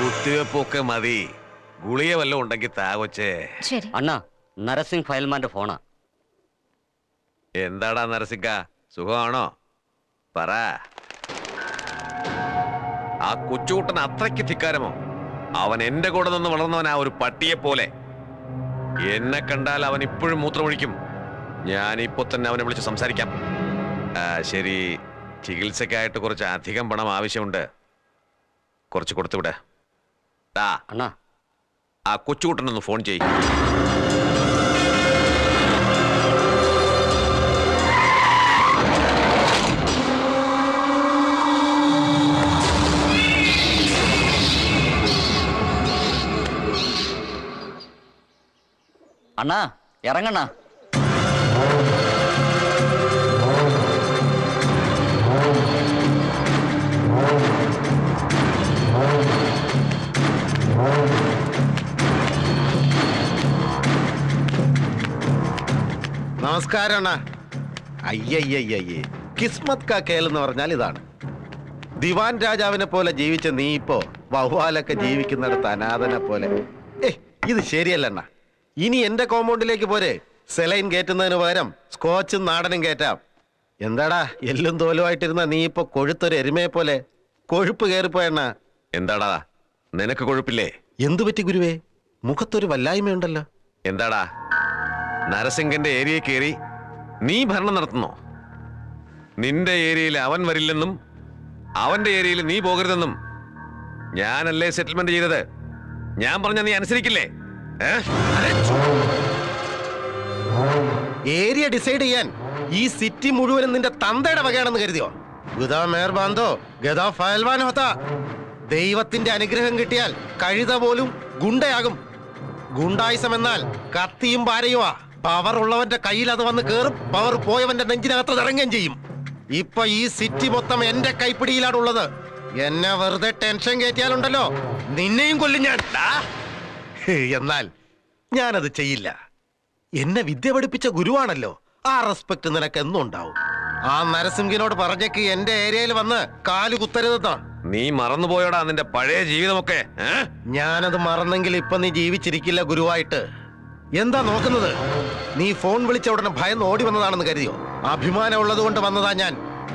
കുത്തിവെപ്പൊക്കെ മതി ഗുളിക വല്ലതും ഉണ്ടെങ്കിൽ താ കൊച്ചേ ശരി അണ്ണാ നരസിംഗ് ഫയൽമാന്റെ ഫോണാ എന്താടാ നരസിക്ക സുഖമാണോ പറ ആ കൊച്ചുകുട്ടൻ അത്രയ്ക്ക് ധിക്കാരമോ അവൻ എന്റെ കൂടെ നിന്ന് വളർന്നവൻ ആ ഒരു പട്ടിയെ പോലെ എന്നെ കണ്ടാൽ അവൻ ഇപ്പോഴും മൂത്രമൊഴിക്കും ഞാൻ ഇപ്പൊ തന്നെ അവനെ വിളിച്ച് സംസാരിക്കാം ആ, ശരി ചികിത്സക്കായിട്ട് കുറച്ച് അധികം പണം ആവശ്യമുണ്ട് കുറച്ച് കൊടുത്തുവിടെ ടാ അണ്ണാ ആ കൊച്ചുകുട്ടനൊന്ന് ഫോൺ ചെയ്യും അണ്ണാ ഇറങ്ങണ്ണ നമസ്കാരം അണ്ണാ അയ്യയ്യയ്യേ കിസ്മത് കാ കേൽ എന്ന് പറഞ്ഞാൽ ഇതാണ് ദിവാൻ രാജാവിനെ പോലെ ജീവിച്ച നീ ഇപ്പോ വവ്വാലൊക്കെ ജീവിക്കുന്നിടത്ത് അനാഥനെ പോലെ ഏ ഇത് ശരിയല്ല അണ്ണാ ഇനി എന്റെ കോമ്പൗണ്ടിലേക്ക് പോരെ സെലൈൻ കയറ്റുന്നതിന് പകരം സ്കോച്ചും നാടനും കയറ്റാം എന്താടാ എല്ലും തോലുമായിട്ടിരുന്ന നീ ഇപ്പൊ കൊഴുത്തൊരു എരുമയെ പോലെ കൊഴുപ്പ് കയറിപ്പോയണ്ണ എന്താടാ നിനക്ക് കൊഴുപ്പില്ലേ എന്തു പറ്റി ഗുരുവേ മുഖത്തൊരു വല്ലായ്മയുണ്ടല്ലോ എന്താടാ നരസിംഗന്റെ ഏരിയയിൽ കയറി നീ ഭരണം നടത്തുന്നോ നിന്റെ ഏരിയയിൽ അവൻ വരില്ലെന്നും അവന്റെ ഏരിയയിൽ നീ പോകരുതെന്നും ഞാനല്ലേ സെറ്റിൽമെന്റ് ചെയ്തത് ഞാൻ പറഞ്ഞ നീ അനുസരിക്കില്ലേ ഏ? ഏരിയ ഡിസൈഡ് ചെയ്യാൻ ഈ സിറ്റി മുഴുവനും നിന്റെ തന്തയുടെ വകയാണെന്ന് കരുതിയോ ഗുദാ മേർബാന്തോ ഗദാ ഫയൽവാൻ ഹോത്ത ദൈവത്തിന്റെ അനുഗ്രഹം കിട്ടിയാൽ കഴുത പോലും ഗുണ്ടയാകും ഗുണ്ടായുസം എന്നാൽ കത്തിയും പാരയുമാ പവർ ഉള്ളവന്റെ കയ്യിൽ അത് വന്ന് കേറും പവർ പോയവന്റെ നെഞ്ചിനകത്ത് ഇറങ്ങുകയും ചെയ്യും ഇപ്പൊ ഈ സിറ്റി മൊത്തം എന്റെ കൈപ്പിടിയിലാണുള്ളത് എന്നെ വെറുതെ ടെൻഷൻ കയറ്റിയാലുണ്ടല്ലോ നിന്നെയും കൊല്ലും ഞാൻ ഡാ. എന്നാൽ ഞാനത് ചെയ്യില്ല എന്നെ വിദ്യ പഠിപ്പിച്ച ഗുരുവാണല്ലോ ആ റെസ്പെക്ട് നിനക്ക് എന്നും ഉണ്ടാവും ആ നരസിംഹിനോട് പറഞ്ഞേക്ക് എന്റെ ഏരിയയിൽ വന്ന് കാല് കുത്തരുതെന്നാ നീ മറന്നുപോയോടാ നിന്റെ പഴയ ജീവിതമൊക്കെ ഏ? ഞാനത് മറന്നെങ്കിൽ ഇപ്പൊ നീ ജീവിച്ചിരിക്കില്ല ഗുരുവായിട്ട് എന്താ നോക്കുന്നത് നീ ഫോൺ വിളിച്ച ഉടനെ ഭയന്ന് ഓടി വന്നതാണെന്ന് കരുതിയോ അഭിമാനം ഉള്ളത് കൊണ്ട് വന്നതാ ഞാൻ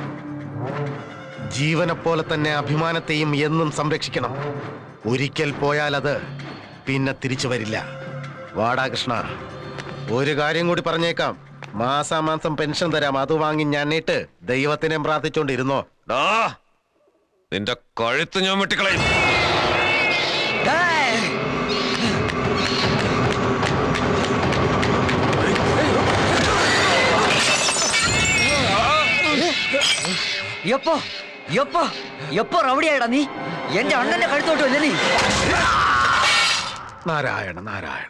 ജീവനെ പോലെ തന്നെ അഭിമാനത്തെയും എന്നും സംരക്ഷിക്കണം ഒരിക്കൽ പോയാൽ അത് പിന്നെ തിരിച്ചു വരില്ല വാടാ കൃഷ്ണ ഒരു കാര്യം കൂടി പറഞ്ഞേക്കാം മാസാമാസം പെൻഷൻ തരാം അത് വാങ്ങി ഞാനിട്ട് ദൈവത്തിനെ പ്രാർത്ഥിച്ചോണ്ടിരുന്നോ ഡാ, നിന്റെ കഴുത്ത് ഞാൻ വെട്ടിക്കളയും എപ്പോ എപ്പോ എപ്പോ റൗഡിയായിടാ നീ എന്റെ അണ്ണന്റെ കഴുത്തോട്ട് വല്ലേ നീ നാരായണ നാരായണ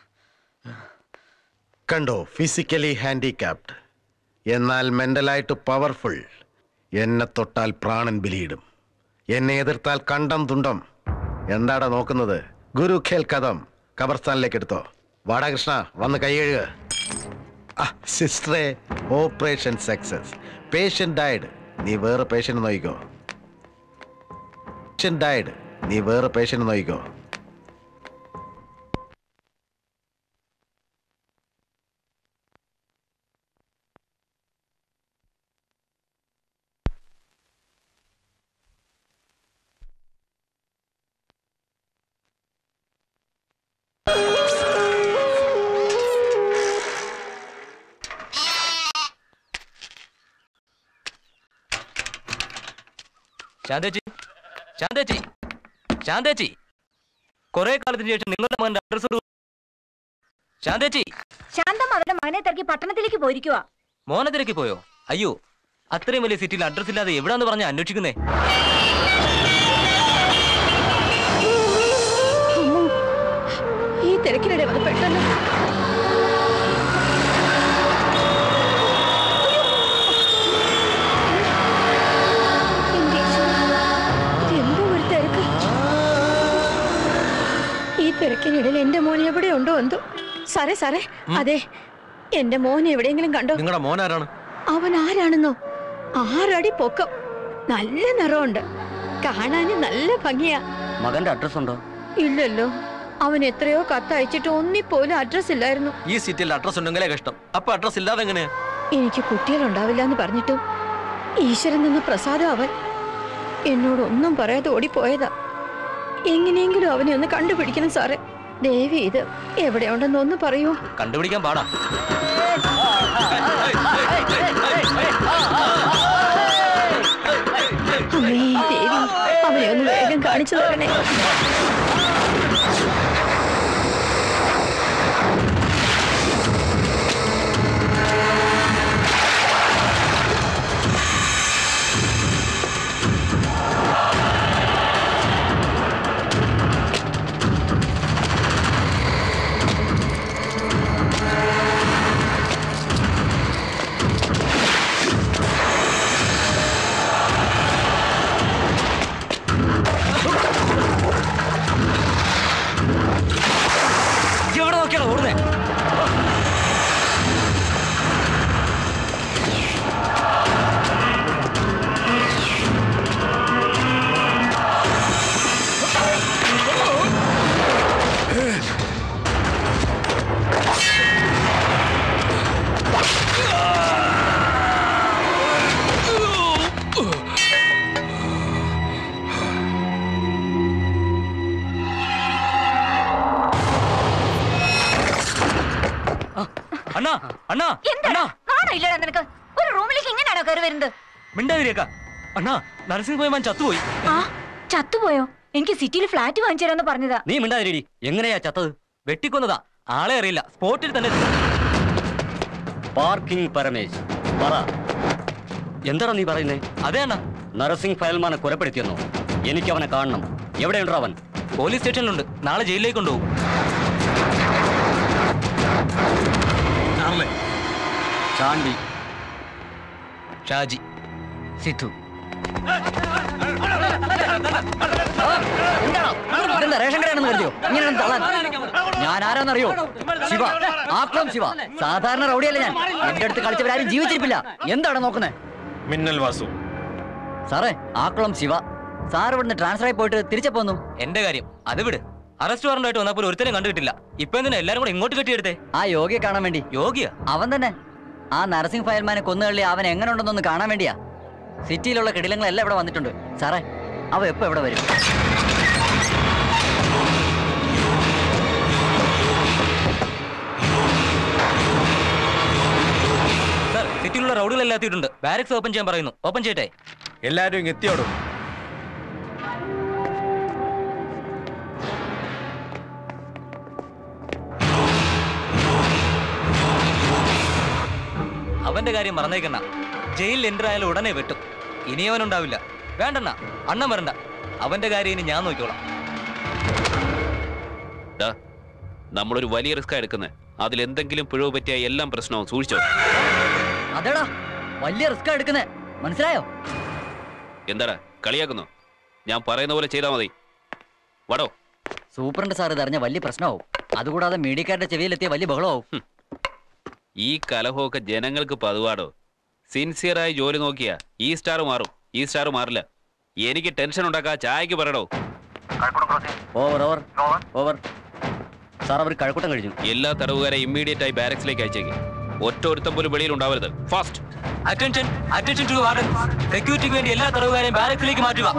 കണ്ടോ ഫിസിക്കലി ഹാൻഡിക്യാപ്ഡ് എന്നാൽ മെന്റലായിട്ട് പവർഫുൾ എന്നെ തൊട്ടാൽ പ്രാണൻ ബലിയിടും എന്നെ എതിർത്താൽ കണ്ടം തുണ്ടം എന്താടാ നോക്കുന്നത് ഗുരു ഖേൽ കഥം കബർസ്ഥാനിലേക്ക് എടുത്തോ വാടാ കൃഷ്ണ വന്ന് കൈ കഴുകുക ആ സിസ്റ്ററെ ഓപ്പറേഷൻ സക്സസ് പേഷ്യൻ ഡയഡ് നീ വേറെ പേഷ്യന്റ് നോക്കിക്കോ പേഷ്യൻ ഡയഡ് നീ വേറെ പേഷ്യന്റ് നോക്കിക്കോ ശാന്തേച്ചി ശാന്തേച്ചി ശാന്തേച്ചി കുറെ കാലത്തിന് ശേഷം നിങ്ങളുടെ മകന്റെ അഡ്രസ് ശാന്തേച്ചി ശാന്തം അവരുടെ മകനെ തിരക്കി പട്ടണത്തിലേക്ക് പോയിരിക്കുവാ മോനെ തിരക്കി പോയോ അയ്യോ അത്രയും വലിയ സിറ്റിയിൽ അഡ്രസ് ഇല്ലാതെ എവിടാന്ന് പറഞ്ഞ അന്വേഷിക്കുന്നേ ഈ തിരക്കിനിടെ വന്ന് പെട്ടെന്ന് എന്റെ ഈശ്വരാ, ഇതെന്തോ ഒരു തിരക്ക് ഈ തിരക്കിനിടയിൽ എന്റെ മോൻ എവിടെ ഉണ്ടോ എന്തോ സാറേ സാറേ അതെ എന്റെ മോൻ എവിടെയെങ്കിലും കണ്ടോ നിങ്ങളുടെ മോൻ ആരാണ് അവൻ ആരാണെന്നോ ആറടി പൊക്കം നല്ല നിറമുണ്ട് കാണാന് നല്ല ഭംഗിയാ മകന്റെ അഡ്രസ് ഉണ്ടോ ഇല്ലല്ലോ അവൻ എത്രയോ കത്തയച്ചിട്ട് ഒന്നിപ്പോലും അഡ്രസ് ഇല്ലായിരുന്നു ഈ സിറ്റിയിൽ അഡ്രസ് ഉണ്ടെങ്കിലേ കഷ്ടം അപ്പൊ അഡ്രസ് ഇല്ലാതെ എങ്ങനെയാ എനിക്ക് കുട്ടികളുണ്ടാവില്ല എന്ന് പറഞ്ഞിട്ടും ഈശ്വരൻ നിന്ന പ്രസാദം അവൻ എന്നോട് ഒന്നും പറയാതെ ഓടിപ്പോയതാ എങ്ങനെയെങ്കിലും അവനെ ഒന്ന് കണ്ടുപിടിക്കണം സാറേ ദേവി ഇത് എവിടെയുണ്ടെന്ന് ഒന്ന് പറയൂ കണ്ടുപിടിക്കാൻ പാടാ അമ്മേ ദേവി അവനെ ഒന്ന് വേഗം കാണിച്ചു തരണേ എവിടെ നോക്കിയാണോ ഓടുന്നേ അണ്ണാ അണ്ണാ അണ്ണാ കാണാനില്ലടാ നിനക്ക് ഒരു റൂമിലേക്ക് ഇങ്ങനെയാണോ കയറി വരുന്നത് മിണ്ടാതിരിക്ക അണ്ണാ നരസിംഹ പോയമാൻ ചത്തുപോയി ആ ചത്തുപോയോ എനിക്ക് സിറ്റിയിൽ ഫ്ലാറ്റ് വാങ്ങിച്ചു തരാന്ന് പറഞ്ഞതാ നീ മിണ്ടാതിരി എങ്ങനെയാ ചത്തത് വെട്ടിക്കൊന്നതാ ആളെ അറിയില്ല സ്പോട്ടിൽ തന്നെ പാർക്കിംഗ് പരമേശ് പറ എന്താണ് നീ പറയുന്നേ അതെ അണ്ണാ നരസിംഗ് ഫയൽമാനെ കൊലപ്പെടുത്തിയെന്നോ എനിക്ക് അവനെ കാണണം എവിടെയുണ്ടോ അവൻ പോലീസ് സ്റ്റേഷനിലുണ്ട് നാളെ ജയിലിലേക്ക് കൊണ്ടുപോകും ചാണ്ടി ഷാജി സിദ്ധു ഇതെന്താ റേഷൻ കടയാണെന്ന് കരുതിയോ ഇങ്ങനെ തള്ളാൻ ഞാൻ ആരാന്നറിയോ ശിവ ആക്രം ശിവ സാധാരണ റൗഡിയല്ല ഞാൻ എന്റെ അടുത്ത് കളിച്ചവരാരും ജീവിച്ചിരിപ്പില്ല എന്താണ് നോക്കുന്നത് മിന്നൽ വാസു സാറേ ആക്കുളം ശിവ സാർ ഇവിടുന്ന് ട്രാൻസ്ഫർ ആയി പോയിട്ട് തിരിച്ചു പോന്നു എന്റെ കാര്യം അത് വിട് അറസ്റ്റ് വാറണ്ടായിട്ട് വന്നപ്പോൾ ഒരുത്തരം കണ്ടുകിട്ടില്ല ഇപ്പൊ എന്തിനാ എല്ലാരും കൂടെ ഇങ്ങോട്ട് കെട്ടിയെടുത്തേ ആ യോഗിയെ കാണാൻ വേണ്ടി യോഗിയാ അവൻ തന്നെ ആ നരസിംഗ് ഫയൽമാനെ കൊന്നുതള്ളി അവൻ എങ്ങനെ ഉണ്ടെന്നൊന്ന് കാണാൻ വേണ്ടിയാ സിറ്റിയിലുള്ള കിടിലങ്ങളെല്ലാം ഇവിടെ വന്നിട്ടുണ്ട് സാറേ അവ എപ്പോ എവിടെ വരും സാർ സിറ്റിയിലുള്ള റൗഡുകളെല്ലാം എത്തിയിട്ടുണ്ട് ബാരക്സ് ഓപ്പൺ ചെയ്യാൻ പറയുന്നു ഓപ്പൺ ചെയ്യട്ടെ എല്ലാരും ഇങ്ങ് എത്തിയോടും അവന്റെ കാര്യം മറന്നേക്കണ്ട ജയിലിൽ എൻ്റർ ആയാലും ഉടനെ വെട്ടും ഇനി അവനുണ്ടാവില്ല വേണ്ടണ്ണ അണ്ണൻ വരണ്ട അവന്റെ കാര്യം ഇനി ഞാൻ നോക്കിക്കോളാം ദാ, നമ്മളൊരു വലിയ റിസ്ക് എടുക്കുന്നത് അതിൽ എന്തെങ്കിലും പിഴവ് പറ്റിയ എല്ലാം പ്രശ്നവും സൂക്ഷിച്ചോ അതെടാ വലിയ റിസ്ക് എടുക്കുന്നേ മനസ്സിലായോ എന്താടാ കളിയാക്കുന്നു ഞാൻ പറയുന്ന പോലെ ചെയ്താൽ മതി വടോ സൂപ്രണ്ട് സാർ ഇതറിഞ്ഞ വലിയ പ്രശ്നമാവും അതുകൂടാതെ മീഡിയക്കാരുടെ ചെവിയിലെത്തിയ വലിയ ബഹളമാവും ഈ കലഹമൊക്കെ ജനങ്ങൾക്ക് പതിവാടോ സിൻസിയറായി ജോലി നോക്കിയാ ഈ സ്റ്റാർ മാറും ഈ സ്റ്റാർ മാറില്ല എനിക്ക് ടെൻഷൻ ഉണ്ടാക്കാ ചായക്ക് പറയടോ ഓവർ ഓവർ ഓവർ സാർ അവർ കഴക്കൂട്ടം കഴിഞ്ഞു എല്ലാ തടവുകാരെ ഇമ്മീഡിയറ്റ് ആയി ബാരക്സിലേക്ക് അയച്ചേക്ക് ഒറ്റ ഒരുത്തം പോലും വെളിയിൽ ഉണ്ടാവരുത് fast attention attention to warden സെക്യൂരിറ്റിക്ക് വേണ്ടി എല്ലാ തടവുകാരെയും ബാരക്സിലേക്ക് മാറ്റുക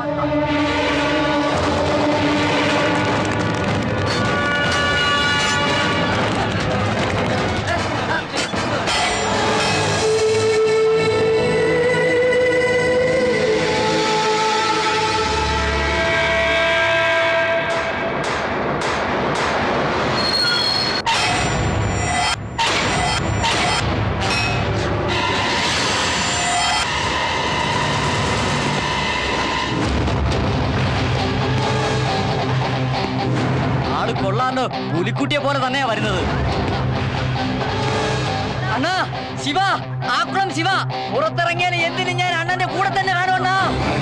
ആള് കൊള്ളാണ്ട് പുലിക്കുട്ടിയെ പോലെ തന്നെയാ വരുന്നത് അണ്ണാ ശിവ ആക്കുളം ശിവ പുറത്തിറങ്ങിയാൽ എന്തിനും ഞാൻ അണ്ണന്റെ കൂടെ തന്നെ കാണുമണ്ണാ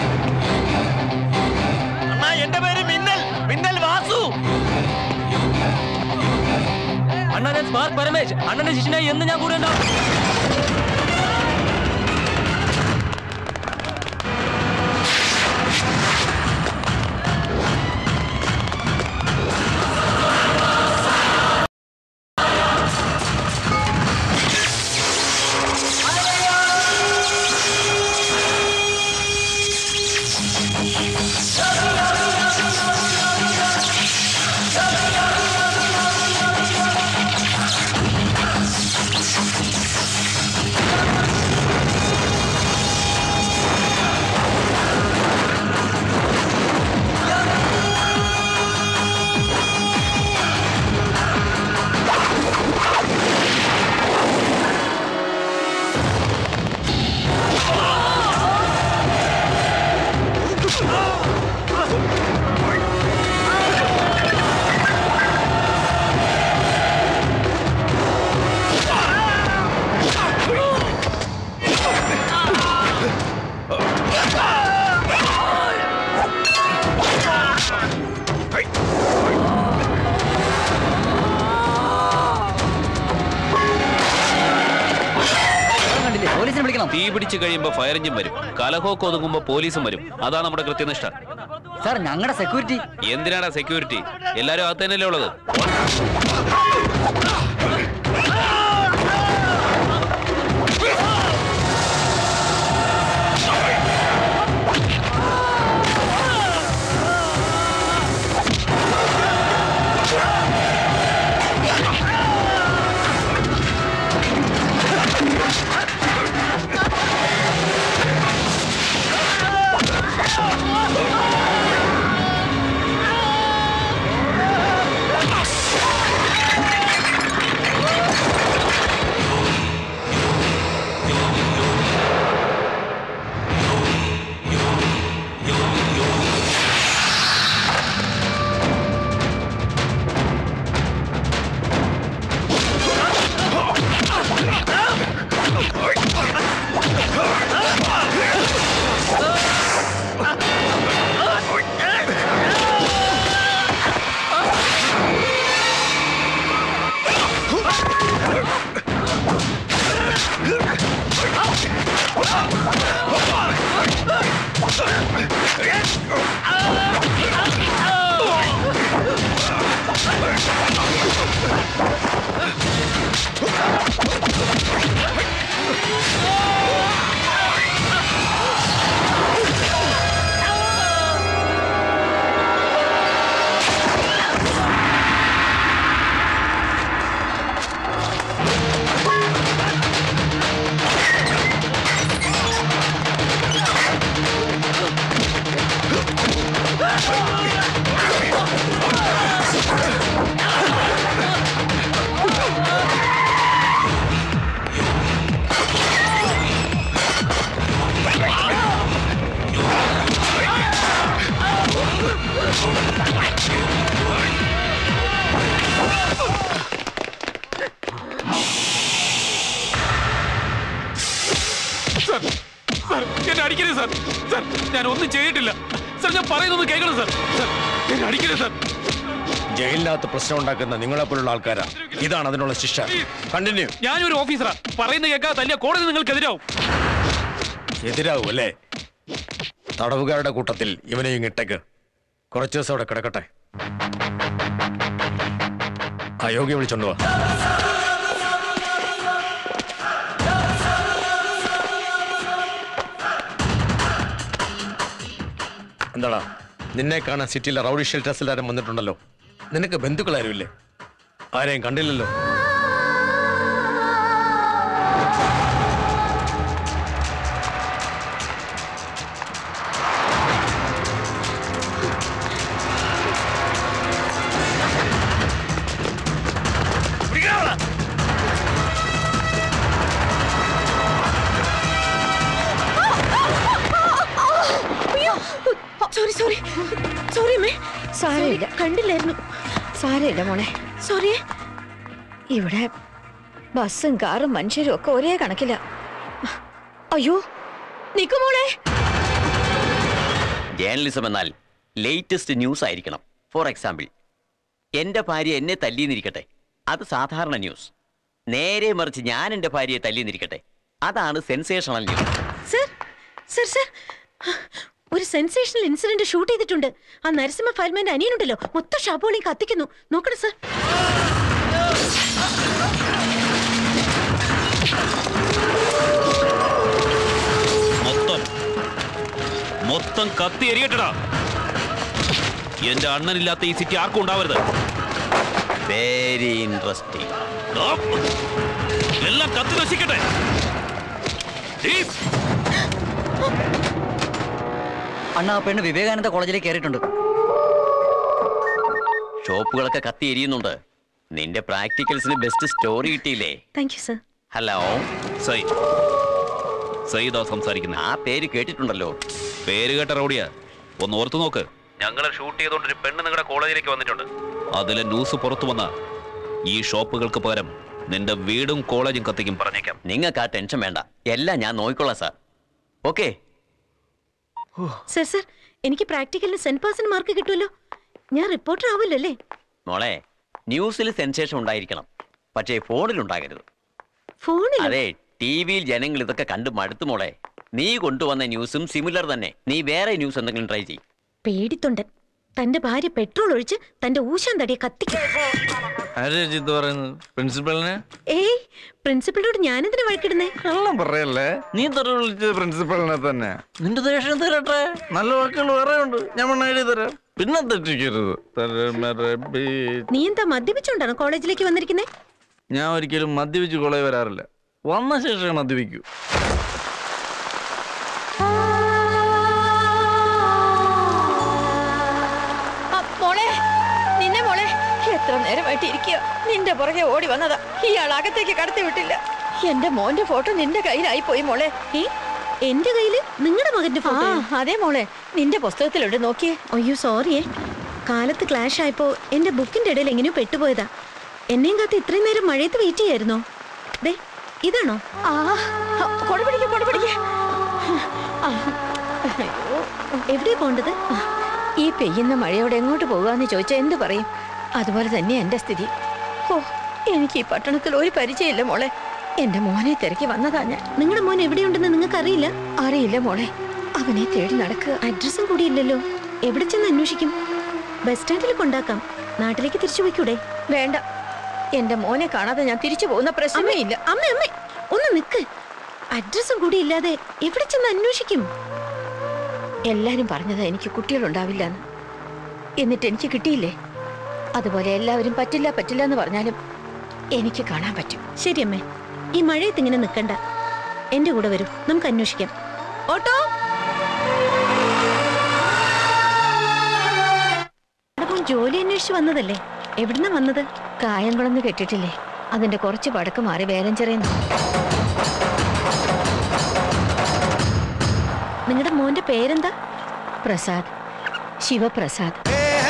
എന്റെ പേര് മിന്നൽ മിന്നൽ വാസു അണ്ണനെ സ്മാർട്ട് പരമേശ് അണ്ണന്റെ ശിഷ്യനായി എന്ന് ഞാൻ കൂടെ ഉണ്ടാവും തീ പിടിച്ചു കഴിയുമ്പോ ഫയർ എഞ്ചിൻ വരും കലഹോക്ക് ഒതുങ്ങുമ്പോ പോലീസും വരും അതാണ് നമ്മുടെ കൃത്യനിഷ്ഠ സാർ ഞങ്ങളുടെ സെക്യൂരിറ്റി എന്തിനാടാ സെക്യൂരിറ്റി എല്ലാരും അകത്ത് തന്നെയല്ലേ ഉള്ളത് സാർ സാർ എന്നെ അടിക്കരുത് സാർ സാർ ഞാൻ ഒന്നും ചെയ്തിട്ടില്ല സാർ ഞാൻ പറയുന്നൊന്ന് കേൾക്കണം സാർ സാർ എന്നെ അടിക്കരുത് സാർ ജയിലിനകത്ത് പ്രശ്നം ഉണ്ടാക്കുന്ന നിങ്ങളെപ്പോലുള്ള ആൾക്കാരാ ഇതാണ് അതിനുള്ള ശിക്ഷ കണ്ടിന്യൂ ഞാനൊരു ഓഫീസറാ പറയുന്ന കേൾക്കാതെ തല്ലിയ കോടതി നിങ്ങൾക്കെതിരാവും എതിരാവും അല്ലേ തടവുകാരുടെ കൂട്ടത്തിൽ ഇവനെയും ഇട്ടേക്ക് കുറച്ച് ദിവസം അവിടെ കിടക്കട്ടെ അയോഗ്യ വിളിച്ചോണ്ട് വാ എന്താടാ നിന്നെ കാണാൻ സിറ്റിയിലെ റൗഡി ഷെൽട്ടേഴ്സിൽ ആരും വന്നിട്ടുണ്ടല്ലോ നിനക്ക് ബന്ധുക്കളാരും ഇല്ലേ ആരെയും കണ്ടില്ലല്ലോ സോറി സോറി സോറി അമ്മേ സാരമില്ല കണ്ടില്ലായിരുന്നു സാരമില്ല മോളെ സോറി ഇവിടെ ബസ്സും കാറും മനുഷ്യരും ഒക്കെ ഒരേ കണക്കില്ല അയ്യോ നിക്കു മോളെ ജേർണലിസം എന്നാൽ ലേറ്റസ്റ്റ് ന്യൂസ് ആയിരിക്കണം ഫോർ എക്സാമ്പിൾ എൻ്റെ ഭാര്യ എന്നെ തല്ലിയെന്നിരിക്കട്ടെ അത് സാധാരണ ന്യൂസ് നേരെ മറിച്ച് ഞാൻ എൻ്റെ ഭാര്യയെ തല്ലിയെന്നിരിക്കട്ടെ അതാണ് sensational news sir sir sir ഒരു സെൻസേഷണൽ ഇൻസിഡന്റ് ഷൂട്ട് ചെയ്തിട്ടുണ്ട് ആ നരസിംഹ ഫയൽമാന്റെ അനിയനുണ്ടല്ലോ മൊത്തം ഷാപ്പോളിയും കത്തിക്കുന്നു നോക്കണം സർ മൊത്തം മൊത്തം കത്തി എരിയട്ടടാ എന്റെ അണ്ണനില്ലാത്ത ഈ സിറ്റി ആർക്കും ഉണ്ടാവരുത് വെരി ഇൻട്രസ്റ്റിംഗ് ദാ, എല്ലാം കത്തി നശിക്കട്ടെ ഡീപ്. അണ്ണാ ആ പെണ്ണ് വിവേകാനന്ദ കോളേജിലേക്ക് കയറിയിട്ടുണ്ട് ഷോപ്പുകളൊക്കെ കത്തി എരിയുന്നുണ്ട് നിന്റെ പ്രാക്ടിക്കൽസിന് ബെസ്റ്റ് സ്റ്റോറി കിട്ടിയില്ലേ താങ്ക് യു സർ ഹലോ സൈ സൈദാ സംസാരിക്കുന്നത് ആ പേര് കേട്ടിട്ടുണ്ടല്ലോ പേര് കേട്ട റൗഡിയാ ഒന്ന് ഓർത്തു നോക്ക് ഞങ്ങളെ ഷൂട്ട് ചെയ്തോണ്ട് ഒരു പെണ്ണ് നിങ്ങളുടെ കോളേജിലേക്ക് വന്നിട്ടുണ്ട് അതിലെ ന്യൂസ് പുറത്തു വന്ന ഈ ഷോപ്പുകൾക്ക് പകരം നിന്റെ വീടും കോളേജും കത്തിക്കും പറഞ്ഞേക്കാം നിങ്ങൾക്ക് ആ ടെൻഷൻ വേണ്ട എല്ലാം ഞാൻ നോക്കിക്കൊള്ളാം സാർ ഓക്കെ സർ സർ എനിക്ക് പ്രാക്ടിക്കലിന് സെന്റ് പേഴ്സൺ മാർക്ക് കിട്ടുമല്ലോ ഞാൻ റിപ്പോർട്ടർ ആവില്ലല്ലേ മോളെ ന്യൂസിൽ സെൻസേഷൻ ഉണ്ടായിരിക്കണം പക്ഷേ ഫോണിൽ ഉണ്ടാകരുത് ഫോണിൽ അതെ ടി വിയിൽ ജനങ്ങൾ ഇതൊക്കെ കണ്ട് മടുത്തു മോളെ നീ കൊണ്ടുവന്ന ന്യൂസും സിമിലർ തന്നെ നീ വേറെ ന്യൂസ് എന്തെങ്കിലും ട്രൈ ചെയ്യും പേടിത്തൊണ്ടൻ തന്റെ ഭാര്യ പെട്രോൾ ഒഴിച്ച് തന്റെ ഊശാൻ തടിയെ കത്തിക്കും ആരാ ജിത്ത് പറയുന്നത് പ്രിൻസിപ്പലിനെ ഏയ് പ്രിൻസിപ്പളിനോട് ഞാനെന്തിനാ വഴക്കിടുന്നേ കള്ളം പറയല്ലേ നീ തെറി വിളിച്ചത് പ്രിൻസിപ്പലിനെ തന്നെ നിന്റെ ദേഷ്യം തരട്ടെ നല്ല വാക്കുകൾ വേറെ ഉണ്ട് ഞാൻ മണ്ണാടി തരാം പിന്നെ തെറ്റിക്കരുത് തരമരബി. നീ എന്താ മദ്യപിച്ചോണ്ടാണോ കോളേജിലേക്ക് വന്നിരിക്കുന്നേ ഞാൻ ഒരിക്കലും മദ്യപിച്ച് കോളേജ് വരാറില്ല വന്ന ശേഷം മദ്യപിക്കൂ ആ, മോളെ നിന്നെ മോളെ എത്ര നേരമായിട്ട് ഇരിക്കുക നിന്റെ പുറകെ ഓടി വന്നതാ ഇയാൾ അകത്തേക്ക് കടത്തി വിട്ടില്ല എന്റെ മോന്റെ ഫോട്ടോ നിന്റെ കയ്യിലായി പോയി മോളെ ഏ എന്റെ കയ്യില് നിങ്ങളുടെ മകന്റെ ആ ഫോട്ടോ അതെ മോളെ നിന്റെ പുസ്തകത്തിലുണ്ട് നോക്കിയേ അയ്യോ സോറിയേ കാലത്ത് ക്ലാഷ് ആയപ്പോ എന്റെ ബുക്കിന്റെ ഇടയിൽ എങ്ങനെയോ പെട്ടുപോയതാ എന്നെയും കാത്ത് ഇത്രയും നേരം മഴയത്ത് വെയിറ്റ് ചെയ്യായിരുന്നോ ദേ ഇതാണോ ആ കൊടുപിടിക്ക കൊടുപിടിക്ക അയ്യോ എവിടെയാ പോണ്ടത് ഈ പെയ്യുന്ന മഴയോടെ എങ്ങോട്ട് പോകാന്ന് ചോദിച്ചാൽ എന്ത് പറയും അതുപോലെ തന്നെ എന്റെ സ്ഥിതി ഓ എനിക്ക് ഈ പട്ടണത്തിൽ ഒരു പരിചയമില്ല മോളെ എന്റെ മോനെ തിരക്കി വന്നതാ ഞാൻ നിങ്ങളുടെ മോൻ എവിടെയുണ്ടെന്ന് നിങ്ങൾക്ക് അറിയില്ല അറിയില്ല മോളെ അവനെ തേടി നടക്കുക അഡ്രസ്സും കൂടി ഇല്ലല്ലോ എവിടെ ചെന്ന് അന്വേഷിക്കും ബസ് സ്റ്റാൻഡിൽ കൊണ്ടാക്കാം നാട്ടിലേക്ക് തിരിച്ചു പോയിക്കൂടെ വേണ്ട എന്റെ മോനെ കാണാതെ ഞാൻ തിരിച്ചു പോകുന്ന പ്രശ്നമേ ഇല്ല അമ്മ അമ്മ ഒന്ന് നിക്ക് അഡ്രസ്സും കൂടി ഇല്ലാതെ എവിടെ ചെന്ന് അന്വേഷിക്കും എല്ലാരും പറഞ്ഞത് എനിക്ക് കുട്ടികളുണ്ടാവില്ല എന്ന് എന്നിട്ട് എനിക്ക് കിട്ടിയില്ലേ അതുപോലെ എല്ലാവരും പറ്റില്ല പറ്റില്ല എന്ന് പറഞ്ഞാലും എനിക്ക് കാണാൻ പറ്റും ശരി അമ്മേ ഈ മഴയത്ത് ഇങ്ങനെ നിക്കണ്ട എന്റെ കൂടെ വരൂ നമുക്ക് അന്വേഷിക്കാം ഓട്ടോ ഇവിടെ മോൻ ജോലി അന്വേഷിച്ച് വന്നതല്ലേ എവിടുന്നാ വന്നത് കായംകുളന്ന് കെട്ടിട്ടില്ലേ അതിന്റെ കുറച്ച് പടക്ക് മാറി വേലഞ്ചെറിയുന്നു നിങ്ങളുടെ മോന്റെ പേരെന്താ പ്രസാദ് ശിവപ്രസാദ്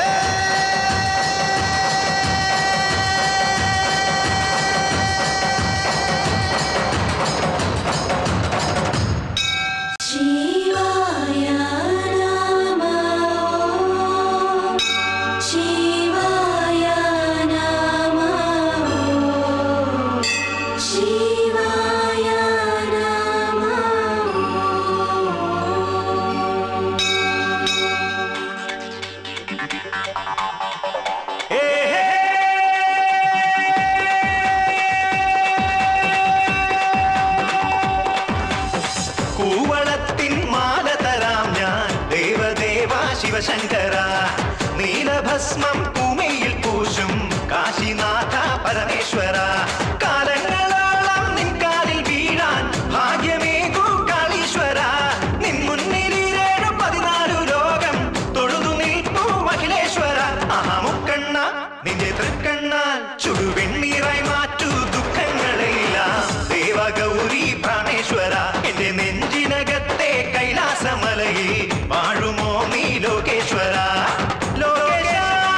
കൂവളത്തിൻ മാല തരാം ഞാൻ ദേവദേവ ശിവശങ്കര നീലഭസ്മം കുമയിൽ പൂശും കാശിനാഥ പരമേശ്വര കാലങ്ങളോളം നിൻ കാലിൽ വീഴാൻ ഭാഗ്യമേകൂ കാളീശ്വര നിൻ മുന്നിൽ ഈരേഴ് പതിനാലു ലോകം തൊഴുതു നിൽപ്പൂ അഖിലേശ്വര അഹമുക്കണ്ണ നിന്റെ തൃക്കണ്ണാൽ ചുടുവെണ്ണീറായി മാറ്റൂ ദുഃഖങ്ങളെല്ലാം ദേവഗൗരി പ്രാണേശ്വര എന്റെ നെഞ്ചിനകത്തെ കൈലാസമലയിൽ വാഴുമോ നീ ലോകേശ്വര ലോകേശ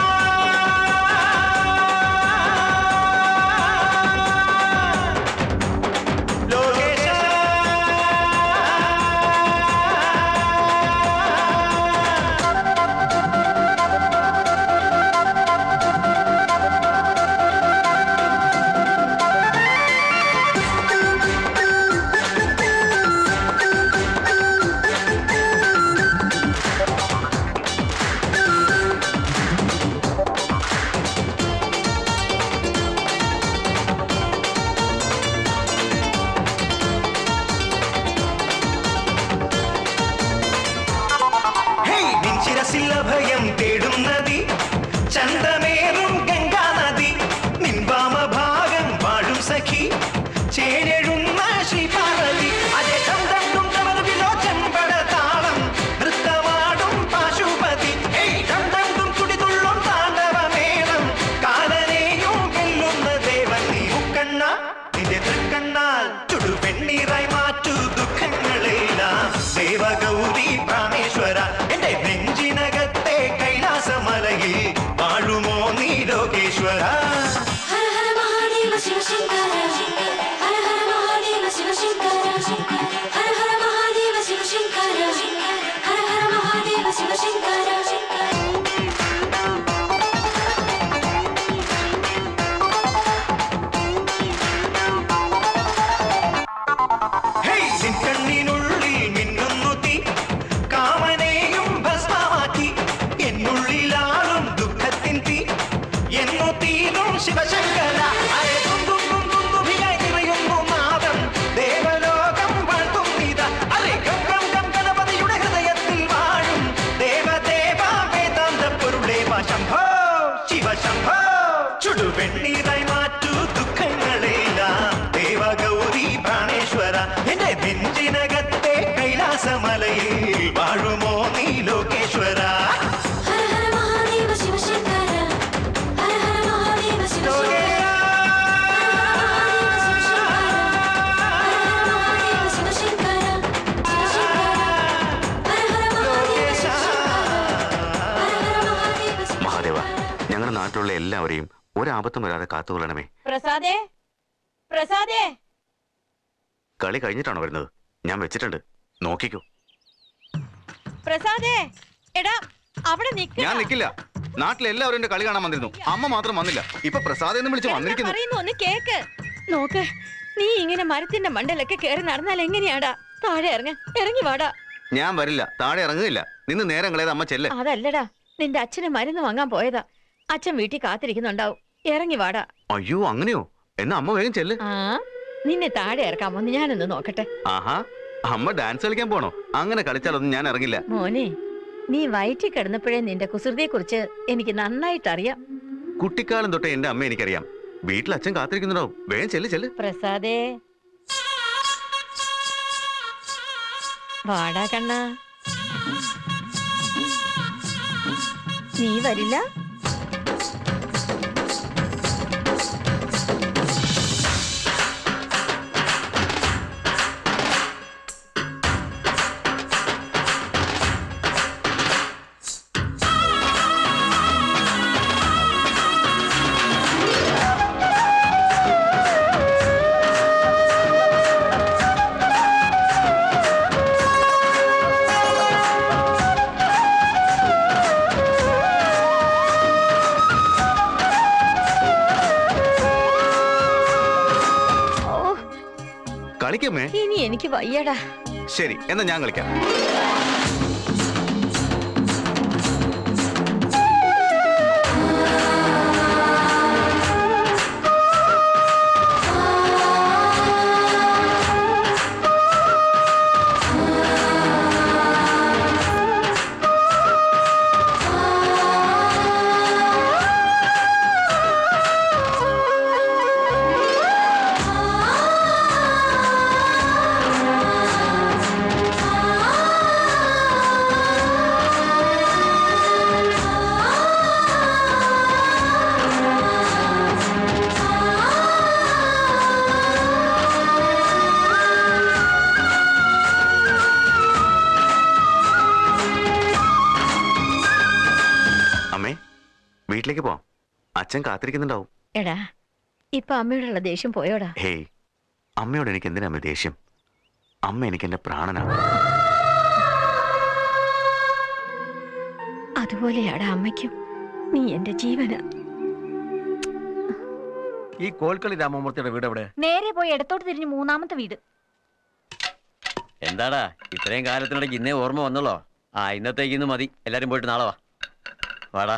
ഹേയ്, നിൻ ശിരസിൽ അഭയം തേടും നദി ചന്തമേറും ഗംഗാ നദി നിൻ വാമഭാഗം വാഴും സഖി ചേരെഴുന്ന ശ്രീപാർവതി അതേ ചന്തം തുണ്ടവർ വിലോചമ്പട താളം നൃത്തമാടും പാശുപതി ഹേയ്, ചന്തം തും തുടിതുള്ളും താണ്ഡവമേളം കാലനെയും വെല്ലുന്ന ദേവൻ നീ മുക്കണ്ണ നിന്റെ തൃക്കണ്ണാൽ ചുടുവെണ്ണീറായി മാറ്റൂ ദുഃഖങ്ങളെല്ലാം ദേവഗൗരി പ്രാണേശ്വര എന്റെ നെഞ്ചിനകത്തെ കൈലാസമലയിൽ വാഴുമോ നീ ലോകേശ്വര ഹര ഹര മഹാദേവ ശിവശങ്കര ഹര ഹര മഹാദേവ ശിവശങ്കര ഹര ഹര മഹാദേവ ശിവശങ്കര ഹര ഹര മഹാദേവ ശിവശങ്കര ശിവശങ്കര അരെ തുമ്പും തുമ്പും തുമ്പിയായി നിറയുന്നു നാദം ദേവലോകം വാഴ്ത്തുന്നിത അരെ ഗം ഗം ഗം ഗണപതിയുടെ ഹൃദയത്തിൽ വാഴും ദേവദേവ വേദാന്ത പൊരുളേവ ശംഭോ ശിവശംഭോ ചുടുവെണ്ണീരായി മാറ്റൂ ദുഃഖങ്ങളെല്ലാം ദേവഗൗരി പ്രാണേശ്വര എന്റെ നെഞ്ചിനകത്തെ കൈലാസമലയിൽ വാഴുമോ നീ ലോകേശ്വര ഹര ഹര മഹാദേവ ശിവശങ്കര ഹര ഹര മഹാദേവ ശിവശങ്കര മഹാദേവ ഞങ്ങളുടെ നാട്ടിലുള്ള എല്ലാവരെയും ഒരാപത്തും വരാതെ കാത്തുകൊള്ളണമേ പ്രസാദേ പ്രസാദേ കളി കഴിഞ്ഞിട്ടാണോ വരുന്നത് ഞാൻ വെച്ചിട്ടുണ്ട് നോക്കിക്കോ പ്രസാദേ എടാ അവിടെ നിക്ക ഞാൻ നിൽക്കില്ല നാട്ടിലെ എല്ലാവരും എന്റെ കളി കാണാൻ വന്നിരുന്നു അമ്മ മാത്രം വന്നില്ല ഇപ്പൊ പ്രസാദ് എന്ന് വിളിച്ച് വന്നിരിക്കുന്നു പറയുന്നു ഒന്ന് കേക്ക് നോക്ക് നീ ഇങ്ങനെ മരത്തിന്റെ മണ്ടലൊക്കെ കേറി നടന്നാൽ എങ്ങനെയാടാ താഴെ ഇറങ്ങ ഇറങ്ങി വാടാ ഞാൻ വരില്ല താഴെ ഇറങ്ങുകയില്ല നിന്ന് നേരം കളയത് അമ്മ ചെല്ല് അതല്ലടാ നിന്റെ അച്ഛന് മരുന്ന് വാങ്ങാൻ പോയതാ അച്ഛൻ വീട്ടിൽ കാത്തിരിക്കുന്നുണ്ടാവും ഇറങ്ങി വാടാ അയ്യോ അങ്ങനെയോ എന്നാ അമ്മ വേഗം ചെല്ല് ആ നിന്നെ താഴെ ഇറക്കാമോന്ന് ഞാനൊന്ന് നോക്കട്ടെ ആഹാ അമ്മ ഡാൻസ് കളിക്കാൻ പോണോ അങ്ങനെ കളിച്ചാലൊന്നും ഞാൻ ഇറങ്ങില്ല മോനെ നീ വയറ്റിൽ കിടന്നപ്പോഴേ നിന്റെ കുസൃതിയെ കുറിച്ച് എനിക്ക് നന്നായിട്ട് അറിയാം കുട്ടിക്കാലം തൊട്ടേ എന്റെ അമ്മ എനിക്കറിയാം വീട്ടിൽ അച്ഛൻ കാത്തിരിക്കുന്നുണ്ടാവും വേഗം ചെല്ല് ചെല്ല് പ്രസാദേ വാടാ കണ്ണ നീ വരില്ല ഓ കളിക്കമ്മേ ഇനി എനിക്ക് വയ്യടാ ശരി എന്നാ ഞാൻ കളിക്കാം അമ്മേ വീട്ടിലേക്ക് പോവാം അച്ഛൻ കാത്തിരിക്കുന്നുണ്ടാവും എടാ ഇപ്പൊ അമ്മയോടുള്ള ദേഷ്യം പോയോടാ ഹേയ് അമ്മയോട് എനിക്ക് എന്തിനാ അമ്മ ദേഷ്യം അമ്മ എനിക്ക് എന്റെ പ്രാണനാണ് അതുപോലെയാടാ അമ്മയ്ക്കും നീ എന്റെ ജീവന ഈ കോൽക്കളി രാമമൂർത്തിയുടെ വീട് എവിടെ നേരെ പോയി ഇടത്തോട്ട് തിരിഞ്ഞ് മൂന്നാമത്തെ വീട് എന്താടാ ഇത്രയും കാലത്തിനിടയ്ക്ക് ഇന്നേ ഓർമ്മ വന്നല്ലോ ആ ഇന്നത്തേക്ക് ഇന്ന് മതി എല്ലാരും പോയിട്ട് നാളെ വാ വാടാ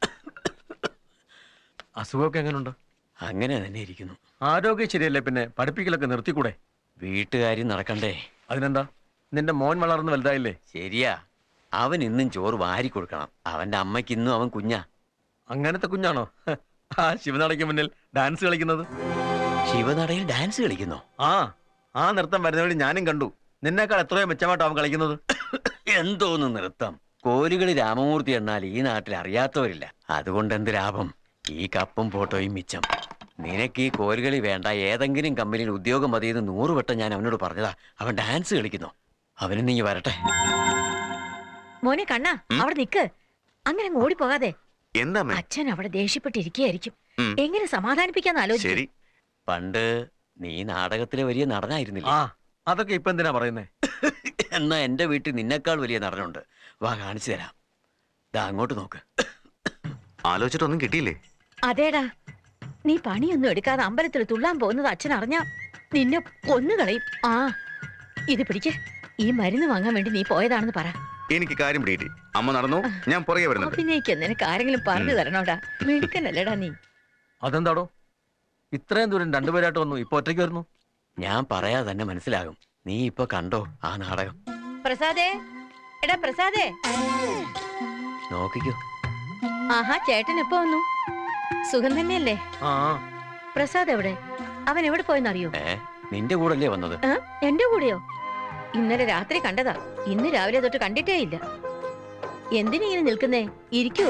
അസുഖമൊക്കെ എങ്ങനെയുണ്ട് അങ്ങനെ തന്നെ ഇരിക്കുന്നു ആരോഗ്യം ശരിയല്ലേ പിന്നെ പഠിപ്പിക്കലൊക്കെ നിർത്തിക്കൂടെ വീട്ടുകാര്യം നടക്കണ്ടേ അതിനെന്താ നിന്റെ മോൻ വളർന്ന് വലുതായില്ലേ ശരിയാ അവൻ ഇന്നും ചോറ് വാരി കൊടുക്കണം അവന്റെ അമ്മയ്ക്ക് ഇന്നും അവൻ കുഞ്ഞാ അങ്ങനത്തെ കുഞ്ഞാണോ ആ ശിവനടയ്ക്ക് മുന്നിൽ ഡാൻസ് കളിക്കുന്നത് ശിവനടയിൽ ഡാൻസ് കളിക്കുന്നോ ആ ആ നൃത്തം വരുന്ന വഴി ഞാനും കണ്ടു നിന്നേക്കാൾ എത്രയോ മെച്ചമായിട്ടോ അവൻ കളിക്കുന്നത് എന്തോന്ന് നൃത്തം കോലുകളി രാമമൂർത്തി എന്നാൽ ഈ നാട്ടിൽ അറിയാത്തവരില്ല അതുകൊണ്ട് എന്ത് ലാഭം ഈ കപ്പും ഫോട്ടോയും മിച്ചം നിനക്ക് ഈ കോലുകളി വേണ്ട ഏതെങ്കിലും കമ്പനിയിൽ ഉദ്യോഗം മതിയെന്ന് നൂറ് വട്ടം ഞാൻ അവനോട് പറഞ്ഞതാ അവൻ ഡാൻസ് കളിക്കുന്നു അവന് നീ വരട്ടെ മോനെ കണ്ണാ അവിടെ നിക്ക് അങ്ങനെ അങ്ങ് ഓടിപ്പോകാതെ എന്താ അമ്മേ അച്ഛൻ അവിടെ ദേഷ്യപ്പെട്ടിരിക്കുകയായിരിക്കും ഉം. എങ്ങനെ സമാധാനിപ്പിക്കാന്ന് ആലോചിക്കും ശരി പണ്ട് നീ നാടകത്തിലെ വലിയ നടനായിരുന്നില്ല ആ അതൊക്കെ ഇപ്പൊ എന്തിനാ പറയുന്നേ എന്നാ എന്റെ വീട്ടിൽ നിന്നെക്കാൾ വലിയ നടനുണ്ട് വാ കാണിച്ചു തരാം ദാ അങ്ങോട്ട് നോക്ക് ആലോചിച്ചിട്ടൊന്നും കിട്ടിയില്ലേ അതേടാ നീ പണിയൊന്നും എടുക്കാതെ അമ്പലത്തിൽ തുള്ളാൻ പോകുന്നത് അച്ഛൻ അറിഞ്ഞാ നിന്നെ കൊന്നുകളയും ആ ഇത് പിടിക്ക് ഈ മരുന്ന് വാങ്ങാൻ വേണ്ടി നീ പോയതാണെന്ന് പറ എനിക്ക് കാര്യം പിടികിട്ടി അമ്മ നടന്നു ഞാൻ പുറകെ വരുന്നുണ്ട് അഭിനയിക്കാൻ നിനക്ക് ആരെങ്കിലും പറഞ്ഞു തരണോടാ മിടുക്കനല്ലേടാ നീ അതെന്താടോ ഇത്രയും ദൂരം രണ്ടുപേരായിട്ട് വന്നു ഇപ്പൊ ഒറ്റയ്ക്ക് വരുന്നു ഞാൻ പറയാതെ തന്നെ മനസ്സിലാകും നീ ഇപ്പൊ കണ്ടോ ആ നാടകം പ്രസാദേ എടാ പ്രസാദേ നോക്കിക്കോ ആഹാ ചേട്ടൻ എപ്പോ വന്നു സുഖം തന്നെയല്ലേ ആ പ്രസാദ് എവിടെ അവൻ എവിടെ പോയെന്നറിയോ ഏ നിന്റെ കൂടല്ലേ വന്നത് ആ, എന്റെ കൂടെയോ ഇന്നലെ രാത്രി കണ്ടതാ ഇന്ന് രാവിലെ തൊട്ട് കണ്ടിട്ടേ ഇല്ല എന്തിനിങ്ങനെ നിൽക്കുന്നേ ഇരിക്കൂ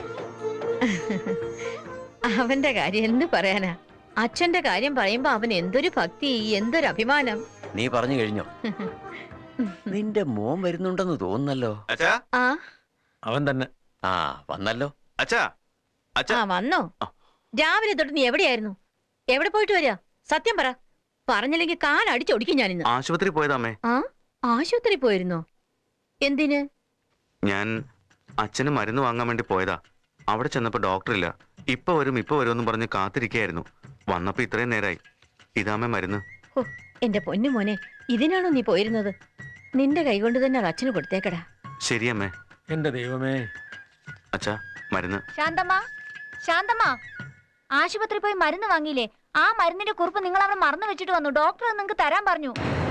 അവന്റെ കാര്യം എന്ത് പറയാനാ അച്ഛന്റെ കാര്യം പറയുമ്പോ അവൻ എന്തൊരു ഭക്തി എന്തൊരു അഭിമാനം നീ പറഞ്ഞു കഴിഞ്ഞോ നിന്റെ മോൻ വരുന്നുണ്ടെന്ന് തോന്നുന്നല്ലോ ആ അവൻ തന്നെ ആ വന്നല്ലോ അച്ഛാ ആ വന്നോ രാവിലെ തൊട്ട് നീ എവിടെയായിരുന്നു എവിടെ പോയിട്ട് വരിക സത്യം പറ പറഞ്ഞില്ലെങ്കിൽ കാൽ അടിച്ചൊടിക്കും ഞാനിന്ന് ആശുപത്രി പോയതാമേ ആ ആശുപത്രി പോയിരുന്നോ എന്തിന് ഞാൻ അച്ഛന് മരുന്ന് വാങ്ങാൻ വേണ്ടി പോയതാ അവിടെ ചെന്നപ്പോ ഡോക്ടറില്ല ഇപ്പൊ വരും ഇപ്പൊ വരും എന്നും പറഞ്ഞ് കാത്തിരിക്കയായിരുന്നു വന്നപ്പോ ഇത്രയും നേരായി ഇതാമേ മരുന്ന് ഹോ, എന്റെ പൊന്നു മോനെ ഇതിനാണോ നീ പോയിരുന്നത് നിന്റെ കൈകൊണ്ട് തന്നെ അത് അച്ഛന് കൊടുത്തേക്കടാ ശരിയമ്മേ എന്റെ ദൈവമേ അച്ഛാ മരുന്ന് ശാന്തമ്മ ശാന്തമ്മ ആശുപത്രി പോയി മരുന്ന് വാങ്ങിയില്ലേ ആ മരുന്നിന്റെ കുറിപ്പ് നിങ്ങൾ അവിടെ മറന്നു വെച്ചിട്ട് വന്നു ഡോക്ടർ അത് നിങ്ങൾക്ക് തരാൻ പറഞ്ഞു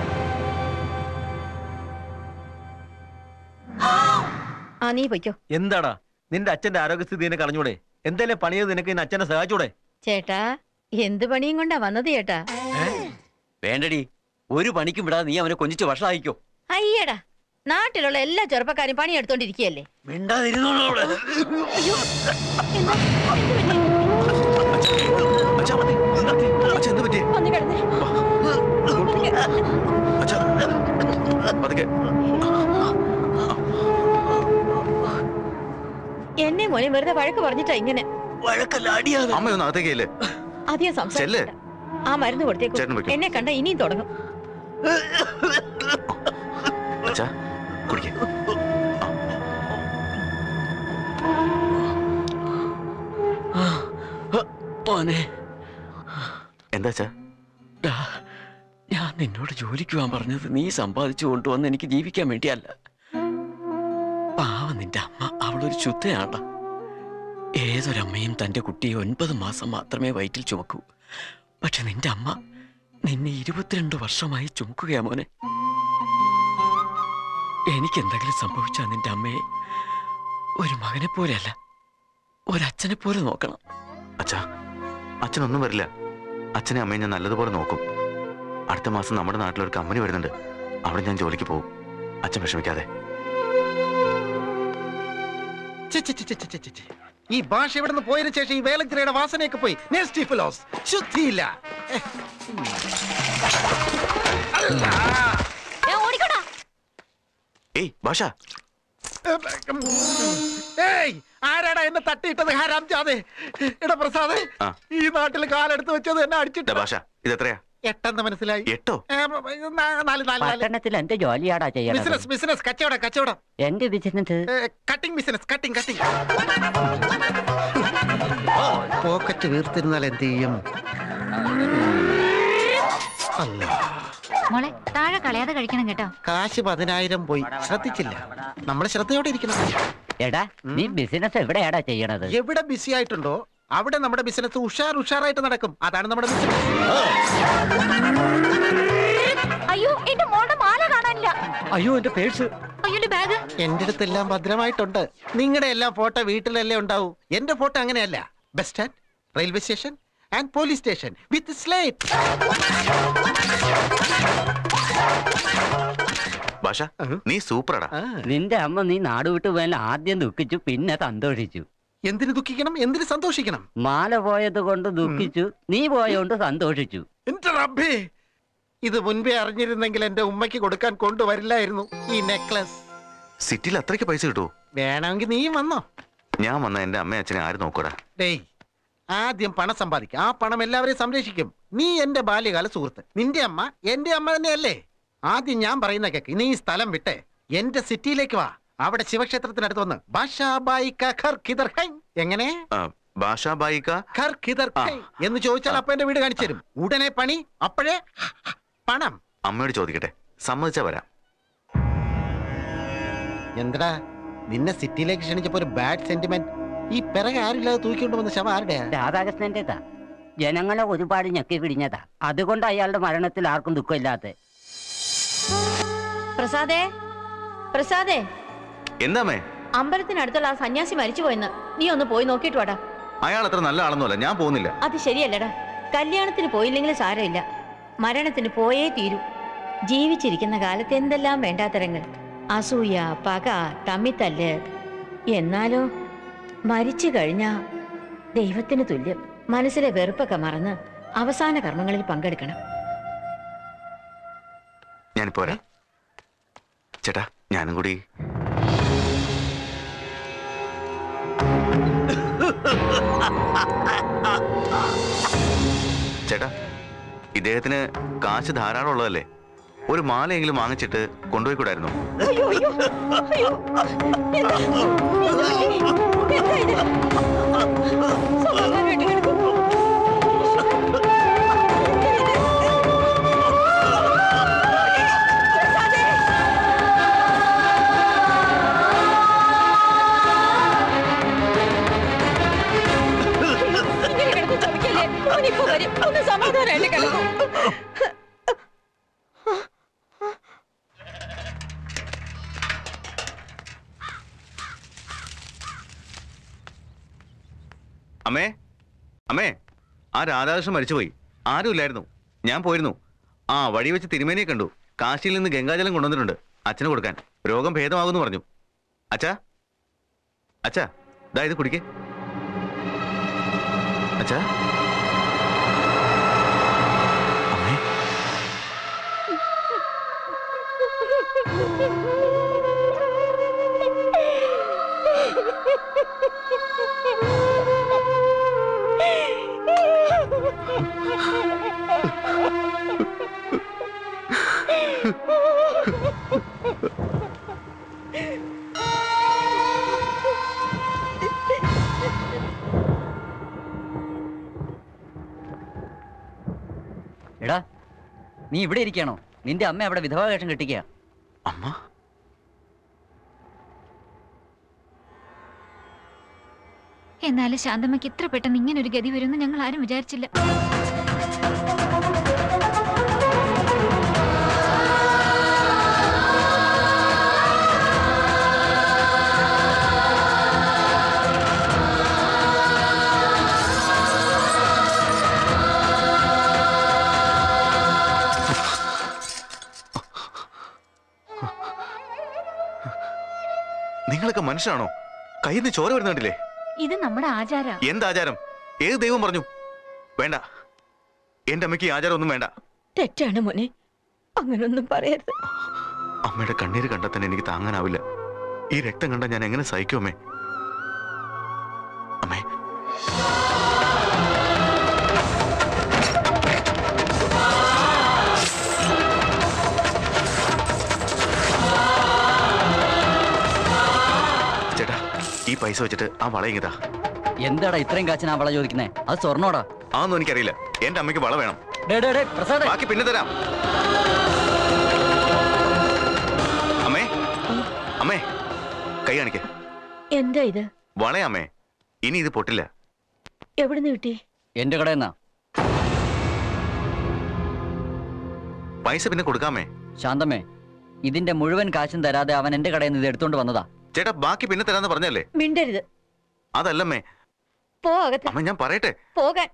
ആ നീ പൊയ്ക്കോ എന്താടാ നിന്റെ അച്ഛന്റെ ആരോഗ്യസ്ഥിതി നിനക്ക് അറിഞ്ഞൂടെ എന്തേലും പണിയത് നിനക്ക് ഇന്ന് അച്ഛനെ സഹായിച്ചൂടെ ചേട്ടാ എന്ത് പണിയും കൊണ്ടാ വന്നത് ചേട്ടാ വേണ്ടടി ഒരു പണിക്കും വിടാതെ നീ അവനെ കൊഞ്ചിച്ച് വഷളായിക്കോ അയ്യടാ നാട്ടിലുള്ള എല്ലാ ചെറുപ്പക്കാരും പണിയെടുത്തോണ്ടിരിക്കുകയല്ലേ മിണ്ടാതിരുന്നോളൂ അവിടെ. അയ്യോ, എന്താ? എന്ത് പറ്റി? വന്ന് കിടന്നേ. പതുക്കെ എന്നെ മോനെ വെറുതെ വഴക്ക് പറഞ്ഞിട്ടാ ഇങ്ങനെ അമ്മ ഒന്ന് അകത്തേക്കല്ലേ അധികം ചെല്ല്. സംസാരിക്കണ്ട ആ മരുന്ന് കൊടുത്തേക്കും ചേട്ടൻ വെക്കൂ. എന്നെ കണ്ട ഇനിയും തുടങ്ങും അച്ഛാ കുടിക്കേ മോനെ എന്താ അച്ഛാ ഡാ, ഞാൻ നിന്നോട് ജോലിക്ക് പോകാൻ പറഞ്ഞത് നീ സമ്പാദിച്ചു കൊണ്ടുവന്ന് എനിക്ക് ജീവിക്കാൻ വേണ്ടിയല്ല പാവം നിന്റെ അമ്മ അവളൊരു ശുദ്ധയാണ്ട ഏതൊരമ്മയും തന്റെ കുട്ടിയെ ഒൻപത് മാസം മാത്രമേ വയറ്റിൽ ചുമക്കൂ പക്ഷെ നിന്റെ അമ്മ നിന്നെ ഇരുപത്തിരണ്ട് വർഷമായി ചുമക്കുകയാ മോനെ എനിക്ക് എന്തെങ്കിലും സംഭവിച്ചാൽ നിന്റെ അമ്മയെ ഒരു മകനെ പോലെയല്ല ഒരച്ഛനെ പോലെ നോക്കണം അച്ഛാ അച്ഛനൊന്നും വരില്ല അച്ഛനെ അമ്മയെ ഞാൻ നല്ലതുപോലെ നോക്കും അടുത്ത മാസം നമ്മുടെ നാട്ടിലൊരു കമ്പനി വരുന്നുണ്ട് അവിടെ ഞാൻ ജോലിക്ക് പോകും അച്ഛൻ വിഷമിക്കാതെ ഛെ, ഛെ, ഛെ, ഛെ, ഛെ, ഛെ, ഛെ. ഈ ഭാഷ ഇവിടെ നിന്ന് പോയതിനു ശേഷം ഈ വേലത്തിരയുടെ വാസനയൊക്കെ പോയി Nasty fellows. ശുദ്ധിയില്ല എ, ഓടിക്കോടാ ഏയ് ഭാഷ ഏയ് ആരാടാ എന്നെ തട്ടിയിട്ടത് ഹരാം ജാതെ എടാ പ്രസാദേ ആ. ഈ നാട്ടിൽ കാലെടുത്ത് വെച്ചത് എന്നെ അടിച്ചിട്ട് ദാ ഭാഷ ഇത് എത്രയാ എട്ടെന്ന് മനസ്സിലായി എട്ടോ ഏ, ഇത് നാ- നാല് നാല് നാല് പട്ടണത്തിൽ എന്ത് ജോലിയാടാ ചെയ്യണത് ബിസിനസ് ബിസിനസ് കച്ചവടം കച്ചവടം എന്ത് business cutting business cutting cutting pocket വീർത്തിരുന്നാൽ എന്ത് ചെയ്യും അല്ല മോളെ താഴെ കളയാതെ കഴിക്കണം കേട്ടോ കാശ് പതിനായിരം പോയി ശ്രദ്ധിച്ചില്ല നമ്മൾ ശ്രദ്ധയോടെ ഇരിക്കണം എടാ നീ ബിസിനസ് എവിടെയാടാ ചെയ്യണത് എവിടെ ബിസി ആയിട്ടുണ്ടോ അവിടെ നമ്മുടെ ബിസിനസ് ഉഷാർ ഉഷാറായിട്ട് നടക്കും അതാണ് നമ്മുടെ ബിസിനസ് അയ്യോ എന്റെ മോളുടെ മാല കാണാനില്ല അയ്യോ എന്റെ പേഴ്സ് അയ്യോ എന്റെ ബാഗ് എന്റെ അടുത്തെല്ലാം ഭദ്രമായിട്ടുണ്ട് നിങ്ങളുടെ എല്ലാം ഫോട്ടോ വീട്ടിലല്ലേ ഉണ്ടാവൂ എന്റെ ഫോട്ടോ അങ്ങനെയല്ല bus stand railway station and police station with slate ഭാഷ നീ സൂപ്പറാടാ നിന്റെ അമ്മ നീ നാട് വിട്ടു പോയാൽ ആദ്യം ദുഃഖിച്ചു പിന്നെ സന്തോഷിച്ചു എന്തിന് ദുഃഖിക്കണം എന്തിന് സന്തോഷിക്കണം മാല പോയത് കൊണ്ട് ദുഃഖിച്ചു നീ പോയോണ്ട് സന്തോഷിച്ചു എന്റെ റബ്ബേ ഇത് മുൻപേ അറിഞ്ഞിരുന്നെങ്കിൽ എന്റെ ഉമ്മയ്ക്ക് കൊടുക്കാൻ കൊണ്ടുവരില്ലായിരുന്നു ഈ നെക്ലസ് സിറ്റിയിൽ അത്രയ്ക്ക് പൈസ കിട്ടുമോ വേണമെങ്കിൽ നീയും വന്നോ ഞാൻ വന്ന എന്റെ അമ്മയും അച്ഛനെ ആര് നോക്കൂടാ ഡേയ് ആദ്യം പണം സമ്പാദിക്കും ആ പണം എല്ലാവരെയും സംരക്ഷിക്കും നീ എന്റെ ബാല്യകാല സുഹൃത്ത് നിന്റെ അമ്മ എന്റെ അമ്മ തന്നെയല്ലേ ആദ്യം ഞാൻ പറയുന്ന കേക്ക് നീ ഈ സ്ഥലം വിട്ടേ എന്റെ സിറ്റിയിലേക്ക് വാ അവിടെ ശിവക്ഷേത്രത്തിനടുത്ത് വന്ന് ബാഷാബായി ക ഖർ ഖിദർ ഹൈ. എങ്ങനെ ഭാഷ ബായിക്ക ഖർ ഖിദർ ഹൈ എന്ന് ചോദിച്ചാൽ അപ്പ എന്റെ വീട് കാണിച്ചു തരും ഉടനെ പണി അപ്പോഴേ പണം അമ്മയോട് ചോദിക്കട്ടെ സമ്മതിച്ചാ വരാം എന്താ നിന്നെ സിറ്റിയിലേക്ക് ക്ഷണിച്ചപ്പോ ഒരു ബാഡ് സെന്റിമെന്റ് ഈ പിറകെ ആരില്ലാതെ തൂക്കിക്കൊണ്ട് വന്ന ശവ ആരുടെയാ രാധാകൃഷ്ണന്റേതാ ജനങ്ങളെ ഒരുപാട് ഞെക്കി പിടിഞ്ഞതാ അതുകൊണ്ട് അയാളുടെ മരണത്തിൽ ആർക്കും ദുഃഖമില്ലാത്ത പ്രസാദേ പ്രസാദേ എന്താമേ അമ്പലത്തിനടുത്തുള്ള ആ സന്യാസി മരിച്ചുപോയെന്ന് നീ ഒന്ന് പോയി നോക്കിയിട്ട് വാടാ അയാൾ അത്ര നല്ല ആളൊന്നുമല്ല ഞാൻ പോകുന്നില്ല അത് ശരിയല്ലടാ കല്യാണത്തിന് പോയില്ലെങ്കിൽ സാരമില്ല മരണത്തിന് പോയേ തീരൂ ജീവിച്ചിരിക്കുന്ന കാലത്ത് എന്തെല്ലാം വേണ്ടാത്തരങ്ങൾ അസൂയ പക തമ്മിത്തല്ല് എന്നാലോ മരിച്ചു കഴിഞ്ഞാ ദൈവത്തിന് തുല്യം മനസ്സിലെ വെറുപ്പൊക്കെ മറന്ന് അവസാന കർമ്മങ്ങളിൽ പങ്കെടുക്കണം ഞാനിപ്പോ വരാം ചേട്ടാ ഞാനും കൂടി ചേട്ടാ ഇദ്ദേഹത്തിന് കാശ് ധാരാളം ഉള്ളതല്ലേ ഒരു മാലയെങ്കിലും വാങ്ങിച്ചിട്ട് കൊണ്ടുപോയി കൂടായിരുന്നു അയ്യോ അയ്യോ അയ്യോ എന്താ എന്താ പറ്റി? എന്താ ഇത് സമാധാനമായിട്ട് കിടക്കൂ. ഇങ്ങനെ കിടന്ന് ചവിക്കല്ലേ ഓനിപ്പോ വരും ഒന്ന് സമാധാനമായിട്ട് കിടക്കും അമ്മേ അമ്മേ ആ രാധാകൃഷ്ണൻ മരിച്ചുപോയി ആരുമില്ലായിരുന്നു ഞാൻ പോയിരുന്നു ആ വഴി വെച്ച് തിരുമേനിയെ കണ്ടു കാശിയിൽ നിന്ന് ഗംഗാജലം കൊണ്ടുവന്നിട്ടുണ്ട് അച്ഛന് കൊടുക്കാൻ രോഗം ഭേദമാകുമെന്ന് പറഞ്ഞു അച്ഛാ അച്ഛാ ദാ ഇത് കുടിക്കേ അച്ഛാ അമ്മേ എടാ നീ ഇവിടെ ഇരിക്കണോ നിന്റെ അമ്മ അവിടെ വിധവാ വേഷം കെട്ടിക്കുക അമ്മ എന്നാലും ശാന്തമ്മയ്ക്ക് ഇത്ര പെട്ടെന്ന് ഇങ്ങനെ ഒരു ഗതി വരുമെന്ന് ഞങ്ങൾ ആരും വിചാരിച്ചില്ല നിങ്ങളൊക്കെ മനുഷ്യനാണോ കയ്യിൽ നിന്ന് ചോര വരുന്നുണ്ടല്ലേ ഇത് നമ്മുടെ ആചാര എന്ത് ആചാരം ഏത് ദൈവം പറഞ്ഞു വേണ്ട എന്റെ അമ്മയ്ക്ക് ഈ ആചാരം ഒന്നും വേണ്ട തെറ്റാണ് മോനെ അങ്ങനൊന്നും പറയരുത് അമ്മയുടെ കണ്ണീര് കണ്ടാൽ തന്നെ എനിക്ക് താങ്ങാനാവില്ല ഈ രക്തം കണ്ടാൽ ഞാൻ എങ്ങനെ സഹിക്കും അമ്മേ അമ്മേ ചേട്ടാ ഈ പൈസ വെച്ചിട്ട് ആ വള ഇങ്ങതാ എന്താടാ ഇത്രയും കാച്ചിന് ആ വള ചോദിക്കുന്നേ അത് സ്വർണ്ണോടാ അതൊന്നും എനിക്കറിയില്ല എന്റെ അമ്മയ്ക്ക് വള വേണം ഡേ ഡേ ഡേ പ്രസാദ് ബാക്കി പിന്നെ തരാം അമ്മേ അമ്മേ കൈ കാണിക്കേ എന്താ ഇത് വളയമ്മേ ഇനി ഇത് പൊട്ടില്ല എവിടുന്ന് കിട്ടി എന്റെ കടയിൽ നിന്നാ പൈസ പിന്നെ കൊടുക്കാമേ ശാന്തമ്മേ ഇതിന്റെ മുഴുവൻ കാശും തരാതെ അവൻ എന്റെ കടയിൽ നിന്ന് ഇത് എടുത്തോണ്ട് വന്നതാ ചേട്ടാ ബാക്കി പിന്നെ തരാന്ന് പറഞ്ഞല്ലേ മിണ്ടരുത് അതല്ലമ്മേ പോ അകത്ത് അമ്മ ഞാൻ പറയട്ടെ പോകാൻ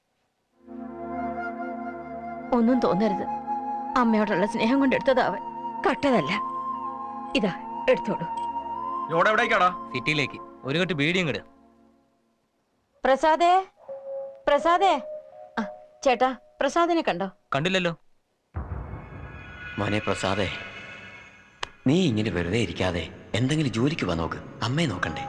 ഒന്നും തോന്നരുത് അമ്മയോടുള്ള സ്നേഹം കൊണ്ട് എടുത്തതാ അവൻ കട്ടതല്ല ഇതാ എടുത്തോളൂ ലോഡ് എവിടേക്കാടാ സിറ്റിയിലേക്ക് ഒരു കെട്ട് ബീഡിയും കിട് പ്രസാദേ പ്രസാദേ ആ ചേട്ടാ പ്രസാദിനെ കണ്ടോ കണ്ടില്ലല്ലോ മോനെ പ്രസാദേ നീ ഇങ്ങനെ വെറുതെ ഇരിക്കാതെ എന്തെങ്കിലും ജോലിക്ക് വാ നോക്ക് അമ്മയെ നോക്കണ്ടേ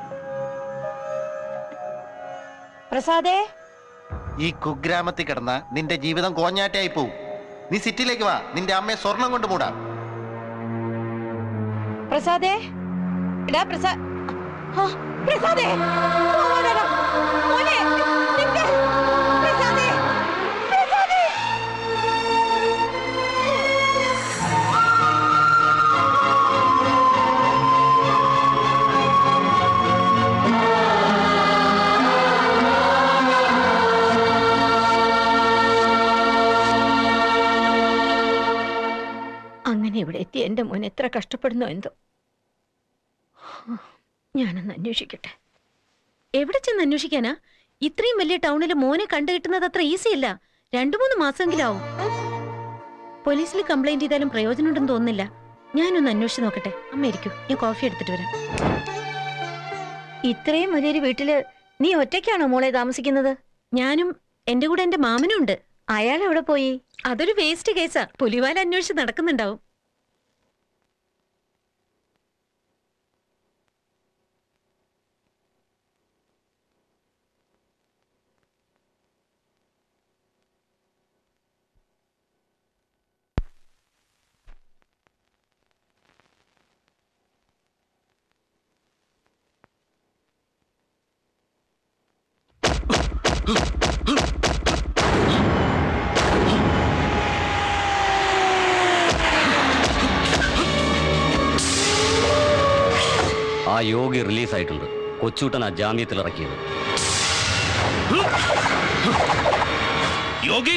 പ്രസാദേ ഈ കുഗ്രാമത്തിൽ കിടന്ന നിന്റെ ജീവിതം കോഞ്ഞാട്ടായി പോവും നീ സിറ്റിയിലേക്ക് വാ നിന്റെ അമ്മയെ സ്വർണം കൊണ്ട് മൂടാം പ്രസാദേ എടാ പ്രസാ ആ, പ്രസാദേ പോവാനെടാ. മോനെ, നിക്ക്. പ്രസാദേ, പ്രസാദേ. ആ അവിടെ എത്തി എൻ്റെ മോൻ എത്ര കഷ്ടപ്പെടുന്നോ എന്തോ ഞാനൊന്ന് അന്വേഷിക്കട്ടെ എവിടെ ചെന്ന് അന്വേഷിക്കാനാ ഇത്രയും വലിയ ടൗണിൽ മോനെ കണ്ടു കിട്ടുന്നത് അത്ര ഈസി അല്ല രണ്ടു മൂന്ന് മാസമെങ്കിലും ആവും പോലീസിൽ കംപ്ലൈന്റ് ചെയ്താലും പ്രയോജനമുണ്ടെന്ന് തോന്നുന്നില്ല ഞാനൊന്ന് അന്വേഷിച്ച് നോക്കട്ടെ അമ്മ ഇരിക്കൂ ഞാൻ കോഫി എടുത്തിട്ട് വരാം ഇത്രയും വലിയൊരു വീട്ടില് നീ ഒറ്റയ്ക്കാണോ മോളെ താമസിക്കുന്നത് ഞാനും എന്റെ കൂടെ എന്റെ മാമനും ഉണ്ട് അയാൾ എവിടെ പോയി അതൊരു വേസ്റ്റ് കേസാ പുലിവാല അന്വേഷിച്ച് നടക്കുന്നുണ്ടാവും ആ യോഗി റിലീസായിട്ടുണ്ട് കൊച്ചൂട്ടൻ ആ ജാമ്യത്തിൽ ഇറക്കിയത് യോഗി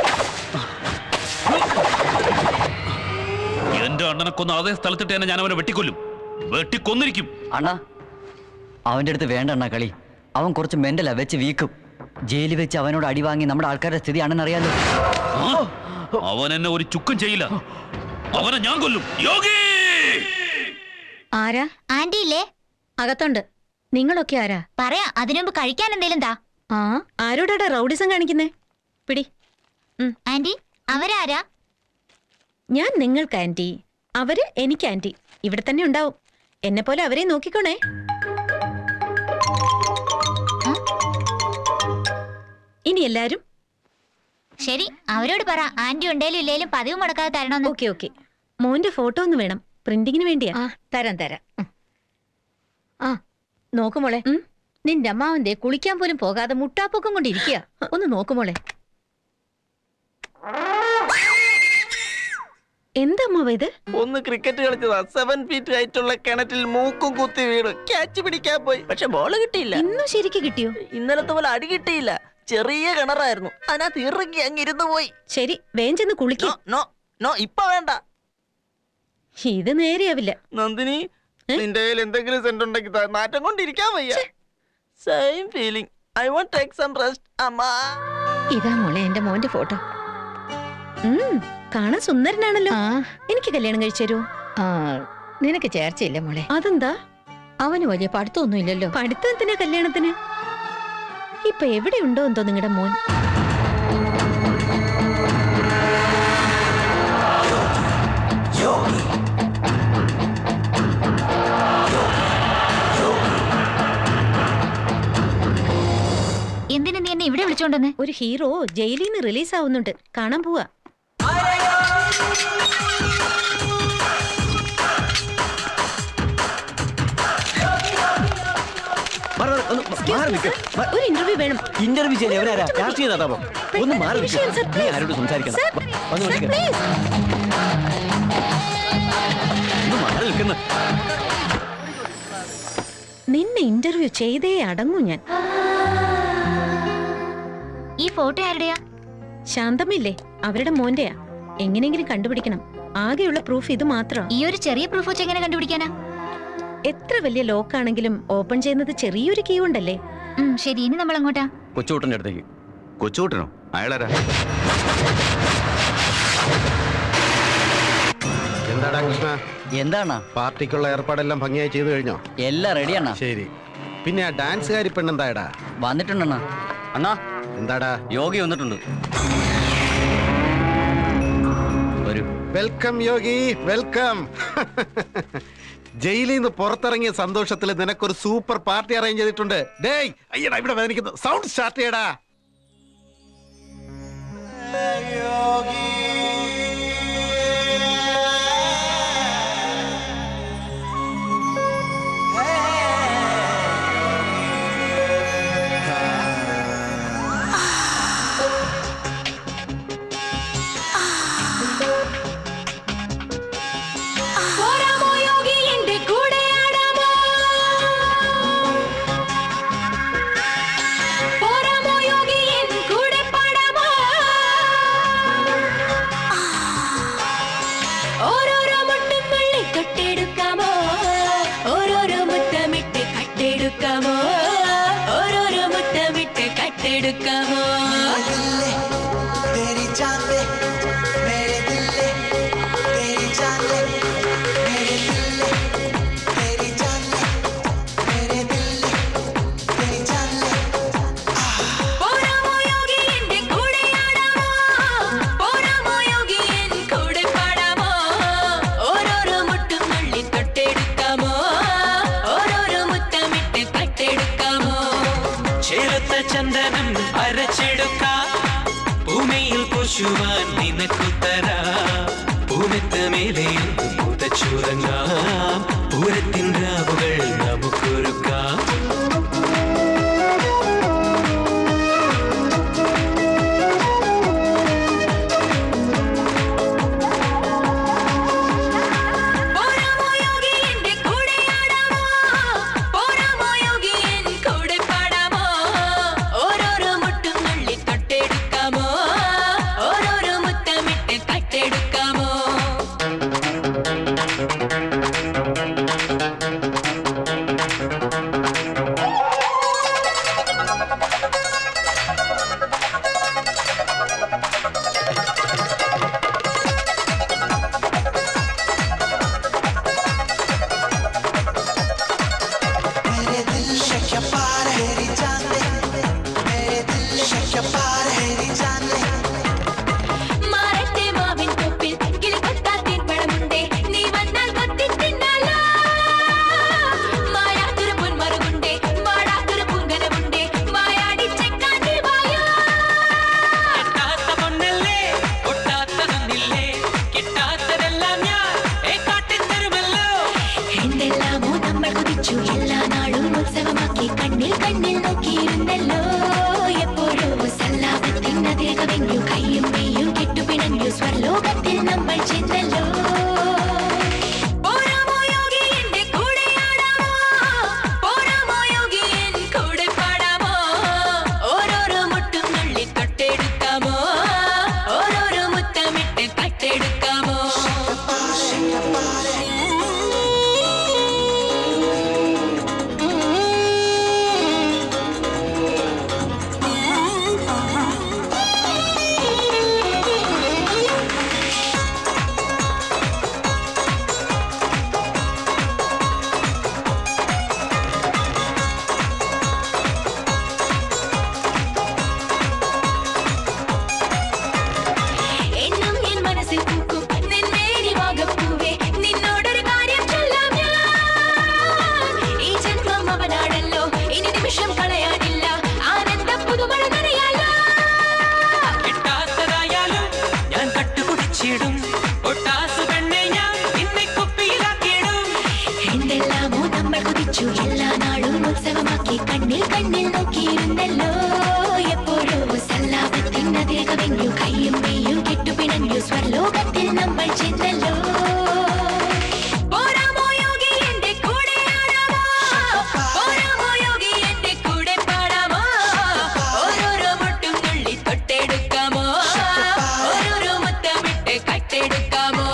എന്റെ അണ്ണനെ കൊന്ന അതേ സ്ഥലത്തിട്ട് തന്നെ ഞാൻ അവനെ വെട്ടിക്കൊല്ലും വെട്ടിക്കൊന്നിരിക്കും അണ്ണാ അവന്റെ അടുത്ത് വേണ്ട അണ്ണാ കളി അവൻ കുറച്ച് മെന്റലാ വെച്ച് വീക്കും ജയിലിൽ വെച്ച് അവനോട് അടി വാങ്ങി നമ്മുടെ ആൾക്കാരുടെ സ്ഥിതി ആണെന്ന് അറിയാലോ അവൻ എന്നെ ഒരു ചുക്കും ചെയ്യില്ല അവനെ ഞാൻ കൊല്ലും യോഗി ആരാ ആന്റി ഇല്ലേ അകത്തുണ്ട് നിങ്ങളൊക്കെ ആരാ പറയാ അതിനുമുമ്പ് കഴിക്കാൻ എന്തേലും താ ആ ആരോടാടാ റൗഡിസം കാണിക്കുന്നേ പിടി ആന്റി അവരാരാ ഞാൻ നിങ്ങൾക്ക് ആന്റി അവര് എനിക്ക് ആന്റി ഇവിടെ തന്നെ ഉണ്ടാവും എന്നെ പോലെ അവരെ നോക്കിക്കോണേ ഇനി എല്ലാരും ശരി അവരോട് പറ ആന്റി ഉണ്ടേലും ഇല്ലേലും പതിവ് മുടക്കാതെ തരണമെന്ന് ഓക്കെ ഓക്കെ മോന്റെ ഫോട്ടോ ഒന്ന് വേണം പ്രിന്റിങ്ങിന് വേണ്ടിയാ ആ തരാം തരാം ഉം. ആ നോക്കുമോളെ നിന്റെ അമ്മാവന്റെ കുളിക്കാൻ പോലും പോകാതെ മുട്ടാപ്പൊക്കം കൊണ്ട് ഇരിക്കുക ഒന്ന് നോക്കുമോളെ എന്താ അമ്മാവ ഇത് ഒന്ന് ക്രിക്കറ്റ് കളിച്ചതാ സെവൻ ഫീറ്റ് ഹൈറ്റുള്ള കിണറ്റിൽ മൂക്കും കുത്തി വീണ് ക്യാച്ച് പിടിക്കാൻ പോയി പക്ഷെ ബോള് കിട്ടിയില്ല ഇന്നും ശരിക്ക് കിട്ടിയോ ഇന്നലത്തെ പോലെ അടി കിട്ടിയില്ല ചെറിയ കിണറായിരുന്നു അതിനകത്ത് ഇറങ്ങി അങ്ങ് ഇരുന്ന് പോയി ശരി വേഗം ചെന്ന് കുളിക്കോ നോ നോ ഇപ്പൊ വേണ്ട ഇത് നേരെയാവില്ല നന്ദിനി നിന്റെ കയ്യിൽ എന്തെങ്കിലും സെന്റ് ഉണ്ടെങ്കിൽ താ. നാറ്റം കൊണ്ടിരിക്കാൻ വയ്യ same feeling I won't take some rest അമ്മാ ഇതാ മോളെ എന്റെ മോന്റെ ഫോട്ടോ ഉം, കാണാൻ സുന്ദരനാണല്ലോ എനിക്ക് കല്യാണം കഴിച്ചു തരുമോ ആ നിനക്ക് ചേർച്ചയില്ല മോളെ അതെന്താ അവന് വലിയ പഠിത്തമൊന്നും ഇല്ലല്ലോ പഠിത്തം എന്തിനാ കല്യാണത്തിന് ഇപ്പൊ എവിടെയുണ്ടോ എന്തോ നിങ്ങളുടെ മോൻ എന്തിനു നീ എന്നെ ഇവിടെ വിളിച്ചോണ്ടെന്ന് ഒരു ഹീറോ ജയിലിൽ നിന്ന് റിലീസ് ആവുന്നുണ്ട് കാണാൻ പോവാ ഒരു ഇന്റർവ്യൂ വേണം ഇന്റർവ്യൂ ചെയ്യാൻ എവരാരാ രാഷ്ട്രീയ നേതാവോ ഒന്ന് മാറി നിൽക്ക്. വിഷയം, സർ, നീ please. ആരോട് സംസാരിക്കണം സർ, വന്ന് സർ, വിളിക്ക്. please. ഒന്ന് മാറി നിൽക്കുന്നു നിന്നെ ഇന്റർവ്യൂ ചെയ്തേ അടങ്ങൂ ഞാൻ ഈ ഫോട്ടോ ആരുടെയാ ശാന്തമില്ലേ അവരുടെ മോന്റെയാ എങ്ങനെയെങ്കിലും കണ്ടുപിടിക്കണം ആകെയുള്ള പ്രൂഫ് ഇത് മാത്രം ഈ ഒരു ചെറിയ പ്രൂഫ് വെച്ച് എങ്ങനെ കണ്ടുപിടിക്കാനാ എത്ര വലിയ ലോക്കാണെങ്കിലും ഓപ്പൺ ചെയ്യുന്നത് ചെറിയൊരു കീ ഉണ്ടല്ലേ ഉം, ശരി ഇനി നമ്മൾ അങ്ങോട്ടാ കൊച്ചുകൂട്ടന്റെ അടുത്തേക്ക് കൊച്ചുകൂട്ടനോ അയാളാരാ എന്താടാ കൃഷ്ണ എന്താണ് പാർട്ടിക്കുള്ള ഏർപ്പാടെല്ലാം ഭംഗിയായി ചെയ്തു കഴിഞ്ഞോ എല്ലാം റെഡിയാണ ശരി പിന്നെ ആ ഡാൻസുകാരി പെണ്ണെന്തായടാ വന്നിട്ടുണ്ടെണ്ണ അണ്ണാ എന്താടാ യോഗി വന്നിട്ടുണ്ട് വരൂ വെൽക്കം യോഗി വെൽക്കം ജയിലിൽ നിന്ന് പുറത്തിറങ്ങിയ സന്തോഷത്തിൽ നിനക്കൊരു സൂപ്പർ പാർട്ടി അറേഞ്ച് ചെയ്തിട്ടുണ്ട് ഡേയ് അയ്യടാ ഇവിടെ വേദനിക്കുന്നു സൗണ്ട് സ്റ്റാർട്ട് ചെയ്യടാ പോരാമോ യോഗി എന്റെ കൂടെ ആടാമോ പോരാമോ യോഗി എൻ കൂടെ പാടാമോ കൊതിച്ചുവാൻ നിനക്കു തരാം പൂമെത്ത മേലെയൊന്ന് പുതച്ചുറങ്ങാം പൂരത്തിൻ രാവുകൾ നമുക്കൊരുക്കാം പോരാമോ യോഗി എന്റെ കൂടെ ആടാമോ പോരാമോ യോഗി എൻ കൂടെ പാടാമോ ഓരോരോ മുട്ടും നുള്ളി തൊട്ടെടുക്കാമോ ഓരോരോ മുത്തമിട്ട് കട്ടെടുക്കാമോ मेरे दिल शक्य पार है री जाने मेरे दिल शक्य पार है री जाने മാറട്ടെ മാവിൻ തൊപ്പിൽ കിളികൊത്താത്തിൻ പഴമുണ്ടേ നീ വന്നാൽ കൊത്തി തിന്നാലോ മായാത്തൊരു പൊന്മറുകുണ്ടേ വാടാത്തൊരു പൂങ്കനമുണ്ടേ വായാടി ചെക്കാണ്ടി വായോ കിട്ടാത്ത പൊന്നല്ലേ ഒട്ടാത്തതൊന്നില്ലേ കിട്ടാത്തതെല്ലാം ഞാൻ ഏ കാട്ടിത്തരുമല്ലോ എന്തെല്ലാമോ നമ്മൾ കുതിച്ചു എല്ലാ നാളും ഉത്സവമാക്കി കണ്ണിൽ കണ്ണിൽ നോക്കിയിരുന്നല്ലോ എപ്പോഴോ സല്ലാപത്തിൻ അതിരെ കവിഞ്ഞു കയ്യും മെയ്യും കെട്ടുപിണഞ്ഞു സ്വർലോകത്തിൽ നമ്മൾ ചെന്നല്ലോ പോരാമോ യോഗി എന്റെ കൂടെ ആടാമോ പോരാമോ യോഗി എൻ കൂടെ പാടാമോ ഓരോരോ മുട്ടും നുള്ളി തൊട്ടെടുക്കാമോ ഓരോരോ മുത്തമിട്ട് കട്ടെടുക്കാമോ എന്നും എൻ മനസ്സിൽ പൂക്കും നിന്മേനി വാഗപ്പൂവേ നിന്നോടൊരു കാര്യം ചൊല്ലാം ഞാൻ ഈ ജന്മം അവനാണല്ലോ ഇനി നിമിഷം കളയാനില്ല ആനന്ദ പുതുമഴ നനയാലോ കിട്ടാത്തതായാലും ഞാൻ കട്ടുകുടിച്ചിടും ഒട്ടാസു പെണ്ണെ ഞാൻ നിന്നെ കുപ്പിയിലാക്കിയിടും എന്തെല്ലാമോ നമ്മൾ കുതിച്ചു എല്ലാ നാളും ഉത്സവമാക്കി കണ്ണിൽ കണ്ണിൽ നോക്കിയിരുന്നല്ലോ എപ്പോഴോ സല്ലാപത്തിൻ അതിരെ കവിഞ്ഞു കയ്യും മെയ്യും കെട്ടുപിണഞ്ഞു സ്വർലോകത്തിൽ നമ്മൾ ചെന്നല്ലോ പോരാമോ യോഗി എന്റെ കൂടെ ആടാമോ പോരാമോ യോഗി എന്റെ കൂടെ പാടാമോ ഓരോരോ മുട്ടും നുള്ളി തൊട്ടെടുക്കാമോ ഓരോരോ മുത്തമിട്ട് കട്ടെടുക്കാമോ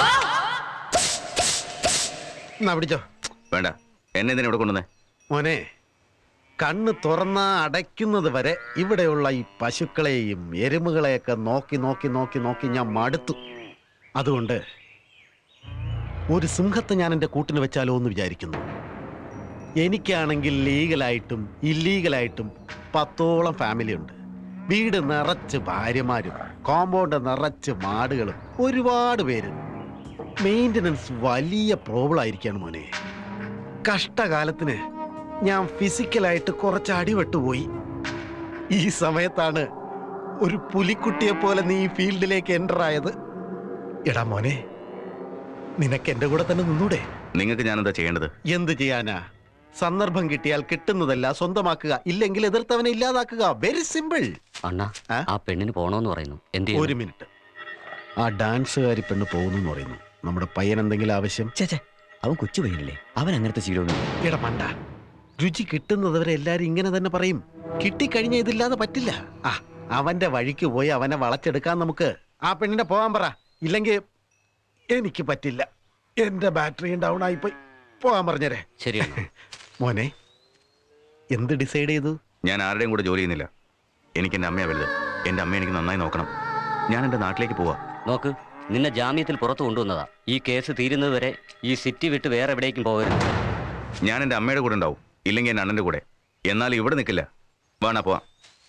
എന്നാ പിടിച്ചോ വേണ്ട എന്നെ ഇതിനെ ഇവിടെ കൊണ്ടുവന്നേ മോനെ കണ്ണ് തുറന്ന അടയ്ക്കുന്നത് വരെ ഇവിടെയുള്ള ഈ പശുക്കളെയും എരുമകളെയൊക്കെ നോക്കി നോക്കി നോക്കി നോക്കി ഞാൻ മടുത്തു അതുകൊണ്ട് ഒരു സിംഹത്തെ ഞാൻ എൻ്റെ കൂട്ടിന് വെച്ചാലോ എന്ന് വിചാരിക്കുന്നു എനിക്കാണെങ്കിൽ ലീഗലായിട്ടും ഇല്ലീഗലായിട്ടും പത്തോളം ഫാമിലി ഉണ്ട് വീട് നിറച്ച് ഭാര്യമാരും കോമ്പൗണ്ട് നിറച്ച് മാടുകളും ഒരുപാട് പേര് മെയിൻ്റനൻസ് വലിയ പ്രോബ്ലം ആയിരിക്കാണ് മോനെ കഷ്ടകാലത്തിന് ഞാൻ ഫിസിക്കലായിട്ട് കുറച്ച് അടിവെട്ടുപോയി ഈ സമയത്താണ് ഒരു പുലിക്കുട്ടിയെ പോലെ നീ ഈ ഫീൽഡിലേക്ക് എൻ്റർ ആയത് എടാ മോനെ നിനക്ക് എൻ്റെ കൂടെ തന്നെ നിന്നൂടെ നിങ്ങൾക്ക് ഞാൻ എന്താ ചെയ്യേണ്ടത് എന്ത് ചെയ്യാനാ സന്ദർഭം കിട്ടിയാൽ കിട്ടുന്നതല്ല സ്വന്തമാക്കുക ഇല്ലെങ്കിൽ എതിർത്തവനെ ഇല്ലാതാക്കുക വെരി സിമ്പിൾ അണ്ണാ ആ പെണ്ണിന് പോണോന്ന് പറയുന്നു എന്ത് ഒരു മിനിറ്റ് ആ ഡാൻസുകാരി പെണ്ണ് പോകുന്നു പറയുന്നു നമ്മുടെ പയ്യൻ എന്തെങ്കിലും ആവശ്യം അവൻ കൊച്ചു പയ്യനല്ലേ അവൻ അങ്ങനത്തെ ശീലമൊന്നും എടാ മണ്ട രുചി കിട്ടുന്നതുവരെ എല്ലാരും ഇങ്ങനെ തന്നെ പറയും കിട്ടിക്കഴിഞ്ഞ ഇതില്ലാതെ പറ്റില്ല ആ അവന്റെ വഴിക്ക് പോയി അവനെ വളച്ചെടുക്കാൻ നമുക്ക് ആ പെണ്ണിനെ പോകാൻ പറ ഇല്ലെങ്കിൽ എനിക്ക് പറ്റില്ല എന്റെ ബാറ്ററി ഡൗൺ ആയിപ്പോയി പോകാൻ പറഞ്ഞേരെ ശരി മോനെ എന്ത് ഡിസൈഡ് ചെയ്തു ഞാൻ ആരുടെയും കൂടെ ജോലി ചെയ്യുന്നില്ല എനിക്ക് എൻ്റെ അമ്മയെ വലുത് എൻ്റെ അമ്മയെ എനിക്ക് നന്നായി നോക്കണം ഞാൻ എൻ്റെ നാട്ടിലേക്ക് പോവാ നോക്ക് നിന്നെ ജാമ്യത്തിൽ പുറത്തു കൊണ്ടുവന്നതാ ഈ കേസ് തീരുന്നത് വരെ ഈ സിറ്റി വിട്ട് വേറെ എവിടേക്കും പോകരുത് ഞാൻ എൻ്റെ അമ്മയുടെ കൂടെ ഉണ്ടാവും ഇല്ലെങ്കിൽ എൻ്റെ അണ്ണൻ്റെ കൂടെ എന്നാൽ ഇവിടെ നിൽക്കില്ല വേണ പോവാം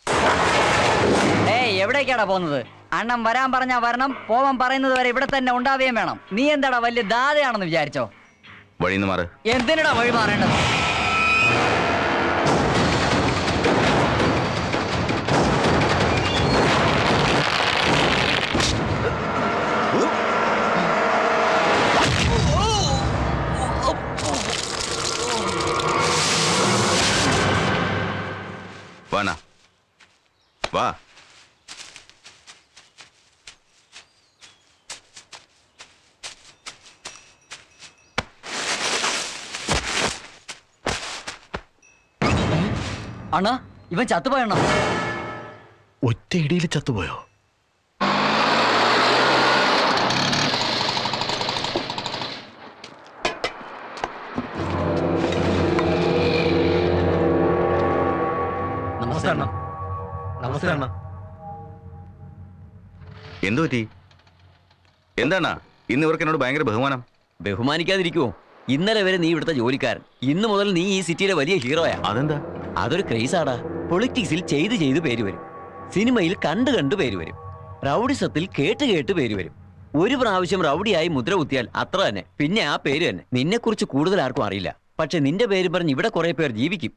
ഏയ് എവിടേക്കാടാ പോകുന്നത് അണ്ണൻ വരാൻ പറഞ്ഞാ വരണം പോവാൻ പറയുന്നത് വരെ ഇവിടെ തന്നെ ഉണ്ടാവുകയും വേണം നീ എന്താടാ വലിയ ദാതയാണെന്ന് വിചാരിച്ചോ വഴിന്ന് മാറ് എന്തിനടാ വഴി മാറേണ്ടത് അണ്ണാ ഇവൻ ചത്തുപോയണ്ണ ഒറ്റ ഇടിയിൽ ചത്തുപോയോ നമസ്തേ അണ്ണ നമസ്തേ അണ്ണ എന്തു പറ്റി എന്താണ് ഇന്ന് ഇവർക്ക് എന്നോട് ഭയങ്കര ബഹുമാനം ബഹുമാനിക്കാതിരിക്കുമോ ഇന്നലെ വരെ നീ ഇവിടുത്തെ ജോലിക്കാരൻ ഇന്ന് മുതൽ നീ ഈ സിറ്റിയിലെ വലിയ ഹീറോയാ അതെന്താ അതൊരു ക്രൈസാടാ പൊളിറ്റിക്സിൽ ചെയ്ത് ചെയ്ത് പേര് വരും സിനിമയിൽ കണ്ട് കണ്ട് പേര് വരും റൗഡിസത്തിൽ കേട്ട് കേട്ട് പേര് വരും ഒരു പ്രാവശ്യം റൗഡിയായി മുദ്ര കുത്തിയാൽ അത്ര തന്നെ പിന്നെ ആ പേര് തന്നെ നിന്നെക്കുറിച്ച് കൂടുതൽ ആർക്കും അറിയില്ല പക്ഷെ നിന്റെ പേര് പറഞ്ഞ് ഇവിടെ കുറെ പേർ ജീവിക്കും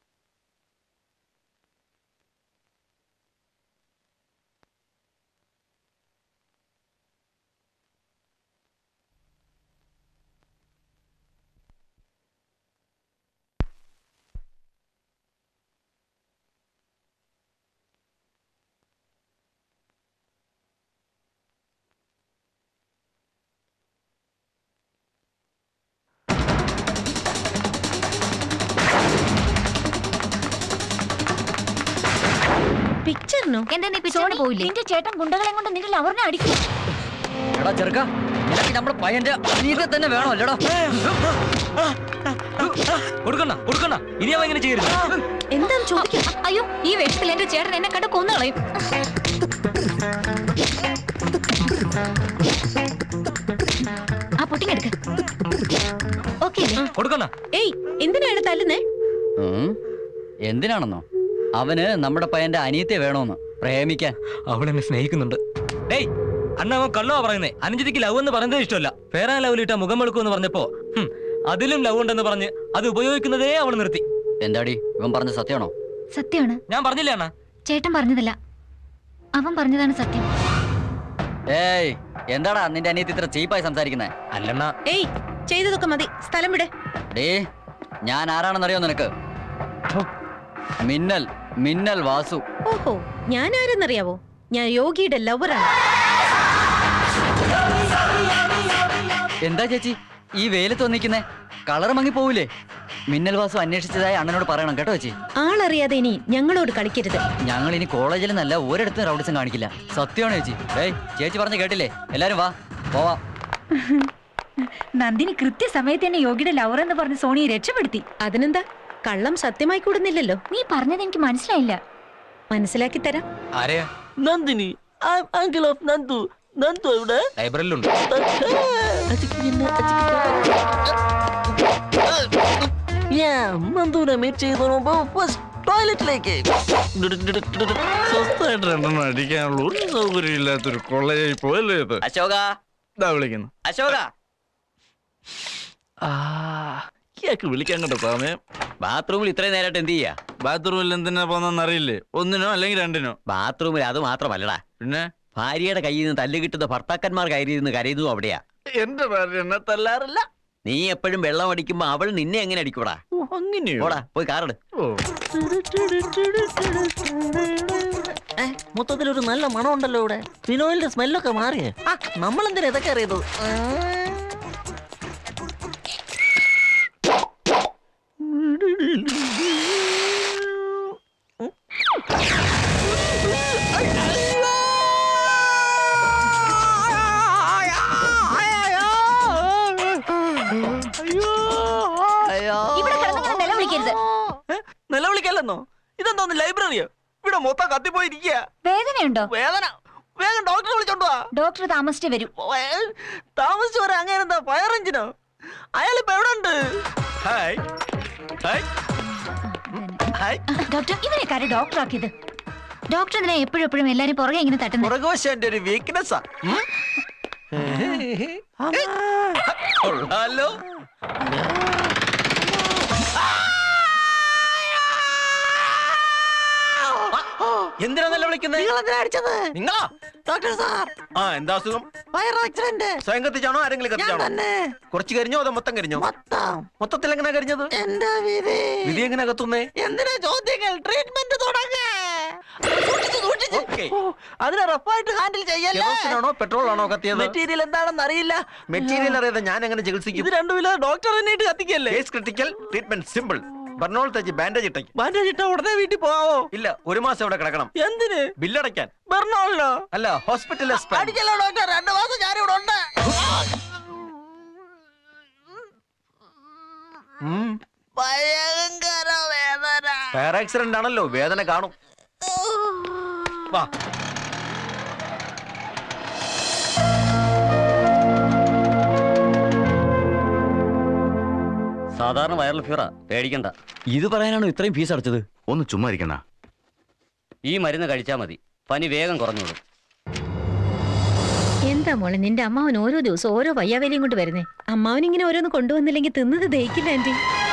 പിക്ചറിനോ എന്താ നീ പിച്ചോട് പോയില്ലേ നിന്റെ ചേട്ടൻ ഗുണ്ടകളെ കൊണ്ട് നിന്റെ ലവറിനെ അടിക്കും എടാ ചെറുക്ക നിനക്ക് നമ്മുടെ പയ്യന്റെ അനിയത്തെ തന്നെ വേണോ അല്ലടാ കൊടുക്കണ്ട കൊടുക്കണ്ട ഇനി അവൻ ഇങ്ങനെ ചെയ്യരുത് എന്താണ് ചോദിക്കാം അയ്യോ ഈ വേഷത്തിൽ എന്റെ ചേട്ടൻ എന്നെ കണ്ട് കൊന്നു കളയും ആ പൊട്ടിങ്ങെടുക്ക് ഓക്കെ അല്ലേ കൊടുക്കണ്ട ഏയ് എന്തിനാണ് തല്ലുന്നേ ഉം. എന്തിനാണെന്നോ അവന് നമ്മുടെ പയ്യന്റെ അനിയത്തെ വേണോന്ന് പ്രേമിക്കാൻ അവൾ എന്നെ സ്നേഹിക്കുന്നുണ്ട് ഡേയ് അണ്ണ അവൻ കള്ളോ പറയുന്നേ അനുജതിക്ക് ലവ് എന്ന് പറയുന്നത് ഇഷ്ടമല്ല ഫേറാ ലവിലിട്ട മുഖം വെളുക്കുമെന്ന് പറഞ്ഞപ്പോ ഹും, അതിലും ലവ് ഉണ്ടെന്ന് പറഞ്ഞ് അത് ഉപയോഗിക്കുന്നതേ അവൾ നിർത്തി എന്താടി ഇവൻ പറഞ്ഞ സത്യമാണോ സത്യമാണ് ഞാൻ പറഞ്ഞില്ലേ അണ്ണ ചേട്ടൻ പറഞ്ഞതല്ല അവൻ പറഞ്ഞതാണ് സത്യം ഏയ് എന്താടാ നിന്റെ അനിയത്തി ഇത്ര ചീപ്പായി സംസാരിക്കുന്നേ അല്ലണ്ണ ഏയ് ചെയ്തതൊക്കെ മതി സ്ഥലം വിട് ഡേ ഞാൻ ആരാണെന്നറിയോ നിനക്ക് മിന്നൽ മിന്നൽ വാസു ഓഹോ ഞാൻ ആരെന്നറിയാവോ ഞാൻ യോഗിയുടെ ലവറാണ് എന്താ ചേച്ചി ഈ വെയിലത്ത് വന്നിരിക്കുന്നേ കളർ മങ്ങി പോവില്ലേ മിന്നൽ വാസു അന്വേഷിച്ചതായി അണ്ണനോട് പറയണം കേട്ടോ ചേച്ചി ആളറിയാതെ ഇനി ഞങ്ങളോട് കളിക്കരുത് ഞങ്ങൾ ഇനി കോളേജിൽ നിന്നല്ല ഒരിടത്തും റൗഡിസം കാണിക്കില്ല സത്യമാണ് ചേച്ചി ഏയ് ചേച്ചി പറഞ്ഞ കേട്ടില്ലേ എല്ലാരും വാ പോവാ നന്ദിനി കൃത്യസമയത്ത് തന്നെ യോഗിയുടെ ലവർ എന്ന് പറഞ്ഞ് സോണിയെ രക്ഷപ്പെടുത്തി അതിനെന്താ കള്ളം സത്യമായി കൂടുന്നില്ലല്ലോ നീ പറഞ്ഞത് എനിക്ക് മനസ്സിലായില്ല മനസ്സിലാക്കി തരാം ആരെയാ നന്ദിനി അങ്കിൾ ഓഫ് നന്ദു നന്ദു എവിടെ ലൈബ്രറിയിലുണ്ട് നന്ദുവിനെ മീറ്റ് ചെയ്തോ ഫസ്റ്റ് ടോയ്ലറ്റിലേക്ക് സ്വസ്ഥമായിട്ട് രണ്ടെണ്ണം അടിക്കാനുള്ള ഒരു സൗകര്യം ഇല്ലാത്തൊരു കൊള്ളയായി പോയല്ലേ ഇത് അശോക ഇതാ വിളിക്കുന്നു അശോക ഇയാൾക്ക് വിളിക്കാൻ കണ്ട സമയം ബാത്റൂമിൽ ഇത്രയും നേരമായിട്ട് എന്ത് ചെയ്യാ ബാത്റൂമിൽ എന്തിനാ പോന്നെന്ന് അറിയില്ലേ ഒന്നിനോ അല്ലെങ്കിൽ രണ്ടിനോ ബാത്റൂമിൽ അത് മാത്രമല്ലടാ പിന്നെ ഭാര്യയുടെ കയ്യിൽ നിന്ന് തല്ല് കിട്ടുന്ന ഭർത്താക്കന്മാർ കയറി നിന്ന് കരയുന്നതും അവിടെയാ എന്റെ ഭാര്യ എന്നെ തല്ലാറില്ല നീ എപ്പോഴും വെള്ളം അടിക്കുമ്പോ അവൾ നിന്നെ എങ്ങനെ അടിക്കൂടാ അങ്ങനെയോ ഓടാ പോയി കാറട് മൊത്തത്തിലൊരു നല്ല മണം ഉണ്ടല്ലോ ഇവിടെ ഫിനോയിലിന്റെ സ്മെല്ലൊക്കെ മാറിയേ ആ നമ്മളെന്തിനാ ഇതൊക്കെ അറിയത് ഇവിടെ കിടന്നിങ്ങനെ നിലവിളിക്കരുത് നിലവിളിക്കല്ലെന്നോ ഇതെന്തോന്ന് ലൈബ്രറിയോ ഇവിടെ മൊത്തം കത്തിപ്പോയിരിക്കുക വേദനയുണ്ടോ വേദന വേഗം ഡോക്ടറെ വിളിച്ചോണ്ട് വാ ഡോക്ടർ താമസിച്ചേ വരൂ താമസിച്ചു വരാൻ അങ്ങനെ എന്താ ഫയർ എഞ്ചിനോ അയാളിപ്പോ എവിടെ ഉണ്ട് ഹായ് ഹായ് ഹായ് ഡോക്ടർ ഇവനെ കാര്യം ഡോക്ടർ ആക്കിയത് ഡോക്ടർ എന്തിനാ എപ്പോഴും എപ്പോഴും എല്ലാരും പുറകെ ഇങ്ങനെ തട്ടുന്നത് പുറകുവശം എന്റെ ഒരു വീക്ക്നെസ്സാ ഹലോ എന്തിനാ നിലവിളിക്കുന്നത് നിങ്ങൾ എന്തിനാ അടിച്ചത് നിങ്ങളാ ഡോക്ടർ സാർ ആ എന്താ അസുഖം ഫയർ ആക്സിഡന്റ് സ്വയം കത്തിച്ചാണോ ആരെങ്കിലും കത്തിച്ചാണോ തന്നെ കുറച്ച് കരിഞ്ഞോ അതോ മൊത്തം കരിഞ്ഞോ മൊത്തത്തിൽ എങ്ങനെ കരിഞ്ഞത് എന്റെ വിധി വിധി എങ്ങനെ കത്തുന്നേ എന്തിനാ ചോദ്യങ്ങൾ ട്രീറ്റ്മെന്റ് തുടങ്ങ അതിനെ റഫായിട്ട് ഹാൻഡിൽ ചെയ്യല്ലേ കെറോസിനാണോ പെട്രോൾ ആണോ കത്തിയത് മെറ്റീരിയൽ എന്താണെന്ന് അറിയില്ല മെറ്റീരിയൽ അറിയാതെ ഞാൻ എങ്ങനെ ചികിത്സിക്കും ഇത് രണ്ടുമില്ല ഡോക്ടർ തന്നെയായിട്ട് കത്തിക്കല്ലേ case critical treatment simple Burnol തേച്ച് ബാൻഡേജ് ഇട്ടേക്ക് ബാൻഡേജ് ഇട്ട ഉടനെ വീട്ടിൽ പോവോ ഇല്ല ഒരു മാസം ഇവിടെ കിടക്കണം എന്തിന് ബില്ലടയ്ക്കാൻ ബർണോളിലോ അല്ല ഹോസ്പിറ്റലിലെ സ്പെൻഡ്. അടിക്കല്ലോ ഡോക്ടർ രണ്ടു മാസം ഞാനിവിടെ ഉണ്ട് ഉം. ഭയങ്കര വേദന ഫയർ ആക്സിഡന്റ് ആണല്ലോ വേദന കാണും വാ സാധാരണ വൈറൽ ഫീവറാ പേടിക്കണ്ട ഇത് പറയാനാണോ ഇത്രയും ഫീസ് അടച്ചത് ഒന്ന് ചുമ്മാ ഇരിക്കണ ഈ മരുന്ന് കഴിച്ചാൽ മതി പനി വേഗം കുറഞ്ഞോളും എന്താ മോളെ നിന്റെ അമ്മാവൻ ഓരോ ദിവസം ഓരോ വയ്യാവേലിയും കൊണ്ട് വരുന്നേ അമ്മാവൻ ഇങ്ങനെ ഓരോന്ന് കൊണ്ടുവന്നില്ലെങ്കിൽ തിന്നത് ദഹിക്കില്ല ആന്റി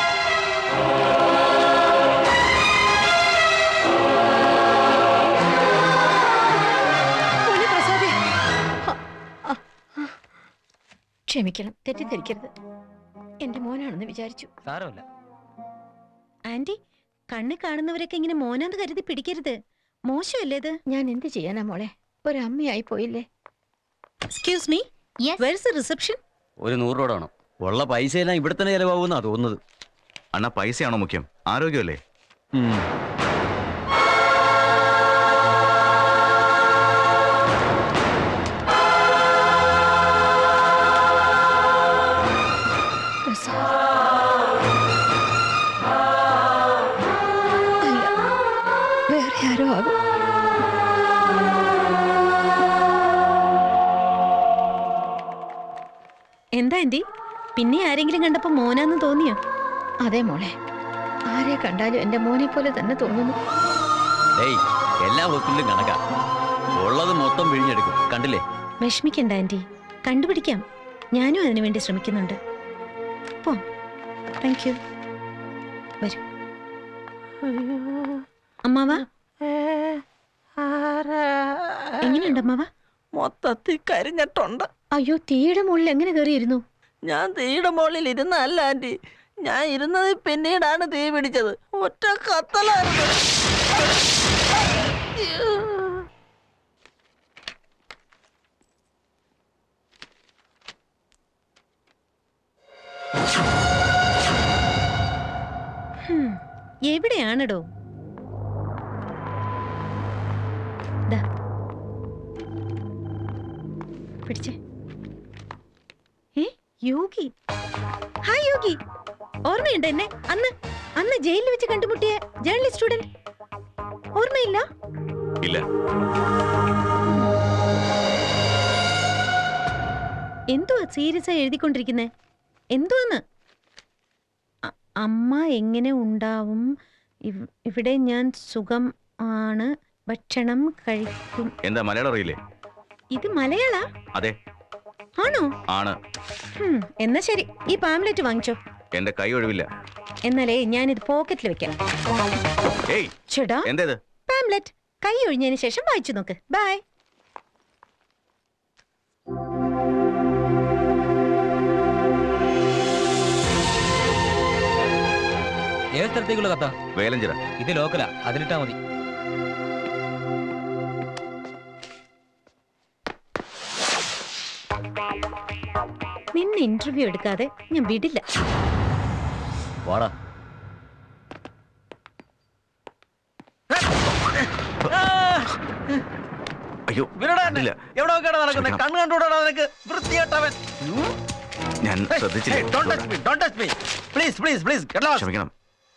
മോനെ പ്രസാദേ അ, അ, അ. ക്ഷമിക്കണം തെറ്റിദ്ധരിക്കരുത് എന്റെ മോനാണെന്ന് വിചാരിച്ചു സാരമില്ല ആന്റി കണ്ണ് കാണുന്നവരൊക്കെ ഇങ്ങനെ മോനാന്ന് കരുതി പിടിക്കരുത് മോശമല്ലേ ഇത് ഞാൻ എന്ത് ചെയ്യാനാ മോളെ ഒരമ്മയായി പോയില്ലേ എക്സ്ക്യൂസ് മീ വെർസ് റിസപ്ഷൻ ഒരു നൂറ് രൂപ വേണം ഉള്ള പൈസയെല്ലാം ഇവിടെ തന്നെ ചെലവാകുമെന്നാ തോന്നുന്നത് അണ്ണാ പൈസയാണോ മുഖ്യം ആരോഗ്യമല്ലേ അല്ല വേറെ ആരോ ആകും എന്താ ആന്റി പിന്നെ ആരെങ്കിലും കണ്ടപ്പോ മോനാന്ന് തോന്നിയോ അതെ മോളെ ആരെ കണ്ടാലും എന്റെ മോനെ പോലെ തന്നെ തോന്നുന്നു ഏയ് എല്ലാ ഹോസ്പിറ്റലും കണക്കാ ഉള്ളത് മൊത്തം പിഴിഞ്ഞെടുക്കും കണ്ടില്ലേ വിഷമിക്കണ്ട ആന്റി കണ്ടുപിടിക്കാം ഞാനും അതിനു വേണ്ടി ശ്രമിക്കുന്നുണ്ട് പോ താങ്ക് യു വരൂ അമ്മാവ എങ്ങനെയുണ്ട് അമ്മാവ മൊത്തത്തിൽ കരിഞ്ഞിട്ടുണ്ട് അയ്യോ തീയുടെ മുകളിൽ എങ്ങനെ കയറിയിരുന്നു ഞാൻ തീയുടെ മുകളിൽ ഇരുന്നല്ല ആന്റി ഞാൻ ഇരുന്നത് പിന്നീടാണ് തീ പിടിച്ചത് ഒറ്റ കത്തലായിരുന്നു ഹും, എവിടെയാണെടോ ദാ. പിടിച്ചേ ഏ യോഗി ഹായ് യോഗി ഓർമ്മയുണ്ട് എന്നെ അന്ന് അന്ന് ജയിലിൽ വെച്ച് കണ്ടുമുട്ടിയ ജേർണലിസ്റ്റ് സ്റ്റുഡന്റ് ഓർമ്മയില്ല ഇല്ല എന്തുവാ സീരിയസ് ആയി എഴുതിക്കൊണ്ടിരിക്കുന്നേ എന്തുവാന്ന് അ- അമ്മ എങ്ങനെ ഉണ്ടാവും ഇവ്- ഇവിടെ ഞാൻ സുഖം ആണ് ഭക്ഷണം കഴിക്കും എന്താ മലയാളം അറിയില്ലേ ഇത് മലയാള അതെ ആണോ ആണ് ഹും, എന്നാ ശരി ഈ പാംലെറ്റ് വാങ്ങിച്ചോ എന്റെ കൈ ഒഴിവില്ല എന്നാലേ ഞാനിത് പോക്കറ്റിൽ വെക്കാം ഏയ് ചേട്ടാ എന്തേത് പാംലെറ്റ് കൈ ഒഴിഞ്ഞതിന് ശേഷം വായിച്ചു നോക്ക് ബൈ ഏത് സ്ഥലത്തേക്കുള്ള കത്ത വേലഞ്ചിറ ഇത് ലോക്കലാ അതിലിട്ടാ മതി നിന്നെ ഇന്റർവ്യൂ എടുക്കാതെ ഞാൻ വിടില്ല വാടാ അയ്യോ വിരടാ എന്നെ. ഇല്ല. എവിടെ നോക്കിയാണ് നടക്കുന്നത് ക്ഷമിക്കണം. കണ്ണ് കണ്ടുകൂടാ നിനക്ക് വൃത്തികെട്ടവൻ ഞാൻ ശ്രദ്ധിച്ചില്ല don't touch me don't touch me please please please get lost ക്ഷമിക്കണം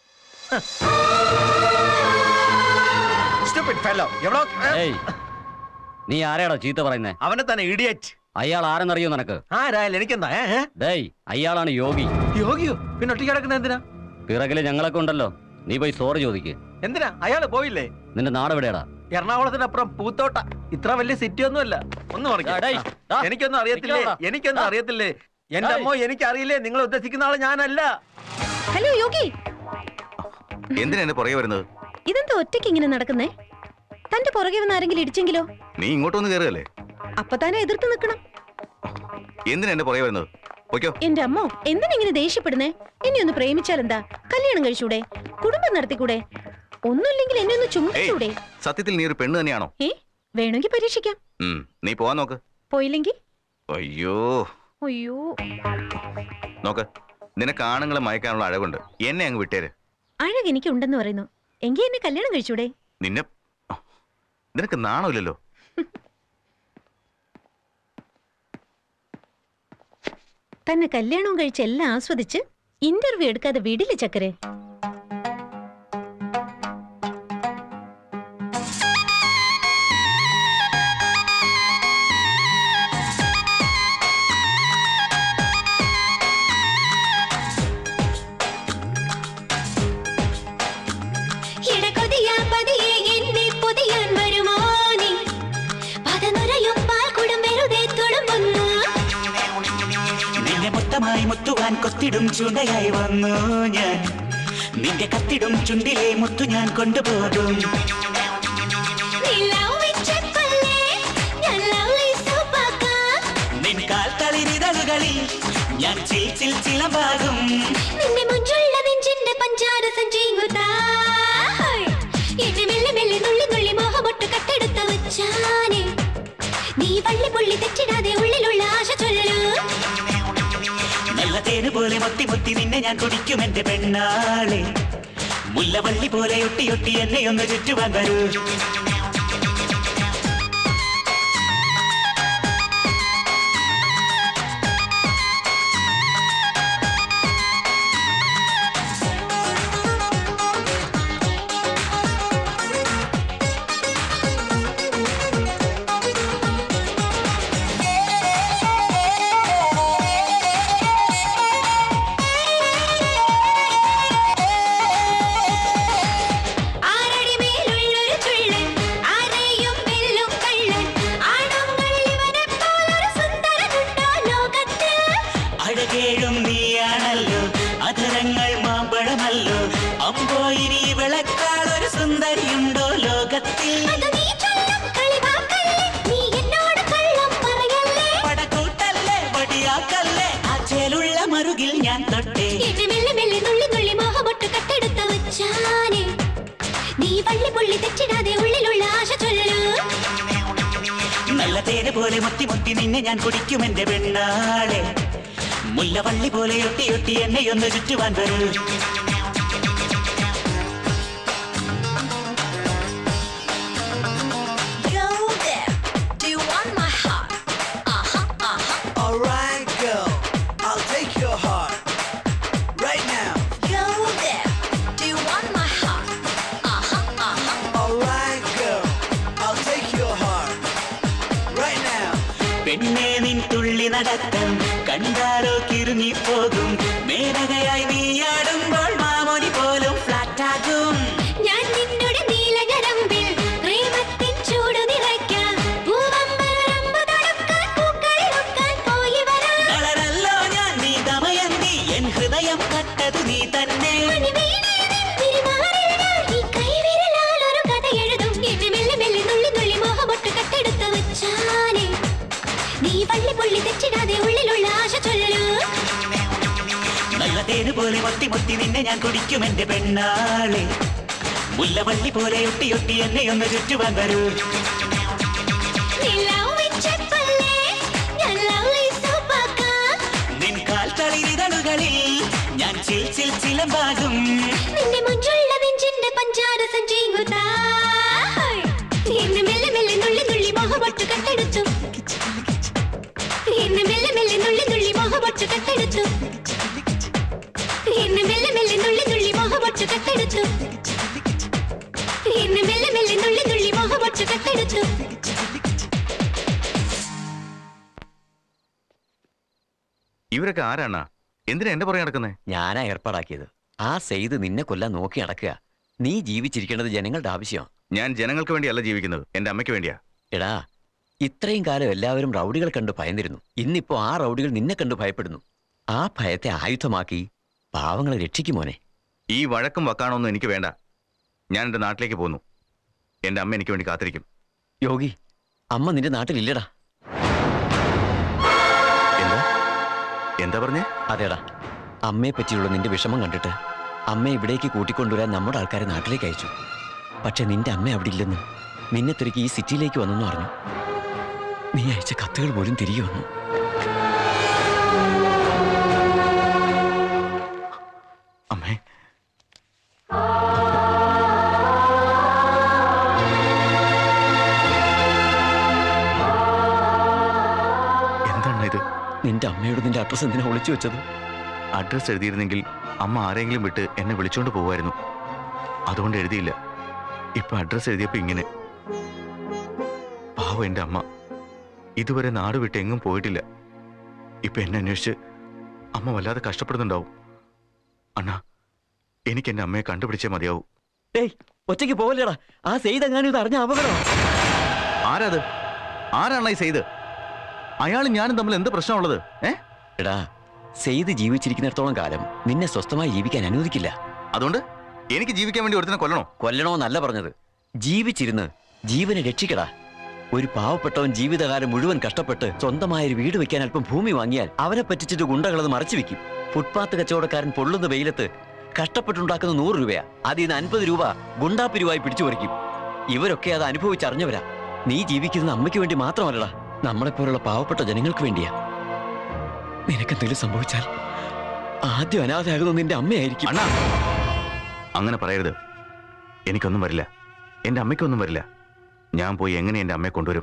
സ്റ്റുപ്പിഡ് ഫെല്ലോ എവിടെ ഏയ് നീ ആരെയാടാ ചീത്ത പറയുന്നേ അവനെ തന്നെ ഇഡിയറ്റ് അയാൾ ആരെന്നറിയോ നിനക്ക് ആരായാലും എനിക്കെന്താ ഏ, ഏ? ഡേയ് അയാളാണ് യോഗി യോഗിയോ പിന്നെ ഒറ്റയ്ക്ക് കിടക്കുന്ന എന്തിനാ പിറകില് ഞങ്ങളൊക്കെ ഉണ്ടല്ലോ നീ പോയി സോറി ചോദിക്ക് എന്തിനാ അയാള് പോയില്ലേ നിന്റെ നാടെവിടെയാടാ എറണാകുളത്തിനപ്പുറം പൂത്തോട്ട ഇത്ര വലിയ സിറ്റി ഒന്നുമല്ല ഒന്ന് മറിക്ക്. ഡേയ്, ആ, ദാ, എനിക്കൊന്നും അറിയത്തില്ലേ നിക്കടാ. എനിക്കൊന്നും ദാ. അറിയത്തില്ലേ എന്റെ ഡേയ്. അമ്മോ എനിക്ക് അറിയില്ലേ നിങ്ങൾ ഉദ്ദേശിക്കുന്ന ആള് ഞാനല്ല ഹലോ യോഗി എന്തിനാ എന്നെ പുറകെ വരുന്നത് ഇതെന്താ ഒറ്റയ്ക്ക് ഇങ്ങനെ നടക്കുന്നേ തന്റെ പുറകെ വന്ന് ആരെങ്കിലും ഇടിച്ചെങ്കിലോ നീ ഇങ്ങോട്ട് വന്ന് കയറുകയല്ലേ അപ്പൊ തന്നെ എതിർത്ത് നിൽക്കണം എന്തിനാ എന്നെ പുറകെ വരുന്നത് ഓക്കോ എന്റെ അമ്മോ എന്തിനാ ഇങ്ങനെ ദേഷ്യപ്പെടുന്നേ എന്നെ ഒന്ന് പ്രേമിച്ചാൽ എന്താ കല്യാണം കഴിച്ചൂടെ കുടുംബം നടത്തിക്കൂടെ ഒന്നുമില്ലെങ്കിൽ എന്നെ ഒന്ന് ഏയ് ചുമ്മിച്ചൂടെ സത്യത്തിൽ നീ ഒരു പെണ്ണ് തന്നെയാണോ ഏ വേണമെങ്കിൽ പരീക്ഷിക്കാം ഉം, നീ പോവാൻ നോക്ക് പോയില്ലെങ്കിൽ അയ്യോ അയ്യോ നോക്ക് നിനക്ക് ആണുങ്ങളെ മയക്കാനുള്ള അഴകുണ്ട് എന്നെ അങ്ങ് വിട്ടേര് അഴക് എനിക്ക് ഉണ്ടെന്ന് പറയുന്നു എങ്കിൽ എന്നെ കല്യാണം കഴിച്ചൂടെ നിന്നെ നിനക്ക് നാണമില്ലല്ലോ തന്നെ കല്യാണവും കഴിച്ച് എല്ലാം ആസ്വദിച്ച് ഇന്റർവ്യൂ എടുക്കാതെ വിടില്ല ചക്കരെ ഇടകൊതിയാ പതിയെ എന്നെ പൊതിയാൻ വരുമോ നീ പതനുരയും പാൽക്കുടം വെറുതെ തുളുമ്പുന്നു നിന്നെ മൊത്തമായി മുത്തുവാൻ കൊത്തിടും ചൂണ്ടയായി വന്നു ഞാൻ നിന്റെ കത്തിടും ചുണ്ടിലെ മുത്തു ഞാൻ കൊണ്ടുപോകും നിലാവിച്ചപ്പല്ലേ ഞാൻ lovely സൂപ്പാക്കാം. നിൻ കാൽ തളിരിതളുകളിൽ ഞാൻ ചിൽ ചിൽ ചിലമ്പാകും നിന്റെ മുഞ്ചുള്ള നെഞ്ചിന്റെ പഞ്ചാര സഞ്ചിങ്ങുതായ്. എന്നെ മെല്ലെ മെല്ലെ നുള്ളി നുള്ളി മോഹമൊട്ട് കട്ടെടുത്ത വച്ചാനെ നീ വള്ളി പുള്ളി തെറ്റിടാതെ ഉള്ളിലുള്ള ആശ ചൊല്ലൂ നല്ല തേന് പോലെ മൊത്തി മൊത്തി നിന്നെ ഞാൻ കുടിക്കും എന്റെ പെണ്ണാളെ മുല്ലവള്ളി പോലെ ഒട്ടി ഒട്ടി എന്നെ ഒന്ന് ചുറ്റുവാൻ വരൂ ആരടി മേലുള്ളൊരു ചുള്ളൻ ആരെയും വെല്ലും കള്ളൻ ആണുങ്ങൾ ഇവനെ പോലൊരു സുന്ദരനുണ്ടോ ലോകത്തിൽ അഴകേഴും നീയാണല്ലോ അധരങ്ങൾ മാമ്പഴമല്ലോ അമ്പോ ഇനി വിളക്കാൾ ഒരു സുന്ദരിയുണ്ടോ ലോകത്തിൽ അത് നീ ചൊല്ലും കളിവാക്കല്ലേ നീ എന്നോട് കള്ളം പറയല്ലേ പടക്കൂട്ടല്ലേ വടിയാക്കല്ലേ ആ ചേലുള്ള മറുകിൽ ഞാൻ തൊട്ടേ എന്നെ മെല്ലെ മെല്ലെ നുള്ളി നുള്ളി മോഹമൊട്ട് കട്ടെടുത്ത വച്ചാനെ നീ വള്ളി പുള്ളി തെറ്റിടാതെ ഉള്ളിലുള്ള ആശ ചൊല്ലൂ നല്ല തേന് പോലെ മുത്തി മുത്തി നിന്നെ ഞാൻ കുടിക്കും എന്റെ പെണ്ണാളെ മുല്ലവള്ളി പോലെ ഒട്ടി ഒട്ടി എന്നെ ഒന്ന് ചുറ്റുവാൻ വരൂ Go there. Do you want my heart? Uh-huh, uh-huh. Alright, girl, I'll take your heart right now. Go there. Do you want my heart? Uh-huh, uh-huh. Alright, girl, I'll take your heart right now. പെണ്ണെ നിൻ തുള്ളി നടത്തം കണ്ടാലോ കിറുങ്ങിപ്പോകും മേനകയായി നീയാടുമ്പോൾ മാമോനി പോലും ഫ്ലാറ്റാകും ഞാൻ നിന്നുടെ നീലഞരമ്പിൽ പ്രേമത്തിൻ ചൂട് നിറയ്ക്കാം. പൂവമ്പരമ്പ് തൊടുക്കാൻ പൂക്കളിലൊക്കാൻ പോയി വരാം. കളറല്ലോ ഞാൻ നീ ദമയന്തി എൻ ഹൃദയം കട്ടത് നീ തന്നെ മണിവീണേ നിൻ തിരുമാറിൽ ഞാൻ ഈ കൈവിരലാൽ ഒരു കഥ എഴുതും. എന്നെ മെല്ലെ മെല്ലെ നുള്ളി നുള്ളി മോഹമൊട്ട് കട്ടെടുത്ത വച്ചാനെ. നീ വള്ളി പുള്ളി തെറ്റിടാതെ ഉള്ളിലുള്ള ആശ ചൊല്ലൂ നല്ല തേന് പോലെ മുത്തി മുത്തി നിന്നെ ഞാൻ കുടിക്കും എന്റെ പെണ്ണാളെ മുല്ലവള്ളി പോലെ ഒട്ടി ഒട്ടി എന്നെ ഒന്ന് ചുറ്റുവാൻ വരൂ നിലാവിച്ചപ്പല്ലേ ഞാൻ lovely സൂപ്പാക്കാം. നിൻ കാൽ തളിരിതളുകളിൽ ഞാൻ ചിൽ ചിൽ ചിലമ്പാകും നിന്റെ മുഞ്ചുള്ള നെഞ്ചിന്റെ പഞ്ചാര സഞ്ചിങ്ങുതായ്. എന്നെ മെല്ലെ മെല്ലെ നുള്ളി നുള്ളി മോഹമൊട്ട് കട്ടെടുത്തു എന്നെ മെല്ലെ മെല്ലെ നുള്ളി നുള്ളി മോഹമൊട്ട് കട്ടെടുത്തു എന്നെ മെല്ലെ മെല്ലെ നുള്ളി നുള്ളി മോഹമൊട്ട് കട്ടെടുത്തു എന്നെ മെല്ലെ മെല്ലെ നുള്ളി നുള്ളി മോഹമൊട്ട് കട്ടെടുത്തു ഇവരൊക്കെ ആരാണ് എന്തിനാ എന്റെ പുറകെ നടക്കുന്നേ ഞാനാ ഏർപ്പാടാക്കിയത് ആ സെയ്ത് നിന്നെ കൊല്ലാൻ നോക്കി നടക്കുക നീ ജീവിച്ചിരിക്കേണ്ടത് ജനങ്ങളുടെ ആവശ്യമാണ് ഞാൻ ജനങ്ങൾക്ക് വേണ്ടിയല്ല ജീവിക്കുന്നത് എന്റെ അമ്മയ്ക്ക് വേണ്ടിയാ എടാ ഇത്രയും കാലം എല്ലാവരും റൗഡികൾ കണ്ട് ഭയന്നിരുന്നു ഇന്നിപ്പോ ആ റൗഡികൾ നിന്നെ കണ്ട് ഭയപ്പെടുന്നു ആ ഭയത്തെ ആയുധമാക്കി പാവങ്ങളെ രക്ഷിക്കുമോനെ ഈ വഴക്കും വക്കാണൊന്നും എനിക്ക് വേണ്ട ഞാൻ എന്റെ നാട്ടിലേക്ക് പോന്നു എന്റെ അമ്മ എനിക്ക് വേണ്ടി കാത്തിരിക്കും യോഗി അമ്മ നിന്റെ നാട്ടിലില്ലടാ എന്താ എന്താ പറഞ്ഞേ അതേടാ അമ്മയെ പറ്റിയുള്ള നിന്റെ വിഷമം കണ്ടിട്ട് അമ്മയെ ഇവിടേക്ക് കൂട്ടിക്കൊണ്ടുവരാൻ നമ്മുടെ ആൾക്കാരെ നാട്ടിലേക്ക് അയച്ചു പക്ഷെ നിന്റെ അമ്മ അവിടെ ഇല്ലെന്നും നിന്നെ തിരക്കി ഈ സിറ്റിയിലേക്ക് വന്നെന്ന് പറഞ്ഞു നീ അയച്ച കത്തുകൾ പോലും തിരികെ വന്നു അമ്മേ നിന്റെ അമ്മയോട് നിന്റെ അഡ്രസ് എന്തിനാ ഒളിച്ചു വെച്ചത് അഡ്രസ് എഴുതിയിരുന്നെങ്കിൽ അമ്മ ആരെങ്കിലും വിട്ട് എന്നെ വിളിച്ചോണ്ട് പോകുമായിരുന്നു അതുകൊണ്ട് എഴുതിയില്ല ഇപ്പൊ അഡ്രസ് എഴുതിയപ്പോ ഇങ്ങനെ പാവം എന്റെ അമ്മ ഇതുവരെ നാട് വിട്ട് എങ്ങും പോയിട്ടില്ല ഇപ്പൊ എന്നെ അന്വേഷിച്ച് അമ്മ വല്ലാതെ കഷ്ടപ്പെടുന്നുണ്ടാവും അണ്ണാ എനിക്ക് എന്റെ അമ്മയെ കണ്ടുപിടിച്ചേ മതിയാവൂ ഏയ് ഒറ്റയ്ക്ക് പോവല്ലേടാ ആ സെയ്തെങ്ങാനും ഇത് അറിഞ്ഞ അപകടം ആരാത് ആരാണ് ഈ ചെയ്ത് അയാളും ഞാനും തമ്മിൽ എന്ത് പ്രശ്നമുള്ളത് ഏ എടാ സെയ്ത് ജീവിച്ചിരിക്കുന്നിടത്തോളം കാലം നിന്നെ സ്വസ്ഥമായി ജീവിക്കാൻ അനുവദിക്കില്ല അതുകൊണ്ട് എനിക്ക് ജീവിക്കാൻ വേണ്ടി ഒരുത്തിനെ കൊല്ലണോ കൊല്ലണോന്നല്ല പറഞ്ഞത് ജീവിച്ചിരുന്ന് ജീവനെ രക്ഷിക്കടാ ഒരു പാവപ്പെട്ടവൻ ജീവിതകാലം മുഴുവൻ കഷ്ടപ്പെട്ട് സ്വന്തമായ ഒരു വീട് വെക്കാൻ അല്പം ഭൂമി വാങ്ങിയാൽ അവനെ പറ്റിച്ചിട്ട് ഗുണ്ടകളത് മറച്ചു വെക്കും ഫുട്പാത്ത് കച്ചവടക്കാരൻ പൊള്ളുന്ന വെയിലത്ത് കഷ്ടപ്പെട്ടുണ്ടാക്കുന്ന നൂറ് രൂപയാ അതിൽ നിന്ന് അൻപത് രൂപ ഗുണ്ടാപ്പിരിവായി പിടിച്ചു പറിക്കും ഇവരൊക്കെ അത് അനുഭവിച്ചറിഞ്ഞവരാ നീ ജീവിക്കുന്നത് അമ്മയ്ക്ക് വേണ്ടി മാത്രമല്ലടാ നമ്മളെപ്പോലുള്ള പാവപ്പെട്ട ജനങ്ങൾക്ക് വേണ്ടിയാ നിനക്കെന്തെങ്കിലും സംഭവിച്ചാൽ ആദ്യം അനാഥയാകുന്നത് നിന്റെ അമ്മയായിരിക്കും അണ്ണാ അങ്ങനെ പറയരുത് എനിക്കൊന്നും വരില്ല എന്റെ അമ്മയ്ക്കൊന്നും വരില്ല ഞാൻ പോയി എങ്ങനെ എന്റെ അമ്മയെ കൊണ്ടുവരും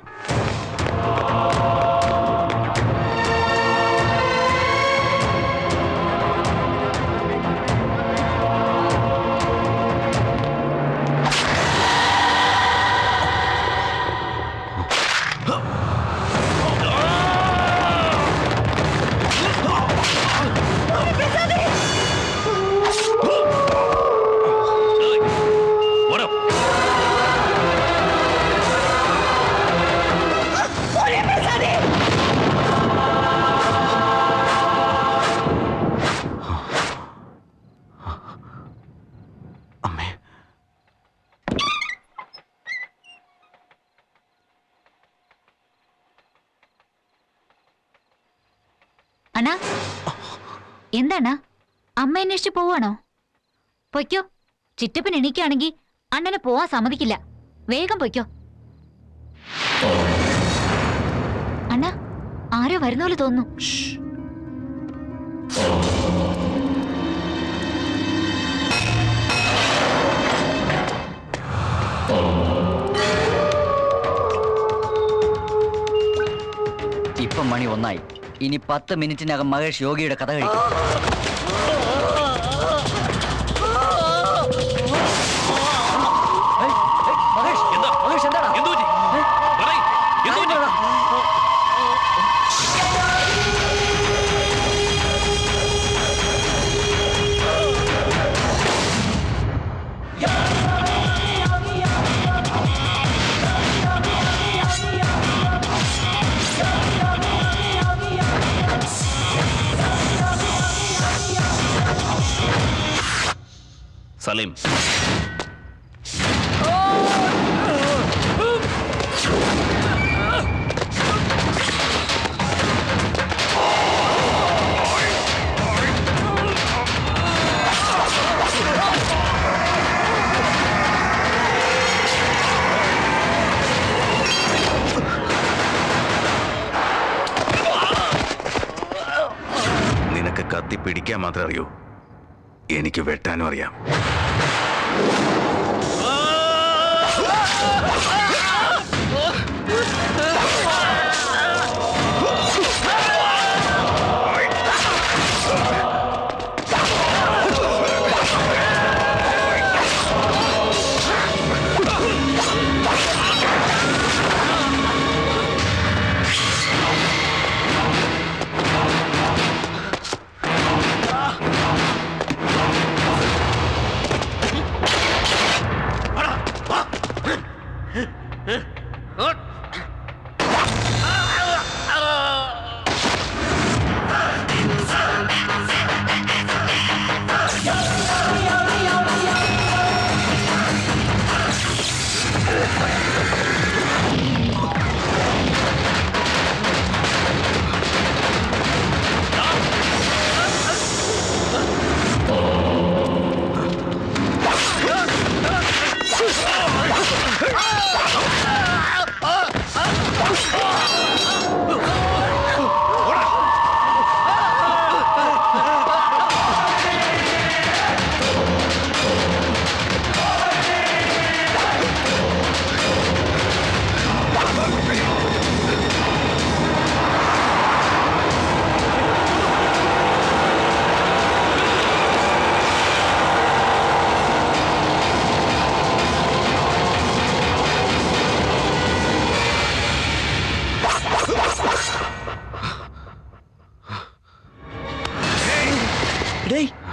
അണ്ണാ എന്താണാ അമ്മ അന്വേഷിച്ച് പോവാണോ പൊയ്ക്കോ ചിറ്റപ്പൻ എണീക്കാണെങ്കിൽ അണ്ണനെ പോവാൻ സമ്മതിക്കില്ല വേഗം പൊയ്ക്കോ അണ്ണാ ആരോ വരുന്ന പോലെ തോന്നുന്നു ഇപ്പം മണി ഒന്നായി ഇനി പത്ത് മിനിറ്റിനകം മഹേഷ് യോഗിയുടെ കഥ കഴിക്കും മഹേഷ് എന്താടാ സലീം നിനക്ക് കത്തി പിടിക്കാൻ മാത്രമേ അറിയൂ എനിക്ക് വെട്ടാനും അറിയാം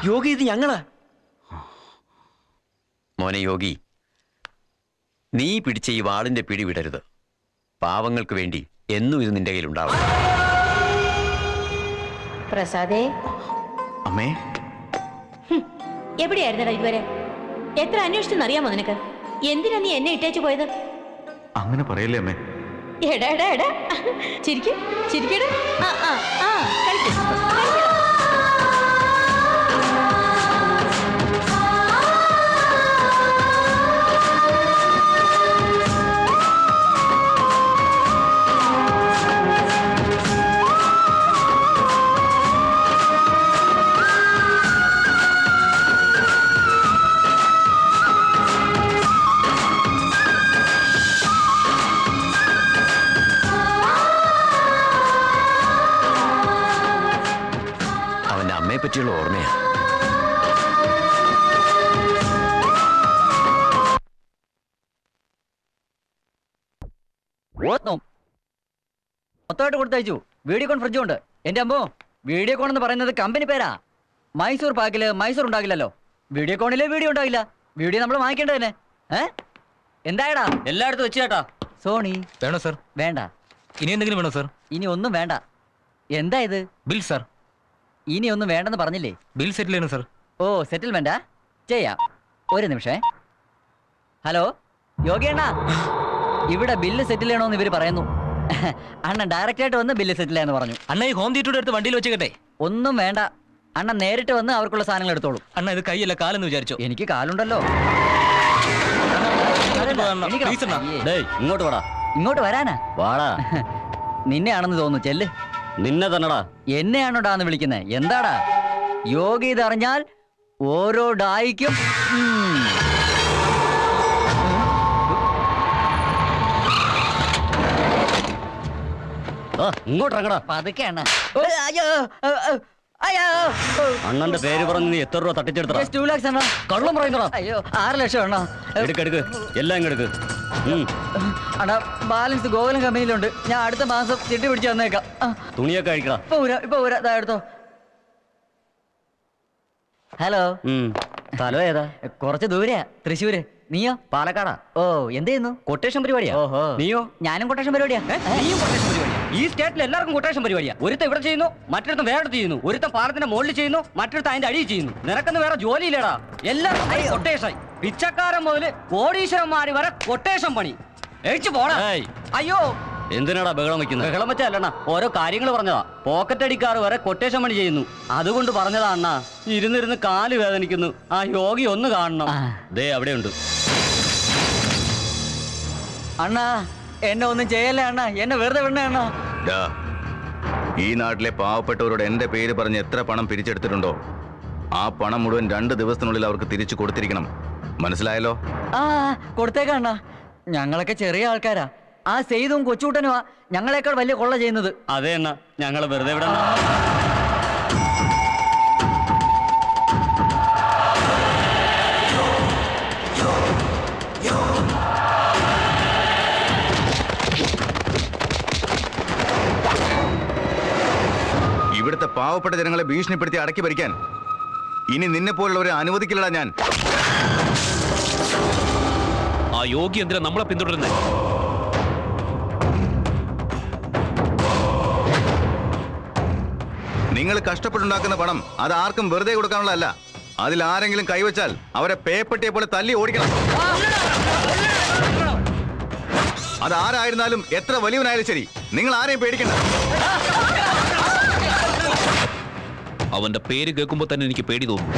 യോഗി ഇത് ഞങ്ങളാ മോനെ യോഗി നീ പിടിച്ച ഈ വാളിന്റെ പിടി വിടരുത് പാവങ്ങൾക്ക് വേണ്ടി എന്നും ഇത് നിന്റെ കയ്യിലുണ്ടാവും പ്രസാദേ അമ്മേ എവിടെയായിരുന്നടാ ഇതുവരെ എത്ര അന്വേഷിച്ചെന്ന് അറിയാമോ നിനക്ക് എന്തിനാ നീ എന്നെ ഇട്ടേച്ചു പോയത് അങ്ങനെ പറയല്ലേ അമ്മേ എടാ എടാ എടാ ചിരിക്കും ചിരിക്കടാ ആ ആ ആ കളിക്കും അവന്റെ അമ്മയെ പറ്റിയുള്ള ഓർമ്മയാ മൊത്തമായിട്ട് കൊടുത്തയച്ചു വീഡിയോ കോൺ ഫ്രിഡ്ജും ഉണ്ട് എന്റെ അമ്മോ വീഡിയോ കോൺ എന്ന് പറയുന്നത് കമ്പനി പേരാ മൈസൂർ പാക്കില് മൈസൂർ ഉണ്ടാകില്ലല്ലോ വീഡിയോ കോണിലെ വീഡിയോ ഉണ്ടാകില്ല വീഡിയോ നമ്മൾ വാങ്ങിക്കേണ്ടത് തന്നെ ഏ എന്തായടാ എല്ലായിടത്തും വെച്ച് ചേട്ടാ സോണി വേണോ സർ വേണ്ട ഇനി എന്തെങ്കിലും വേണോ സർ ഇനി ഒന്നും വേണ്ട എന്താ ഇത് ബിൽ സർ ഇനി ഒന്നും വേണ്ടെന്ന് പറഞ്ഞില്ലേ ബിൽ സെറ്റിൽ ചെയ്യണം സർ ഓ സെറ്റിൽമെന്റാ ചെയ്യാം ഒരു നിമിഷേ ഹലോ യോഗി അണ്ണാ ഇവിടെ ബില്ല് സെറ്റിൽ ചെയ്യണമെന്ന് ഇവര് പറയുന്നു അണ്ണൻ ഡയറക്റ്റ് ആയിട്ട് വന്ന് ബില്ല് സെറ്റിൽ ചെയ്യാന്ന് പറഞ്ഞു അണ്ണ ഈ ഹോം തിയേറ്ററുടെ അടുത്ത് വണ്ടിയിൽ വെച്ചേക്കട്ടെ ഒന്നും വേണ്ട അണ്ണൻ നേരിട്ട് വന്ന് അവർക്കുള്ള സാധനങ്ങൾ എടുത്തോളൂ അണ്ണ ഇത് കൈയല്ല കാലെന്ന് വിചാരിച്ചോ എനിക്ക് കാലുണ്ടല്ലോ Please അണ്ണാ. ഡേയ് ഇങ്ങോട്ട് വാടാ ഇങ്ങോട്ട് വരാനാ വാടാ നിന്നെയാണെന്ന് തോന്നുന്നു ചെല്ല് നിന്നെ തന്നെടാ എന്നെയാണോടാന്ന് വിളിക്കുന്നത് എന്താടാ യോഗി ഇതറിഞ്ഞാൽ ഓരോ ഡായിക്കും ഉം. ആ, ഇങ്ങോട്ട് ഇറങ്ങടാ പതുക്കെ അണ്ണ അയ്യോ ഓ, ഓ, അയ്യോ അണ്ണന്റെ പേര് പറഞ്ഞ് നീ എത്ര രൂപ തട്ടിച്ചെടുത്തടാ Just two lakhs അണ്ണാ. കള്ളം പറയുന്നടാ അയ്യോ ആറ് ലക്ഷം അണ്ണാ എടുക്ക് എടുക്ക് എല്ലാം ഇങ്ങ് എടുക്ക് ഉം. അണ്ണാ ബാലൻസ് ഗോകുലം കമ്പനിയിലുണ്ട് ഞാൻ അടുത്ത മാസം ചിട്ടി പിടിച്ച് തന്നേക്കാം ആ, തുണിയൊക്കെ അഴിക്കടാ ഇപ്പൊ ഊരാ ഇപ്പൊ ഊരാ ദാ എടുത്തോ ഹലോ ഉം. സ്ഥലം ഏതാ കുറച്ച് ദൂരെയാ തൃശ്ശൂര് നീയോ പാലക്കാടാ ഓ എന്ത് ചെയ്യുന്നു കൊട്ടേഷൻ പരിപാടിയാ ഓഹോ നീയോ ഞാനും കൊട്ടേഷൻ പരിപാടിയാ ഏ? നീയും കൊട്ടേഷൻ പരിപാടിയാ ഈ സ്റ്റേറ്റിൽ എല്ലാവർക്കും കൊട്ടേഷൻ പരിപാടിയാ ഒരുത്തൻ ഇവിടെ ചെയ്യുന്നു മറ്റൊരുത്തൻ വേറെ ചെയ്യുന്നു ഒരുത്തൻ പാലത്തിന്റെ മുകളിൽ ചെയ്യുന്നു മറ്റൊരുത്തൻ അതിന്റെ അടിയിൽ ചെയ്യുന്നു നിനക്കൊന്ന് വേറെ ജോലിയില്ലടാ എല്ലാവർക്കും കൊട്ടേഷൻ പിച്ചക്കാരൻ മുതല് കോടീശ്വരന്മാര് വരെ കൊട്ടേഷൻ പണി എഴിച്ചു പോടാ അയ്യോ എന്തിനാടാ ബഹളം വെക്കുന്നത് ബഹളം വെച്ചല്ലണ്ണ ഓരോ കാര്യങ്ങൾ പറഞ്ഞതാ പോക്കറ്റ് അടിക്കാർ വരെ കൊട്ടേഷൻ പണി ചെയ്യുന്നു അതുകൊണ്ട് പറഞ്ഞതാ അണ്ണാ ഇരുന്നിരുന്ന് കാല് വേദനിക്കുന്നു ആ യോഗി ഒന്ന് കാണണം ദേ അവിടെയുണ്ട് അണ്ണാ എന്നെ ഒന്നും ചെയ്യല്ലേ അണ്ണാ എന്നെ വെറുതെ വിടണേ അണ്ണാ ഡാ, ഈ നാട്ടിലെ പാവപ്പെട്ടവരോട് എന്റെ പേര് പറഞ്ഞ് എത്ര പണം പിരിച്ചെടുത്തിട്ടുണ്ടോ ആ പണം മുഴുവൻ രണ്ട് ദിവസത്തിനുള്ളിൽ അവർക്ക് തിരിച്ചു കൊടുത്തിരിക്കണം മനസ്സിലായല്ലോ ആ കൊടുത്തേക്കാം അണ്ണാ ഞങ്ങളൊക്കെ ചെറിയ ആൾക്കാരാ ആ സെയ്തും കൊച്ചുകൂട്ടനുമാ ഞങ്ങളെക്കാൾ വലിയ കൊള്ള ചെയ്യുന്നത് അതെ അണ്ണ ഞങ്ങള് വെറുതെ വിടണ്ട ഇവിടുത്തെ പാവപ്പെട്ട ജനങ്ങളെ ഭീഷണിപ്പെടുത്തി അടക്കി ഭരിക്കാൻ ഇനി നിന്നെ പോലുള്ളവരെ അനുവദിക്കില്ലടാ ഞാൻ ആ യോഗി എന്തിനാ നമ്മളെ പിന്തുടരുന്നേ നിങ്ങൾ കഷ്ടപ്പെട്ടുണ്ടാക്കുന്ന പണം അത് ആർക്കും വെറുതെ കൊടുക്കാനുള്ളതല്ല അതിൽ ആരെങ്കിലും കൈവച്ചാൽ അവരെ പേപ്പട്ടിയെ പോലെ തല്ലി ഓടിക്കണം അത് ആരായിരുന്നാലും എത്ര വലിയവനായാലും ശരി നിങ്ങൾ ആരെയും പേടിക്കണ്ട അവന്റെ പേര് കേൾക്കുമ്പോ തന്നെ എനിക്ക് പേടി തോന്നുന്നു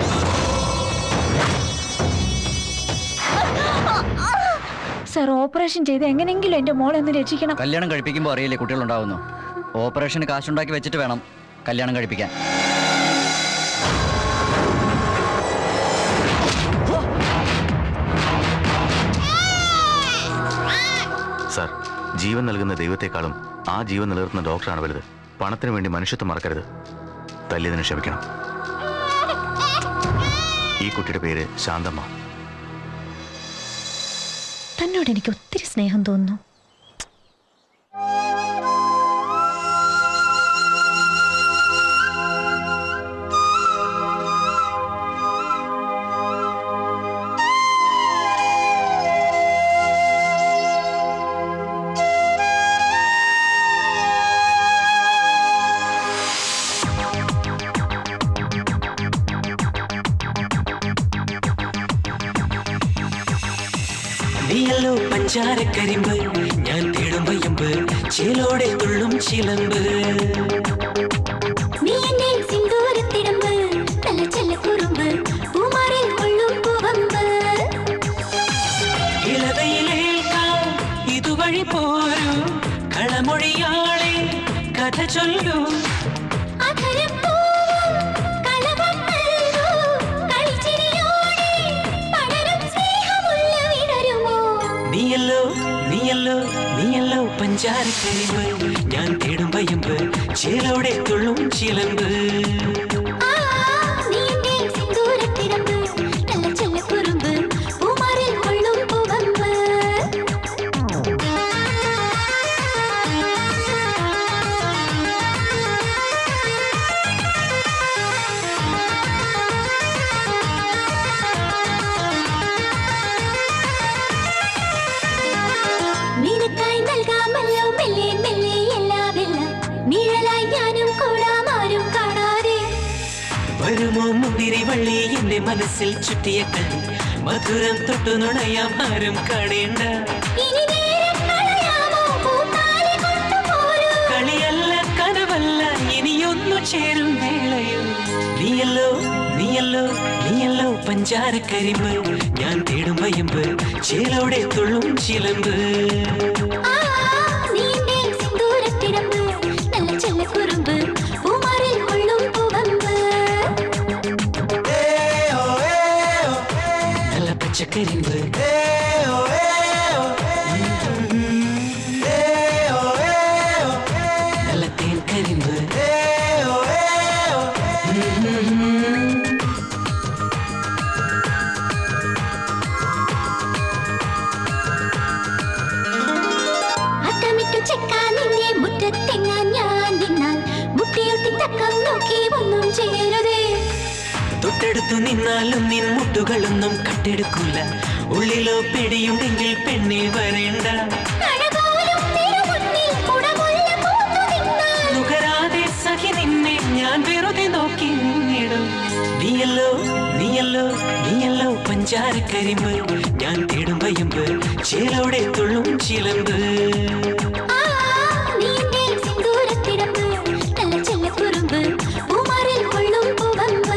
സർ ഓപ്പറേഷൻ ചെയ്ത് എങ്ങനെയെങ്കിലും എന്റെ മോളെ ഒന്ന് രക്ഷിക്കണം കല്യാണം കഴിപ്പിക്കുമ്പോൾ അറിയില്ലേ കുട്ടികളുണ്ടാവുന്നു ഓപ്പറേഷന് കാശുണ്ടാക്കി വെച്ചിട്ട് വേണം കല്യാണം കഴിപ്പിക്കാൻ സാർ ജീവൻ നൽകുന്ന ദൈവത്തെക്കാളും ആ ജീവൻ നിലനിർത്തുന്ന ഡോക്ടറാണ് വലുത് പണത്തിന് വേണ്ടി മനുഷ്യത്വം മറക്കരുത് തല്ലിയതിന് ക്ഷമിക്കണം ഈ കുട്ടിയുടെ പേര് ശാന്തമ്മ തന്നോട് എനിക്ക് ഒത്തിരി സ്നേഹം തോന്നുന്നു പഞ്ചാരക്കരിമ്പ് ഞാൻ തേടും വയ്യമ്പ് ചേലോടെ തുള്ളും ചിലമ്പ് നീ എന്നെ സിന്ദൂരത്തിടമ്പ് നല്ല ചെല്ല കുറുമ്പ് പൂമാറിൽ കൊള്ളും പൂവമ്പ് ഇളതയിലേൽക്കാം ഇതുവഴി പോരൂ കളമൊഴിയാളെ കഥ ചൊല്ലൂ അധരം പൂവും കളഭം നൽകൂ കളിച്ചിരിയോടെ പടരും സ്നേഹമുള്ള വിടരുമോ നീയല്ലോ നീയല്ലോ നീയല്ലോ പഞ്ചാരക്കരിമ്പ് ഞാൻ തേടും വയ്യമ്പ് ചേലോടെ തുള്ളും ചിലമ്പ് ആ നീ എന്നെ സിന്ദൂരത്തിടമ്പ് നല്ല ചെല്ല കുറുമ്പ് പൂമാറിൽ കൊള്ളും പൂവമ്പ് നിനക്കായി നൽകാമല്ലോ മെല്ലെ മെല്ലെ എല്ലാമെല്ലാം നിഴലായി ഞാനും കൂടാമാരും കാണാതെ വരുമോ മുന്തിരി വള്ളി എന്റെ മനസ്സിൽ ചുറ്റിയ കള്ളി മധുരം തൊട്ടു നുണയാം ആരും കാണേണ്ട ഇനി നേരം കളയാമോ പൂത്താലി കൊണ്ടുപോരൂ കളിയല്ല കനവല്ല ഇനിയൊന്നു ചേരും വേളയോ നീയല്ലോ നീയല്ലോ നീയല്ലോ പഞ്ചാരക്കരിമ്പ് ഞാൻ തേടും വയമ്പ് ചേലോടെ തുള്ളും ചിലമ്പ് ആ നീ എന്നെ സിന്ദൂരത്തിടമ്പ് നല്ല ചെല്ല കുറുമ്പ് പൂമാറിൽ കൊള്ളും പൂവമ്പ് നല്ല പച്ചക്കരിമ്പ് നല്ല തേൻ കരിമ്പ് അത്തമിട്ടു ചെക്കാൻ നിന്നെ മുറ്റത്തെങ്ങാൻ ഞാൻ നിന്നാൽ മുട്ടിയൊട്ടി തക്കം നോക്കി ഒന്നും ചെയ്യരുതേ തൊട്ടടുത്തു നിന്നാലും നിൻ മുട്ടുകളൊന്നും കട്ടെടുക്കില്ല ഉള്ളിലോ പിടിയുണ്ടെങ്കിൽ പെണ്ണെ വരേണ്ട കഴകോലും തിരുമുന്നിൽ കുടമുല്ല പൂത്തു നിന്നാൽ നുകരാതെ സഖി നിന്നെ ഞാൻ വെറുതെ നോക്കി നിന്നിടും നീയല്ലോ നീയല്ലോ നീയല്ലോ പഞ്ചാരക്കരിമ്പ് ഞാൻ തേടും വയമ്പ് ചേലോടെ തുള്ളും ചിലമ്പ് ആ നീ എന്നെ സിന്ദൂരത്തിടമ്പ് നല്ല ചെല്ല കുറുമ്പ് പൂമാറിൽ കൊള്ളും പൂവമ്പ്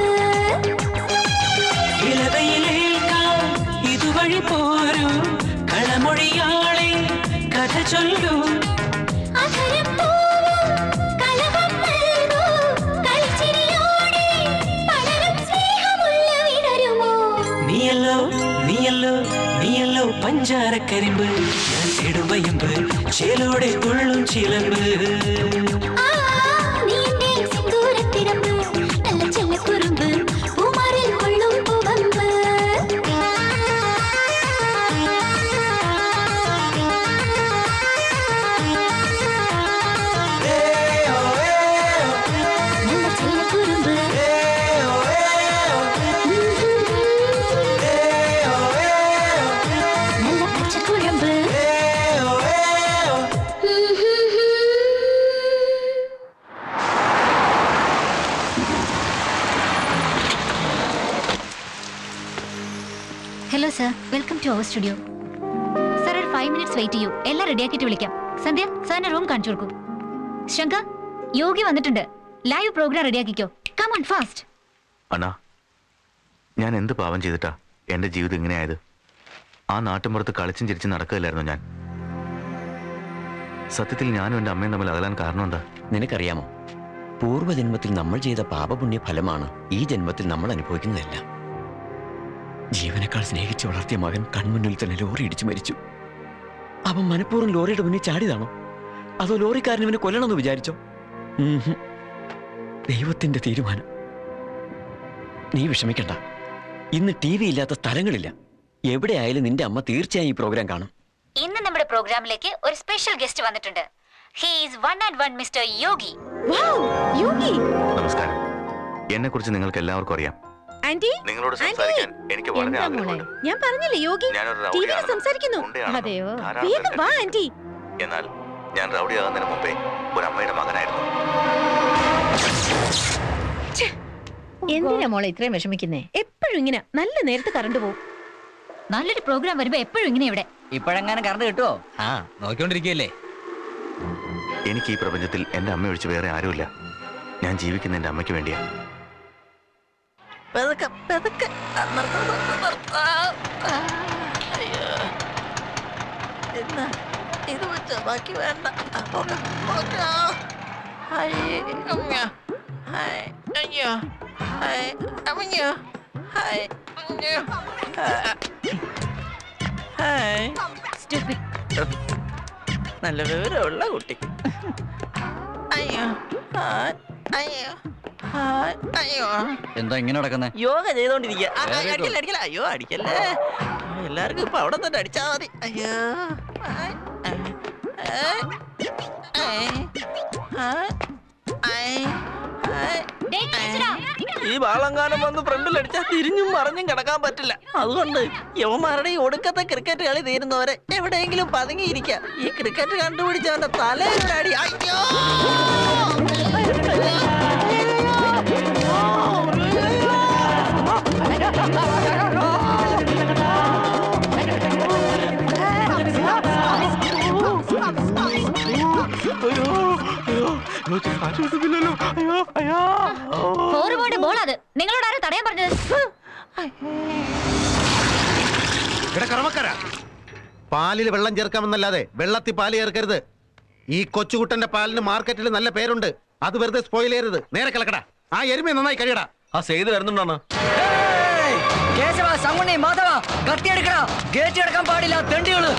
ഇളവയിലേൽക്കാം ഇതുവഴി പോരൂ കളമൊഴിയാളെ കഥ ചൊല്ലൂ അധരം പൂവും കളഭം നൽകൂ കളിച്ചിരിയോടെ പടരും സ്നേഹമുള്ള വിടരുമോ നീയല്ലോ നീയല്ലോ നീയല്ലോ പഞ്ചാരക്കരിമ്പ് ഞാൻ തേടും വയമ്പ് ചേലോടെ തുള്ളും ചിലമ്പ് ആ നീ എന്നെ സിന്ദൂരത്തിടമ്പ് നല്ല ചെല്ല കുറുമ്പ് പൂമാറിൽ കൊള്ളും പൂവമ്പ് നല്ല ചെല്ല കുറുമ്പ് നല്ല പച്ചക്കുഴമ്പ് hello sir welcome to our studio sir ഒരു ഫൈവ് മിനിറ്റ്സ് വെയിറ്റ് ചെയ്യൂ എല്ലാം റെഡിയാക്കിയിട്ട് വിളിക്കാം സന്ധ്യ സാറിന്റെ റൂം കാണിച്ചു കൊടുക്കൂ ശങ്കർ യോഗി വന്നിട്ടുണ്ട് ലൈവ് പ്രോഗ്രാം റെഡിയാക്കിക്കോ കം ഓൺ ഫാസ്റ്റ് അണ്ണാ ഞാൻ എന്ത് പാവം ചെയ്തിട്ടാ എന്റെ ജീവിതം ഇങ്ങനെയായത് ആ നാട്ടുമ്പുറത്ത് കളിച്ചും ചിരിച്ചും നടക്കുകയില്ലായിരുന്നു ഞാൻ സത്യത്തിൽ ഞാനും എൻ്റെ അമ്മയും തമ്മിൽ അകലാൻ കാരണം എന്താ നിനക്കറിയാമോ പൂർവ്വജന്മത്തിൽ നമ്മൾ ചെയ്ത പാപപുണ്യ ഫലമാണ് ഈ ജന്മത്തിൽ നമ്മൾ അനുഭവിക്കുന്നതെല്ലാം ജീവനേക്കാൾ സ്നേഹിച്ചു വളർത്തിയ മകൻ കൺമുന്നിൽ തന്നെ ലോറി ഇടിച്ചു മരിച്ചു അവൻ മനഃപൂർവ്വം ലോറിയുടെ മുന്നിൽ ചാടിയതാണോ അതോ ലോറിക്കാരൻ ഇവനെ കൊല്ലണമെന്ന് വിചാരിച്ചോ ഉംഹും. ദൈവത്തിന്റെ തീരുമാനം നീ വിഷമിക്കണ്ട ഇന്ന് ടി വി ഇല്ലാത്ത സ്ഥലങ്ങളില്ല എവിടെയായാലും നിന്റെ അമ്മ തീർച്ചയായും ഈ പ്രോഗ്രാം കാണും ഇന്ന് നമ്മുടെ പ്രോഗ്രാമിലേക്ക് ഒരു സ്പെഷ്യൽ ഗസ്റ്റ് വന്നിട്ടുണ്ട് he's one and one mister Yogi Yogi നമസ്കാരം എന്നെ കുറിച്ച് നിങ്ങൾക്ക് എല്ലാവർക്കും അറിയാം ആന്റി നിങ്ങളോട് സംസാരിക്കാൻ എനിക്ക് വളരെ എന്താ മോളെ ആഗ്രഹമുണ്ട് ഞാൻ പറഞ്ഞില്ലേ യോഗി ഞാനൊരു ടിവിയിൽ റൗഡിയാണെന്നും സംസാരിക്കുന്നു ഗുണ്ടയാണെന്നും അതെയോ ധാരാളം വേഗം വാ ആന്റി എന്നാൽ ഞാൻ റൗഡിയാകുന്നതിന് മുമ്പേ ഒരു അമ്മയുടെ മകനായിരുന്നു എന്തിനാ മോളെ ഇത്രയും വിഷമിക്കുന്നേ എപ്പോഴും ഇങ്ങനെ നല്ല നേരത്തെ കറണ്ട് പോകും നല്ലൊരു പ്രോഗ്രാം വരുമ്പോ എപ്പോഴും ഇങ്ങനെ ഇവിടെ ഇപ്പോഴെങ്ങാനും കറണ്ട് കിട്ടുമോ ആ നോക്കിക്കൊണ്ടിരിക്കുകയല്ലേ എനിക്ക് ഈ പ്രപഞ്ചത്തിൽ എൻ്റെ അമ്മ ഒഴിച്ച് വേറെ ആരുമില്ല ഞാൻ ജീവിക്കുന്ന എൻ്റെ അമ്മയ്ക്ക് വേണ്ടിയാ പതുക്കെ പതുക്കെ ആ, നിർത്ത്, നിർത്ത്, നിർത്ത്. ആ, അയ്യോ എന്നാ ഇത് വെച്ചോ ബാക്കി വേണ്ട ആ, പോകാം, പോകാം. അയ്യേ, അമ്മ. ഹായ്, അയ്യോ ഹായ്, അമ്മയ്യോ. ഹായ്, അയ്യോ. ആ, ഹായ് നല്ല വിവരമുള്ള കുട്ടി അയ്യോ ഹായ്, അയ്യോ ഹായ്, അയ്യോ എന്താ ഇങ്ങനെ നടക്കുന്നേ യോഗ ചെയ്തോണ്ടിരിക്കുക ആ, ആ, Very good. അടിക്കല്ലേ അടിക്കല്ലേ അയ്യോ അടിക്കല്ലേ ആ, എല്ലാവർക്കും ഇപ്പൊ അവിടെ തന്നെ അടിച്ചാ മതി അയ്യോ ആയ്, ആയ്, ആയ്, ആയ്, ആയ്, ആയ്, ആയ്. ഈ വാളങ്കാനം വന്ന് ഫ്രണ്ടിൽ അടിച്ചാൽ തിരിഞ്ഞും മറിഞ്ഞും കിടക്കാൻ പറ്റില്ല അതുകൊണ്ട് യവന്മാരുടെ ഈ ഒടുക്കത്തെ ക്രിക്കറ്റ് കളി തീരുന്നവരെ എവിടെയെങ്കിലും പതുങ്ങിയിരിക്കാം ഈ ക്രിക്കറ്റ് കണ്ടുപിടിച്ചവന്റെ തലയിലൊരടി അയ്യോ ഫോർ ബോർഡ് ബോൾ അത് നിങ്ങളോട് ആരാ തടയാൻ പറഞ്ഞത് ഇവിടെ കറവക്കര പാലിൽ വെള്ളം ചേർക്കാമെന്നല്ലാതെ വെള്ളത്തിൽ പാല് ചേർക്കരുത് ഈ കൊച്ചുകുട്ടന്റെ പാലിന് മാർക്കറ്റിൽ നല്ല പേരുണ്ട് അത് വെറുതെ സ്പോയിൽ ചെയ്യരുത് നേരെ കിളക്കടാ ആ എരുമ നന്നായി കഴിയടാ ആ സെയ്ത് വരുന്നുണ്ടാണ് കേശവ സങ്കുണ്ണി മാധവ കത്തിയെടുക്കടാ ഗേറ്റ് എടുക്കാൻ പാടില്ല തെണ്ടികള്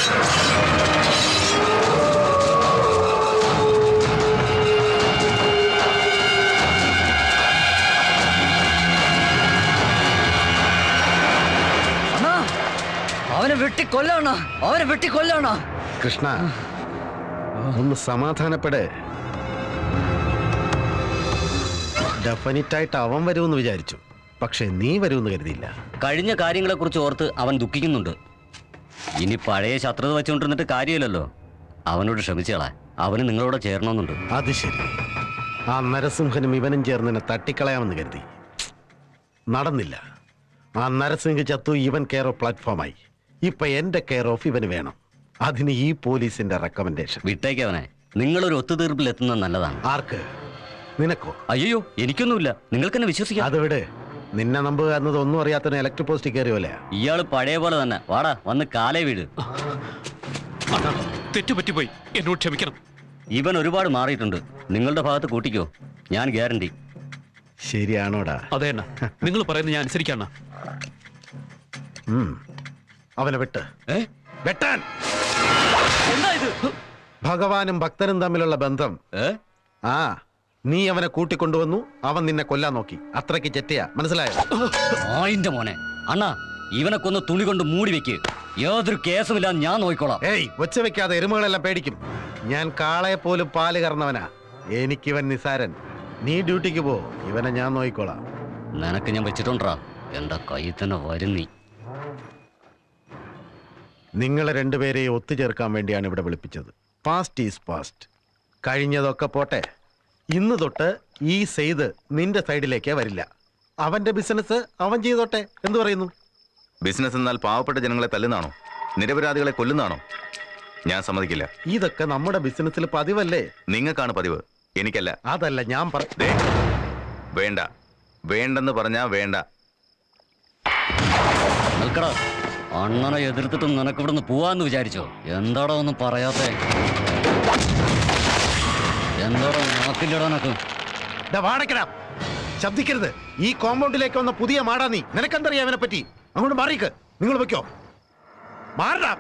അണ്ണാ, അവനെ വെട്ടിക്കൊല്ലണ അവനെ വെട്ടിക്കൊല്ലണ കൃഷ്ണ ഒന്ന് സമാധാനപ്പെട് ഡെഫിനറ്റ് ആയിട്ട് അവൻ വരുമെന്ന് വിചാരിച്ചു പക്ഷെ നീ വരുമെന്ന് കരുതിയില്ല കഴിഞ്ഞ കാര്യങ്ങളെ കുറിച്ച് ഓർത്ത് അവൻ ദുഃഖിക്കുന്നുണ്ട് ഇനി പഴയ ശത്രുത വെച്ചുകൊണ്ടിരുന്നിട്ട് കാര്യമില്ലല്ലോ അവനോട് ക്ഷമിച്ചളാ അവന് നിങ്ങളോട് ചേരണമെന്നുണ്ട് അത് ശരി ആ നരസിംഹനും ഇവനും ചേർന്ന് എന്നെ തട്ടിക്കളയാമെന്ന് കരുതി നടന്നില്ല ആ നരസിംഹ ചത്തു ഇവൻ കെയർ ഓഫ് പ്ലാറ്റ്ഫോമായി ഇപ്പൊ എന്റെ കെയർ ഓഫ് ഇവന് വേണം അതിന് ഈ പോലീസിന്റെ റെക്കമെൻഡേഷൻ വിട്ടേക്കവനെ നിങ്ങളൊരു ഒത്തുതീർപ്പിൽ എത്തുന്നത് നല്ലതാണ് ആർക്ക് നിനക്കോ അയ്യോ എനിക്കൊന്നുമില്ല നിങ്ങൾക്ക് എന്നെ വിശ്വസിക്കാം അത് വിട് നിന്നെ നമ്പുക എന്നത് ഒന്നും അറിയാത്തതിന് ഇലക്ട്രിക് പോസ്റ്റ് കയറി പോലെ ഇയാള് പഴയ പോലെ തന്നെ വാടാ വന്ന് കാലേ വീട് തെറ്റുപറ്റിപ്പോയി എന്നോട് ക്ഷമിക്കണം ഇവൻ ഒരുപാട് മാറിയിട്ടുണ്ട് നിങ്ങളുടെ ഭാഗത്ത് കൂട്ടിക്കോ ഞാൻ ഗ്യാരണ്ടി ശരിയാണോടാ അതെ അണ്ണ നിങ്ങൾ പറയുന്നത് ഞാൻ അനുസരിക്കണ്ണ ഉം. അവനെ വിട്ട് വെട്ടാൻ എന്താ ഇത് ഭഗവാനും ഭക്തനും തമ്മിലുള്ള ബന്ധം ആ നീ അവനെ കൂട്ടിക്കൊണ്ടുവന്നു അവൻ നിന്നെ കൊല്ലാൻ നോക്കി അത്രയ്ക്ക് ചെറ്റയാ മനസ്സിലായോ ആയിന്റെ മോനെ അണ്ണാ ഇവനെ കൊന്ന് തുണി കൊണ്ട് മൂടി വെക്ക് യാതൊരു കേസുമില്ല ഞാൻ നോക്കിക്കോളാം ഏയ് ഒച്ച വെക്കാതെ എരുമകളെല്ലാം പേടിക്കും ഞാൻ കാളയെ പോലും പാല് കറന്നവനാ എനിക്കിവൻ നിസാരൻ നീ ഡ്യൂട്ടിക്ക് പോ ഇവനെ ഞാൻ നോക്കിക്കോളാം നിനക്ക് ഞാൻ വെച്ചിട്ടുണ്ടാ എന്റെ കയ്യിൽ തന്നെ വരും നീ നിങ്ങളെ രണ്ടുപേരെയും ഒത്തുചേർക്കാൻ വേണ്ടിയാണ് ഇവിടെ വിളിപ്പിച്ചത് പാസ്റ്റ് ഈസ് പാസ്റ്റ് കഴിഞ്ഞതൊക്കെ പോട്ടെ ഇന്ന് തൊട്ട് ഈ സെയ്ത് നിന്റെ സൈഡിലേക്കേ വരില്ല അവന്റെ ബിസിനസ് അവൻ ചെയ്തോട്ടെ എന്തു പറയുന്നു ബിസിനസ് എന്നാൽ പാവപ്പെട്ട ജനങ്ങളെ തല്ലുന്നാണോ നിരപരാധികളെ കൊല്ലുന്നാണോ ഞാൻ സമ്മതിക്കില്ല ഇതൊക്കെ നമ്മുടെ ബിസിനസ്സിൽ പതിവല്ലേ നിങ്ങൾക്കാണ് പതിവ് എനിക്കല്ല അതല്ല ഞാൻ പറ ദേ, വേണ്ട വേണ്ടെന്ന് പറഞ്ഞാ വേണ്ട നിൽക്കടാ അണ്ണനെ എതിർത്തിട്ട് നിനക്ക് ഇവിടുന്ന് പോവാന്ന് വിചാരിച്ചോ എന്താടാ ഒന്നും പറയാത്തെ എന്താടാ നാക്കില്ലടാ നിനക്ക് ദാ വാടക്കടാ ശബ്ദിക്കരുത് ഈ കോമ്പൗണ്ടിലേക്ക് വന്ന പുതിയ മാടാ നീ നിനക്കെന്തറിയാം അവനെ പറ്റി അങ്ങോട്ട് മാറിക്ക് നിങ്ങൾ വെക്കോ മാറടാ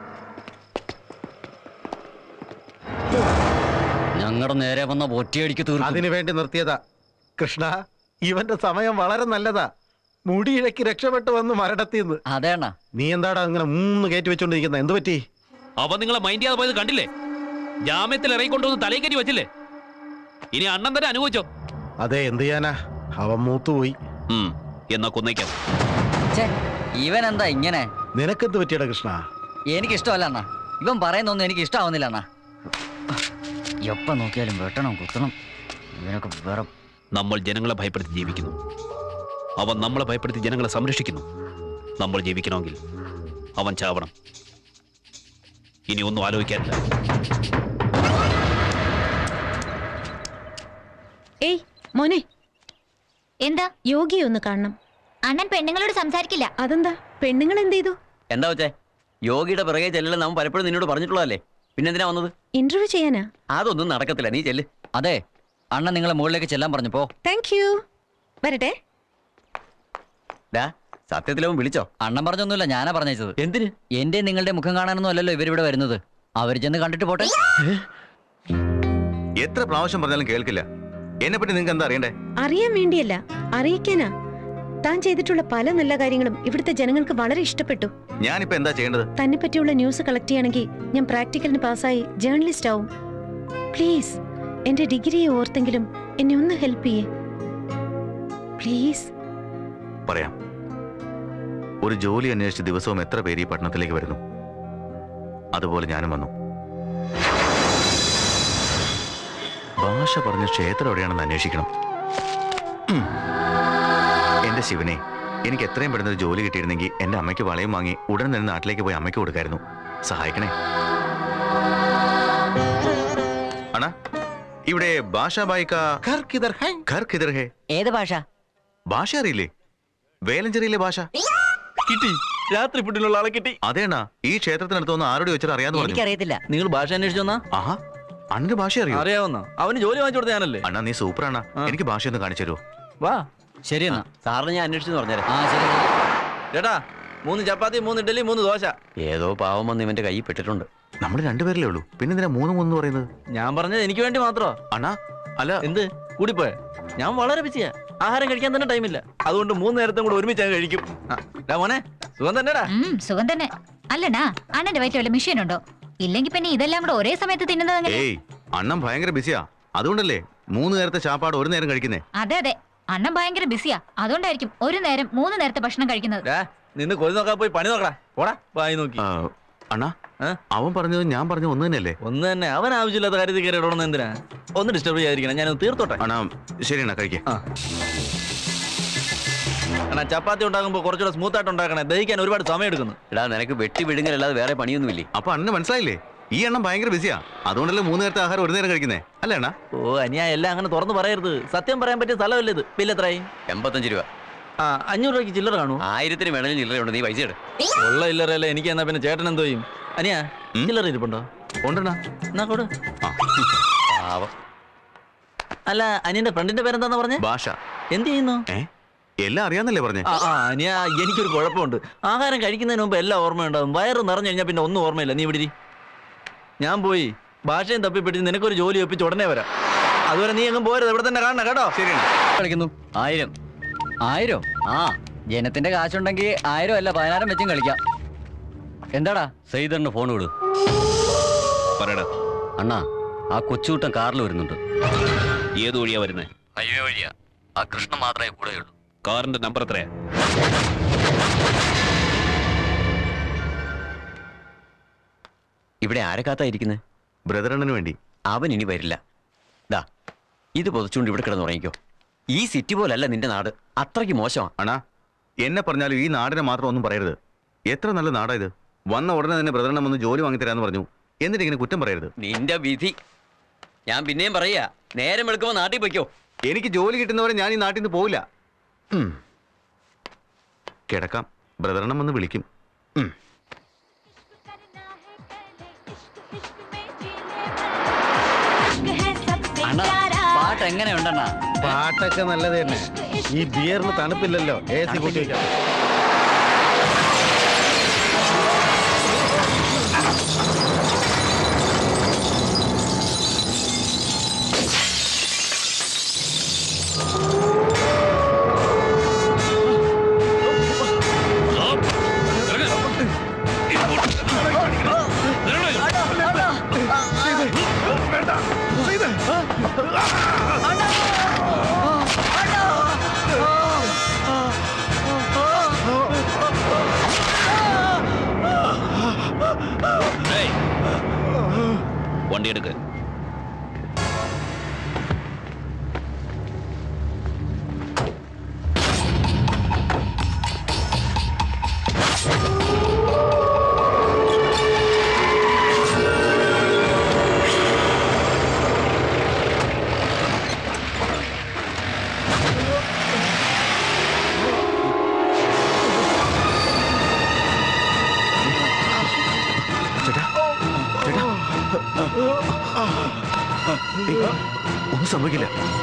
ഞങ്ങളുടെ നേരെ വന്ന ഒറ്റയടിക്ക് തീർക്കും അതിനു വേണ്ടി നിർത്തിയതാ കൃഷ്ണ ഇവന്റെ സമയം വളരെ നല്ലതാ മുടിയിഴക്ക് രക്ഷപ്പെട്ടു വന്ന് മരടത്തിന്ന് അതെ അണ്ണാ നീ എന്താടാ ഇങ്ങനെ മൂന്ന് കയറ്റി വെച്ചോണ്ടിരിക്കുന്ന എന്ത് പറ്റി അവൻ നിങ്ങളെ മൈൻഡ് ചെയ്യാതെ പോയത് കണ്ടില്ലേ ജാമ്യത്തിൽ ഇറങ്ങിക്കൊണ്ടുവന്ന് തലയിൽ കയറ്റി വെച്ചില്ലേ ഇനി അണ്ണൻ തന്നെ അനുഭവിച്ചോ അതെ എന്ത് ചെയ്യാനാ അവൻ മൂത്തുപോയി എന്നാ കൊന്നേക്കാം ഛേ, ഇവൻ എന്താ ഇങ്ങനെ നിനക്കെന്ത് പറ്റിയടാ കൃഷ്ണ എനിക്ക് ഇഷ്ടമല്ല അണ്ണാ ഇവൻ പറയുന്നൊന്നും എനിക്ക് ഇഷ്ടാവുന്നില്ല അണ്ണാ എപ്പ നോക്കിയാലും വെട്ടണം കുത്തണം ഇവനൊക്കെ വേറെ നമ്മൾ ജനങ്ങളെ ഭയപ്പെടുത്തി ജീവിക്കുന്നു അവൻ നമ്മളെ ഭയപ്പെടുത്തി ജനങ്ങളെ സംരക്ഷിക്കുന്നു നമ്മൾ ജീവിക്കണമെങ്കിൽ അവൻ ചാവണം ഇനി ഒന്നും ആലോചിക്കാനില്ല ഏയ് മോനെ എന്താ യോഗിയെ ഒന്ന് കാണണം അണ്ണൻ പെണ്ണുങ്ങളോട് സംസാരിക്കില്ല അതെന്താ പെണ്ണുങ്ങൾ എന്ത് ചെയ്തു എന്താ വെച്ചേ യോഗിയുടെ പിറകെ ചെല്ലലെന്ന് അവൻ പലപ്പോഴും നിന്നോട് പറഞ്ഞിട്ടുള്ളതല്ലേ പിന്നെന്തിനാ വന്നത് ഇന്റർവ്യൂ ചെയ്യാനാ അതൊന്നും നടക്കത്തില്ല നീ ചെല്ല് അതെ അണ്ണൻ നിങ്ങളെ മുകളിലേക്ക് ചെല്ലാൻ പറഞ്ഞപ്പോ താങ്ക് യു വരട്ടെ ഡാ സത്യത്തിൽ അവൻ വിളിച്ചോ അണ്ണൻ പറഞ്ഞൊന്നുമില്ല ഞാനാ പറഞ്ഞത് എന്തിന് എന്റെ നിങ്ങളുടെ മുഖം കാണാനൊന്നും അല്ലല്ലോ ഇവരിവിടെ വരുന്നത് അവർ ചെന്ന് കണ്ടിട്ട് പോട്ടെ എത്ര പ്രാവശ്യം പറഞ്ഞാലും കേൾക്കില്ല എന്നെ പറ്റി നിങ്ങൾക്ക് എന്താ അറിയണ്ടേ അറിയാൻ വേണ്ടിയല്ല അറിയിക്കാനാ താൻ ചെയ്തിട്ടുള്ള പല നല്ല കാര്യങ്ങളും ഇവിടുത്തെ ജനങ്ങൾക്ക് വളരെ ഇഷ്ടപ്പെട്ടു ഞാനിപ്പോ എന്താ ചെയ്യേണ്ടത് തന്നെ പറ്റിയുള്ള ന്യൂസ് കളക്ട് ചെയ്യണമെങ്കിൽ ഞാൻ പ്രാക്ടിക്കലിന് പാസ്സായി ജേർണലിസ്റ്റ് ആവും പ്ലീസ് എന്റെ ഡിഗ്രിയെ ഓർത്തെങ്കിലും എന്നെ ഒന്ന് ഹെൽപ്പ് ചെയ്യേ പ്ലീസ് പറയാം ഒരു ജോലി അന്വേഷിച്ച് ദിവസവും എത്ര പേര് ഈ പട്ടണത്തിലേക്ക് വരുന്നു അതുപോലെ ഞാനും വന്നു ഭാഷ പറഞ്ഞ ക്ഷേത്രം എവിടെയാണെന്ന് അന്വേഷിക്കണം ഉം. എന്റെ ശിവനെ എനിക്ക് എത്രയും പെട്ടെന്ന് ഒരു ജോലി കിട്ടിയിരുന്നെങ്കിൽ എന്റെ അമ്മയ്ക്ക് വളയും വാങ്ങി ഉടൻ തന്നെ നാട്ടിലേക്ക് പോയി അമ്മയ്ക്ക് കൊടുക്കായിരുന്നു സഹായിക്കണേ അണാ ഇവിടെ ഭാഷ ബായിക്ക ഘർ കിധർ ഹേ ഏത് ഭാഷ ഭാഷ അറിയില്ലേ വേലഞ്ചേരിയിലെ ഭാഷ കിട്ടി രാത്രി ഫുഡിലുള്ള ആളെ കിട്ടി അതേണാ ഈ ക്ഷേത്രത്തിനടുത്ത് വന്ന് ആരോട് ചോദിച്ചാൽ അറിയാന്ന് പറഞ്ഞു എനിക്കറിയത്തില്ല നിങ്ങൾ ഭാഷ അന്വേഷിച്ചു വന്നാ ആഹാ അണ്ണന് ഭാഷ അറിയോ അറിയാവുന്ന അവന് ജോലി വാങ്ങിച്ചു കൊടുത്ത ഞാനല്ലേ അണ്ണാ നീ സൂപ്പറാണ് എനിക്ക് ഭാഷ ഒന്ന് കാണിച്ചു തരുമോ വാ ശരി എന്നാ സാറിന് ഞാൻ അന്വേഷിച്ചു പറഞ്ഞേരാ ആ ശരി ചേട്ടാ മൂന്ന് ചപ്പാത്തി മൂന്ന് ഇഡലി മൂന്ന് ദോശ ഏതോ പാവം വന്ന് ഇവന്റെ കയ്യിൽ പെട്ടിട്ടുണ്ട് നമ്മൾ രണ്ടുപേരല്ലേ ഉള്ളൂ പിന്നെ എന്തിനാ മൂന്ന് മൂന്ന് പറയുന്നത് ഞാൻ പറഞ്ഞത് എനിക്ക് വേണ്ടി മാത്രോ അണ്ണാ അല്ല എന്ത് കൂടിപ്പോയ ഞാൻ വളരെ ബിസിയാ ആഹാരം കഴിക്കാൻ തന്നെ ടൈമില്ല അതുകൊണ്ട് മൂന്ന് നേരത്തും കൂടെ ഒരുമിച്ച് അങ്ങ് കഴിക്കും ആ, ഡാ മോനെ സുഖം തന്നെടാ ഉം, സുഖം തന്നെ അല്ലടാ അണ്ണന്റെ വയറ്റിൽ വല്ല മെഷീൻ ഉണ്ടോ ഇല്ലെങ്കിൽ പിന്നെ ഇതെല്ലാം കൂടെ ഒരേ സമയത്ത് തിന്നുന്നത് എങ്ങനെ ഏയ് അണ്ണൻ ഭയങ്കര ബിസിയാ അതുകൊണ്ടല്ലേ മൂന്ന് നേരത്തെ ചാപ്പാട് ഒരു നേരം കഴിക്കുന്നേ അതെ അതെ അണ്ണൻ ഭയങ്കര ബിസിയാ അതുകൊണ്ടായിരിക്കും ഒരു നേരം മൂന്ന് നേരത്തെ ഭക്ഷണം കഴിക്കുന്നത് ഡാ നിന്ന് കൊതി നോക്കാൻ പോയി പണി നോക്കടാ പോടാ വായി നോക്കി ആ, അണ്ണാ അവൻ പറഞ്ഞത് ഞാൻ പറഞ്ഞ ഒന്ന് തന്നെയല്ലേ ഒന്ന് തന്നെ അവൻ ആവശ്യമില്ലാത്ത കാര്യത്തിൽ കയറി ഇടണമെന്ന് എന്തിനാ ഒന്ന് ഡിസ്റ്റർബ് ചെയ്യാതിരിക്കണം ഞാൻ തീർത്തോട്ടെ അണ്ണാ ശരി അണ്ണാ കഴിക്കേ അണ്ണാ ചപ്പാത്തി ഉണ്ടാക്കുമ്പോൾ കുറച്ചുകൂടെ സ്മൂത്ത് ആയിട്ട് ഉണ്ടാക്കണേ ദഹിക്കാൻ ഒരുപാട് സമയം എടുക്കുന്നു എടാ നിനക്ക് വെട്ടി വിഴുങ്ങലല്ലാതെ വേറെ പണിയൊന്നുമില്ലേ അപ്പൊ അണ്ണന് മനസ്സിലായില്ലേ ഈ എണ്ണം ഭയങ്കര ബിസിയാ അതുകൊണ്ടല്ലേ മൂന്ന് നേരത്തെ ആഹാരം ഒരു നേരം കഴിക്കുന്നേ അല്ലേ അണ്ണാ ഓ അനിയാ എല്ലാം അങ്ങനെ തുറന്നു പറയരുത് സത്യം പറയാൻ പറ്റിയ സ്ഥലമല്ലേ ഇത് ബില്ല് എത്രയായി എൺപത്തഞ്ച് രൂപ ആ അഞ്ഞൂറ് രൂപയ്ക്ക് ചില്ലറ കാണൂ ആയിരത്തിന് വേണമെങ്കിലും ചില്ലറയുണ്ട് നീ പൈസ എടു ഉള്ള ഇല്ലറല്ലേ എനിക്ക് എന്നാ പിന്നെ ചേട്ടൻ എന്തോ ചെയ്യും അനിയാ ചില്ലറ ഇരിപ്പുണ്ടോ ഉണ്ടെണ്ണാ എന്നാ കൊടു പാവം അല്ല അനിയന്റെ ഫ്രണ്ടിന്റെ പേരെന്താന്ന് പറഞ്ഞേ ഭാഷ എന്ത് ചെയ്യുന്നു ഏ എല്ലാം അറിയാന്നല്ലേ പറഞ്ഞേ ആ ആ അനിയാ എനിക്കൊരു കുഴപ്പമുണ്ട് ആഹാരം കഴിക്കുന്നതിന് മുമ്പ് എല്ലാം ഓർമ്മയുണ്ടാവും വയറ് നിറഞ്ഞു കഴിഞ്ഞാൽ പിന്നെ ഒന്നും ഓർമ്മയില്ല നീ ഇവിടെ ഇരി. ഞാൻ പോയി ഭാഷയും തപ്പിപ്പിടിച്ച് നിനക്കൊരു ജോലി ഒപ്പിച്ച് ഉടനെ വരാം അതുവരെ നീ എങ്ങും പോരുത് ഇവിടെ തന്നെ കാണണം കേട്ടോ ശരിയാണ് കളിക്കുന്നു ആയിരം ആയിരം ആ ജനത്തിന്റെ കാശുണ്ടെങ്കിൽ ആയിരം അല്ല പതിനായിരം വെച്ചും കളിക്കാം എന്താടാ സെയ്തറിന് ഫോൺ വിട് പറയടാ അണ്ണാ ആ കൊച്ചുകൂട്ടം കാറിൽ വരുന്നുണ്ട് ഏത് വഴിയാ വരുന്നേ ഹൈവേ വഴിയാ ആ കൃഷ്ണൻ മാത്രമേ കൂടെയുള്ളൂ കാറിന്റെ നമ്പർ എത്രയാ ഇവിടെ ആരെ കാത്തായിരിക്കുന്നത് ബ്രദറണ്ണന് വേണ്ടി അവൻ ഇനി വരില്ല ദാ ഇത് പൊതിച്ചുകൊണ്ട് ഇവിടെ കിടന്നുറങ്ങിക്കോ ഈ സിറ്റി പോലല്ല നിന്റെ നാട് അത്രയ്ക്ക് മോശമാണ് അണ്ണാ എന്നെ പറഞ്ഞാലും ഈ നാടിനെ മാത്രം ഒന്നും പറയരുത് എത്ര നല്ല നാടാ ഇത് വന്ന ഉടനെ തന്നെ ബ്രദറിനെ വന്ന് ജോലി വാങ്ങിത്തരാന്ന് പറഞ്ഞു എന്നിട്ട് ഇങ്ങനെ കുറ്റം പറയരുത് നിന്റെ വിധി ഞാൻ പിന്നെയും പറയാ നേരം വെളുക്കുമ്പോ നാട്ടിൽ പൊയ്ക്കോ എനിക്ക് ജോലി കിട്ടുന്നവരെ ഞാൻ ഈ നാട്ടിൽ നിന്ന് പോവില്ല ഉം. കിടക്കാം ബ്രദറണ്ണം വന്ന് വിളിക്കും ഉം. അണ്ണാ പാട്ട് എങ്ങനെയുണ്ടണ്ണാ പാട്ടൊക്കെ നല്ലത് തന്നെ ഈ ബിയറിന് തണുപ്പില്ലല്ലോ എ സി കൂട്ടി വെക്കാം വണ്ടി എടുക്ക് ഏയ്, ഒന്നും സംഭവിക്കില്ല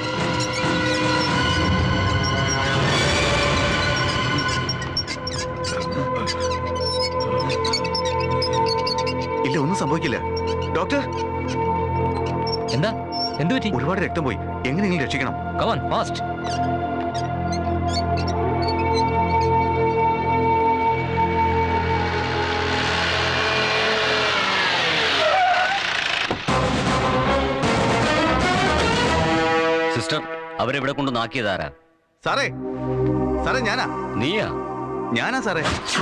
ഇല്ല ഒന്നും സംഭവിക്കില്ല ഡോക്ടർ എന്താ എന്തു പറ്റി ഒരുപാട് രക്തം പോയി എങ്ങനെയെങ്കിലും രക്ഷിക്കണം കമാൻ ഫാസ്റ്റ് സിസ്റ്റർ അവരെവിടെ കൊണ്ട് നാക്കിയതാരാ സാറേ സാറേ ഞാനാ നീയാ ഞാനാ സാറേ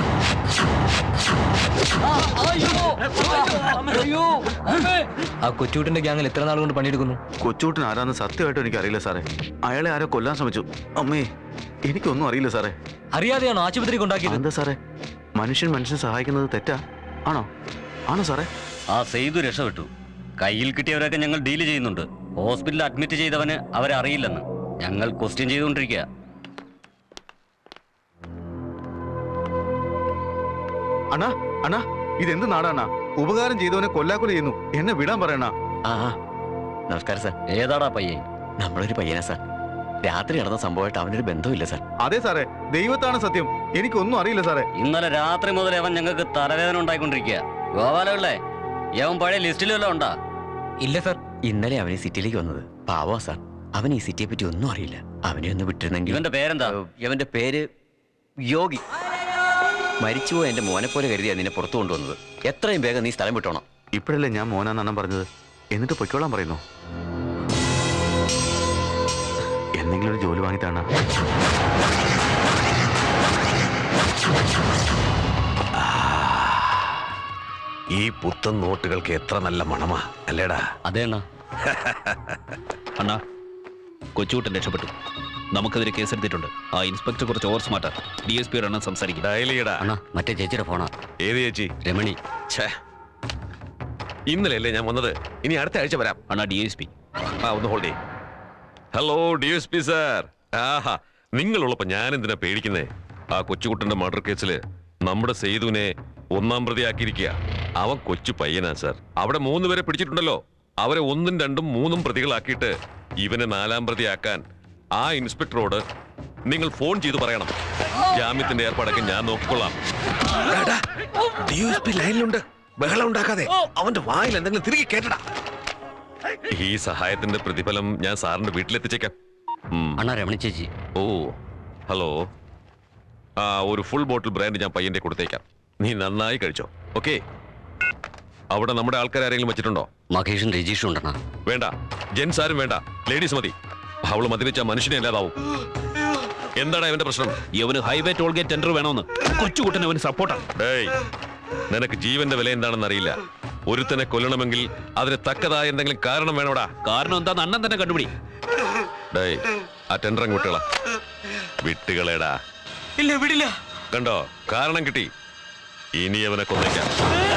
ആ കൊച്ചുകുട്ടിന്റെ ഗ്യാങ്ങിൽ എത്ര നാൾ കൊണ്ട് പണിയെടുക്കുന്നു കൊച്ചൂട്ടൻ ആരാന്ന് സത്യമായിട്ടും എനിക്ക് അറിയില്ല സാറേ അയാളെ ആരോ കൊല്ലാൻ ശ്രമിച്ചു അമ്മേ എനിക്കൊന്നും അറിയില്ല സാറേ അറിയാതെയാണോ ആശുപത്രി കൊണ്ടാക്കിയത് എന്താ സാറേ മനുഷ്യൻ മനുഷ്യനെ സഹായിക്കുന്നത് തെറ്റാ ആണോ ആണോ സാറേ ആ സെയ്തു രക്ഷപ്പെട്ടു കയ്യിൽ കിട്ടിയവരൊക്കെ ഞങ്ങൾ ഡീല് ചെയ്യുന്നുണ്ട് ഹോസ്പിറ്റലിൽ അഡ്മിറ്റ് ചെയ്തവന് അവരെ അറിയില്ലെന്ന് ഞങ്ങൾ ക്വസ്റ്റ്യൻ ചെയ്തുകൊണ്ടിരിക്കുക അണ്ണാ അണ്ണാ ഇതെന്ത് നാടാണ ഉപകാരം ചെയ്തവനെ കൊല്ലാക്കൊല ചെയ്യുന്നു എന്നെ വിടാൻ പറയണ ആ ആ. നമസ്കാരം സാർ ഏതാടാ പയ്യൻ നമ്മളൊരു പയ്യനാ സാർ രാത്രി നടന്ന സംഭവമായിട്ട് അവനൊരു ബന്ധമില്ല സാർ അതെ സാറേ ദൈവത്താണ് സത്യം എനിക്കൊന്നും അറിയില്ല സാറേ ഇന്നലെ രാത്രി മുതൽ അവൻ ഞങ്ങൾക്ക് തലവേദന ഉണ്ടായിക്കൊണ്ടിരിക്കുക ഗോപാലപിള്ളേ യവൻ പഴയ ലിസ്റ്റിലെല്ലാം ഉണ്ടാ ഇല്ല സാർ ഇന്നലെ അവൻ ഈ സിറ്റിയിലേക്ക് വന്നത് പാവോ സാർ അവൻ ഈ സിറ്റിയെ പറ്റി ഒന്നും അറിയില്ല അവനെ ഒന്ന് വിട്ടിരുന്നെങ്കിൽ ഇവന്റെ പേരെന്താ ഇവന്റെ പേര് യോഗി മരിച്ചുപോയ എന്റെ മോനെ പോലെ കരുതിയാ നിന്നെ പുറത്തു കൊണ്ടുവന്നത് എത്രയും വേഗം നീ സ്ഥലം വിട്ടോണം ഇപ്പോഴല്ലേ ഞാൻ മോനാന്നെണ്ണം പറഞ്ഞത് എന്നിട്ട് പൊയ്ക്കോളാൻ പറയുന്നു എന്തെങ്കിലും ഒരു ജോലി വാങ്ങിത്താണ് ഈ പുത്തൻ നോട്ടുകൾക്ക് എത്ര നല്ല മണമാ അല്ലേടാ അതെ അണ്ണാ അണ്ണാ കൊച്ചുകുട്ടൻ രക്ഷപ്പെട്ടു നമുക്കെതിരെ കേസെടുത്തിട്ടുണ്ട് ആ ഇൻസ്പെക്ടർ കുറച്ച് ഓവർ സ്മാർട്ടാ ഡി എസ് പിയുടെ അണ്ണൻ സംസാരിക്കും ഡയലിയടാ അണ്ണാ മറ്റേ ചേച്ചിയുടെ ഫോണാ ഏത് ചേച്ചി രമണി ഛേ ഇന്നലെ അല്ലേ ഞാൻ വന്നത് ഇനി അടുത്ത ആഴ്ച വരാം അണ്ണാ ഡി എസ് പി ആ ഒന്ന് ഹോൾഡ് ചെയ്യ് hello D S P sir ആഹാ നിങ്ങളുള്ളപ്പോ ഞാൻ എന്തിനാ പേടിക്കുന്നേ ആ കൊച്ചുകുട്ടന്റെ മർഡർ കേസില് നമ്മുടെ സെയ്തുവിനെ ഒന്നാം പ്രതിയാക്കിയിരിക്കുക അവൻ കൊച്ചു പയ്യനാ സാർ അവിടെ മൂന്ന് പേരെ പിടിച്ചിട്ടുണ്ടല്ലോ അവരെ ഒന്നും രണ്ടും മൂന്നും പ്രതികളാക്കിയിട്ട് ഇവനെ നാലാം പ്രതിയാക്കാൻ ആ ഇൻസ്പെക്ടറോട് നിങ്ങൾ ഫോൺ ചെയ്തു പറയണം ജാമ്യത്തിന്റെ ഏർപ്പാടൊക്കെ ഞാൻ നോക്കിക്കൊള്ളാം ഡി എസ് പി ലൈനിലുണ്ട് ബഹളം ഉണ്ടാക്കാതെ അവന്റെ വായിൽ എന്തെങ്കിലും തിരികെ കേട്ടടാ ഈ സഹായത്തിന്റെ പ്രതിഫലം ഞാൻ സാറിന്റെ വീട്ടിലെത്തിച്ചേക്കാം ഉം. അണ്ണാ രമണി ചേച്ചി ഓ ഹലോ ആ ഒരു ഫുൾ ബോട്ടിൽ ബ്രാൻഡ് ഞാൻ പയ്യന്റെ കൊടുത്തേക്കാം നീ നന്നായി കഴിച്ചോ ഓക്കെ അവിടെ നമ്മുടെ ആൾക്കാർ ആരെങ്കിലും വെച്ചിട്ടുണ്ടോ മഹേഷും രജീഷും ഉണ്ടെണ്ണ വേണ്ട ജെൻസ് ആരും വേണ്ട ലേഡീസ് മതി അവള് മദ്യപിച്ച മനുഷ്യനെ അല്ലാതാവും എന്താണ് ഇവന്റെ പ്രശ്നം ഇവന് ഹൈവേ ടോൾ ഗേറ്റ് ടെൻഡർ വേണമെന്ന് കൊച്ചുകുട്ടൻ അവന് സപ്പോർട്ടാണ് ഡേയ് നിനക്ക് ജീവന്റെ വില എന്താണെന്ന് അറിയില്ല ഒരുത്തനെ കൊല്ലണമെങ്കിൽ അതിന് തക്കതായ എന്തെങ്കിലും കാരണം വേണോടാ കാരണം എന്താന്ന് അണ്ണൻ തന്നെ കണ്ടുപിടി ഡേയ് ആ ടെൻഡർ അങ്ങ് വിട്ടുകള വിട്ടുകളേടാ ഇല്ല വിടില്ല കണ്ടോ കാരണം കിട്ടി ഇനി അവനെ കൊന്നേക്കാം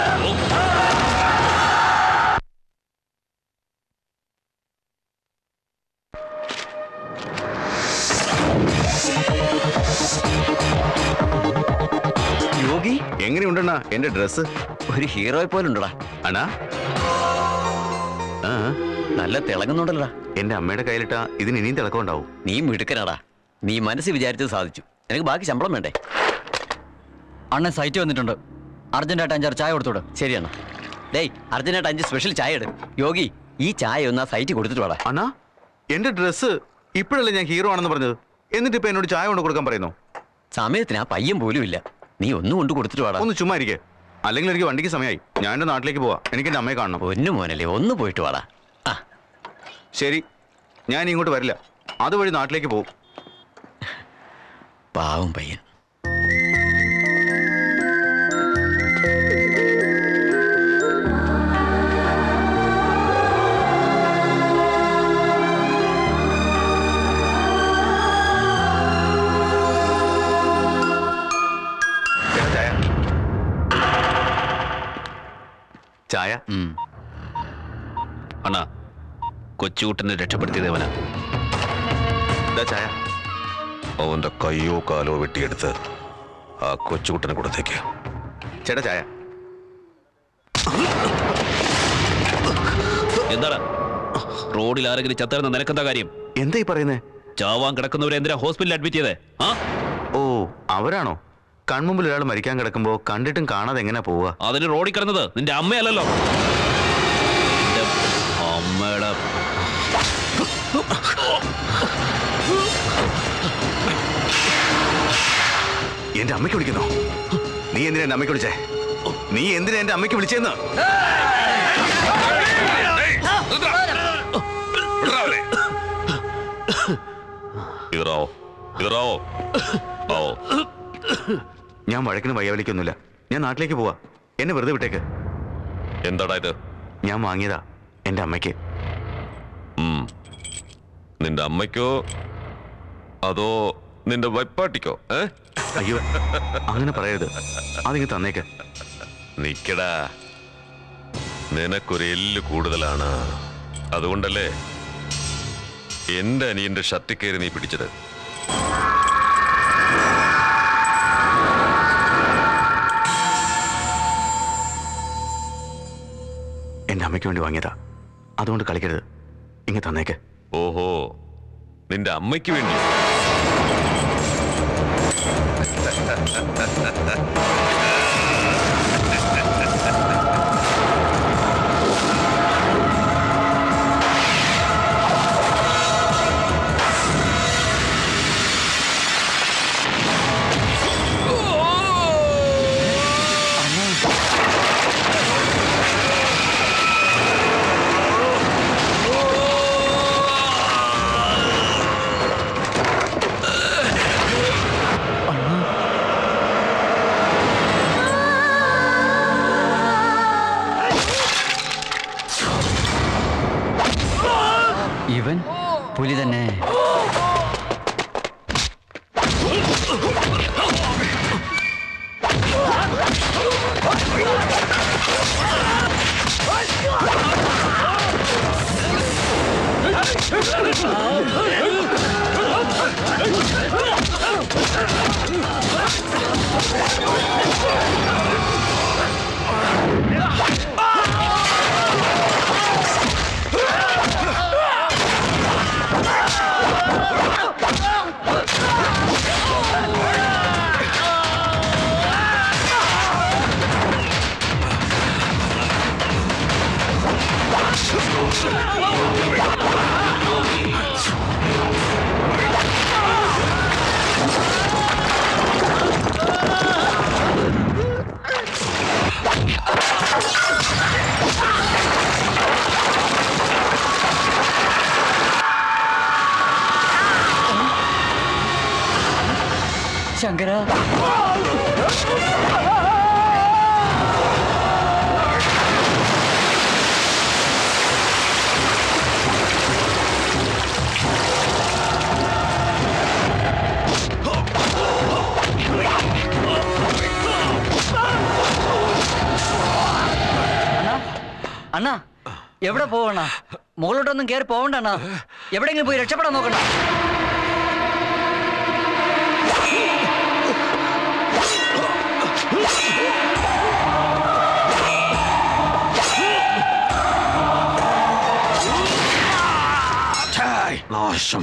യോഗി എങ്ങനെയുണ്ടണ്ണാ എന്റെ ഡ്രസ്സ് ഒരു ഹീറോയെ പോലെ ഉണ്ടടാ അണ്ണാ ആ നല്ല തിളങ്ങുന്നുണ്ടല്ലോടാ എന്റെ അമ്മയുടെ കയ്യിലിട്ട ഇതിന് ഇനിയും തിളക്കം ഉണ്ടാവും നീ മിടുക്കനാടാ നീ മനസ്സിൽ വിചാരിച്ചത് സാധിച്ചു നിനക്ക് ബാക്കി ശമ്പളം വേണ്ടേ അണ്ണൻ സൈറ്റ് വന്നിട്ടുണ്ട് അർജന്റായിട്ട് അഞ്ചാറ് ചായ കൊടുത്തോട് ശരിയാണ് ഡേയ് അർജന്റായിട്ട് അഞ്ച് സ്പെഷ്യൽ ചായ എടു യോഗി ഈ ചായ ഒന്ന് ആ സൈറ്റ് കൊടുത്തിട്ട് വേടാ അണ്ണാ എന്റെ ഡ്രസ്സ് ഇപ്പോഴല്ലേ ഞാൻ ഹീറോ ആണെന്ന് പറഞ്ഞത് എന്നിട്ട് ഇപ്പൊ എന്നോട് ചായ കൊണ്ട് കൊടുക്കാൻ പറയുന്നു സമയത്തിന് ആ പയ്യൻ പോലും ഇല്ല നീ ഒന്നും കൊണ്ട് കൊടുത്തിട്ട് വേടാ ഒന്ന് ചുമ്മാ ഇരിക്കെ അല്ലെങ്കിൽ എനിക്ക് വണ്ടിക്ക് സമയമായി ഞാൻ എന്റെ നാട്ടിലേക്ക് പോവാ എനിക്ക് എന്റെ അമ്മയെ കാണണം ഒന്നു മോനല്ലേ ഒന്ന് പോയിട്ട് വാടാ ശരി ഞാൻ ഇനി ഇങ്ങോട്ട് വരില്ല അതുവഴി നാട്ടിലേക്ക് പോകും പാവം പയ്യൻ ചായ ചായ അണ്ണാ കൊച്ചുകുട്ടനെ രക്ഷപ്പെടുത്തിയത് അവനാ ഇതാ ചായ അവന്റെ കയ്യോ കാലോ വെട്ടിയെടുത്ത് ആ കൊച്ചുകുട്ടനെ കൊടുത്തേക്ക് ചേട്ടാ ചായ എന്താടാ റോഡിൽ ആരെങ്കിലും ചത്തരുന്ന നിനക്കെന്താ കാര്യം എന്താ ഈ പറയുന്നേ ചാവാൻ കിടക്കുന്നവരെ എന്തിനാ ഹോസ്പിറ്റലിൽ അഡ്മിറ്റ് ചെയ്തേ ആ ഓ അവരാണോ കൺമുമ്പിൽ ഒരാൾ മരിക്കാൻ കിടക്കുമ്പോ കണ്ടിട്ടും കാണാതെ എങ്ങനെ പോവുക അതിന് റോഡിൽ കിടന്നത് നിന്റെ അമ്മയല്ലല്ലോ നിന്റെ അമ്മയുടെ എന്റെ അമ്മയ്ക്ക് വിളിക്കുന്നോ നീ എന്തിനാ എന്റെ അമ്മയ്ക്ക് വിളിച്ചേ നീ എന്തിനാ എന്റെ അമ്മയ്ക്ക് വിളിച്ചേന്ന് ഇറാവോ ഇറാവോ ആവോ ഞാൻ വഴക്കിന് വയ്യവലിക്കൊന്നുമില്ല ഞാൻ നാട്ടിലേക്ക് പോവാ എന്നെ വെറുതെ വിട്ടേക്ക് എന്താടാ ഇത് ഞാൻ വാങ്ങിയതാ എന്റെ അമ്മയ്ക്ക് ഉം. നിന്റെ അമ്മയ്ക്കോ അതോ നിന്റെ വൈപ്പാട്ടിക്കോ ഏ അയ്യോ അങ്ങനെ പറയരുത് അതിങ്ങ് തന്നേക്ക് നിക്കടാ നിനക്കൊരു എല്ല് കൂടുതലാണ് അതുകൊണ്ടല്ലേ എന്റെ അനിയന്റെ ഷർട്ടിൽ കയറി നീ പിടിച്ചത് എന്റെ അമ്മയ്ക്ക് വേണ്ടി വാങ്ങിയതാ അതുകൊണ്ട് കളിക്കരുത് ഇങ്ങ് തന്നേക്ക് ഓഹോ നിന്റെ അമ്മയ്ക്ക് വേണ്ടി ഇവൻ പുലി തന്നെ ശങ്കര അണ്ണാ എവിടെ പോവണ മുകളിലോട്ടൊന്നും കയറി പോവണ്ട അണ്ണാ എവിടെയെങ്കിലും പോയി രക്ഷപ്പെടാൻ നോക്കണ്ട നാശം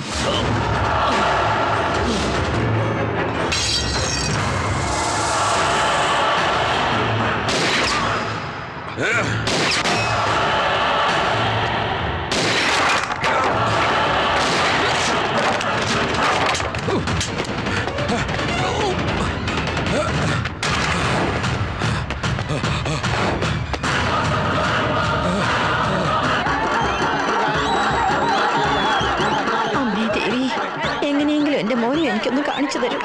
അമ്മേ ദേവി എങ്ങനെയെങ്കിലും എന്റെ മോനെ എനിക്കൊന്ന് കാണിച്ചു തരും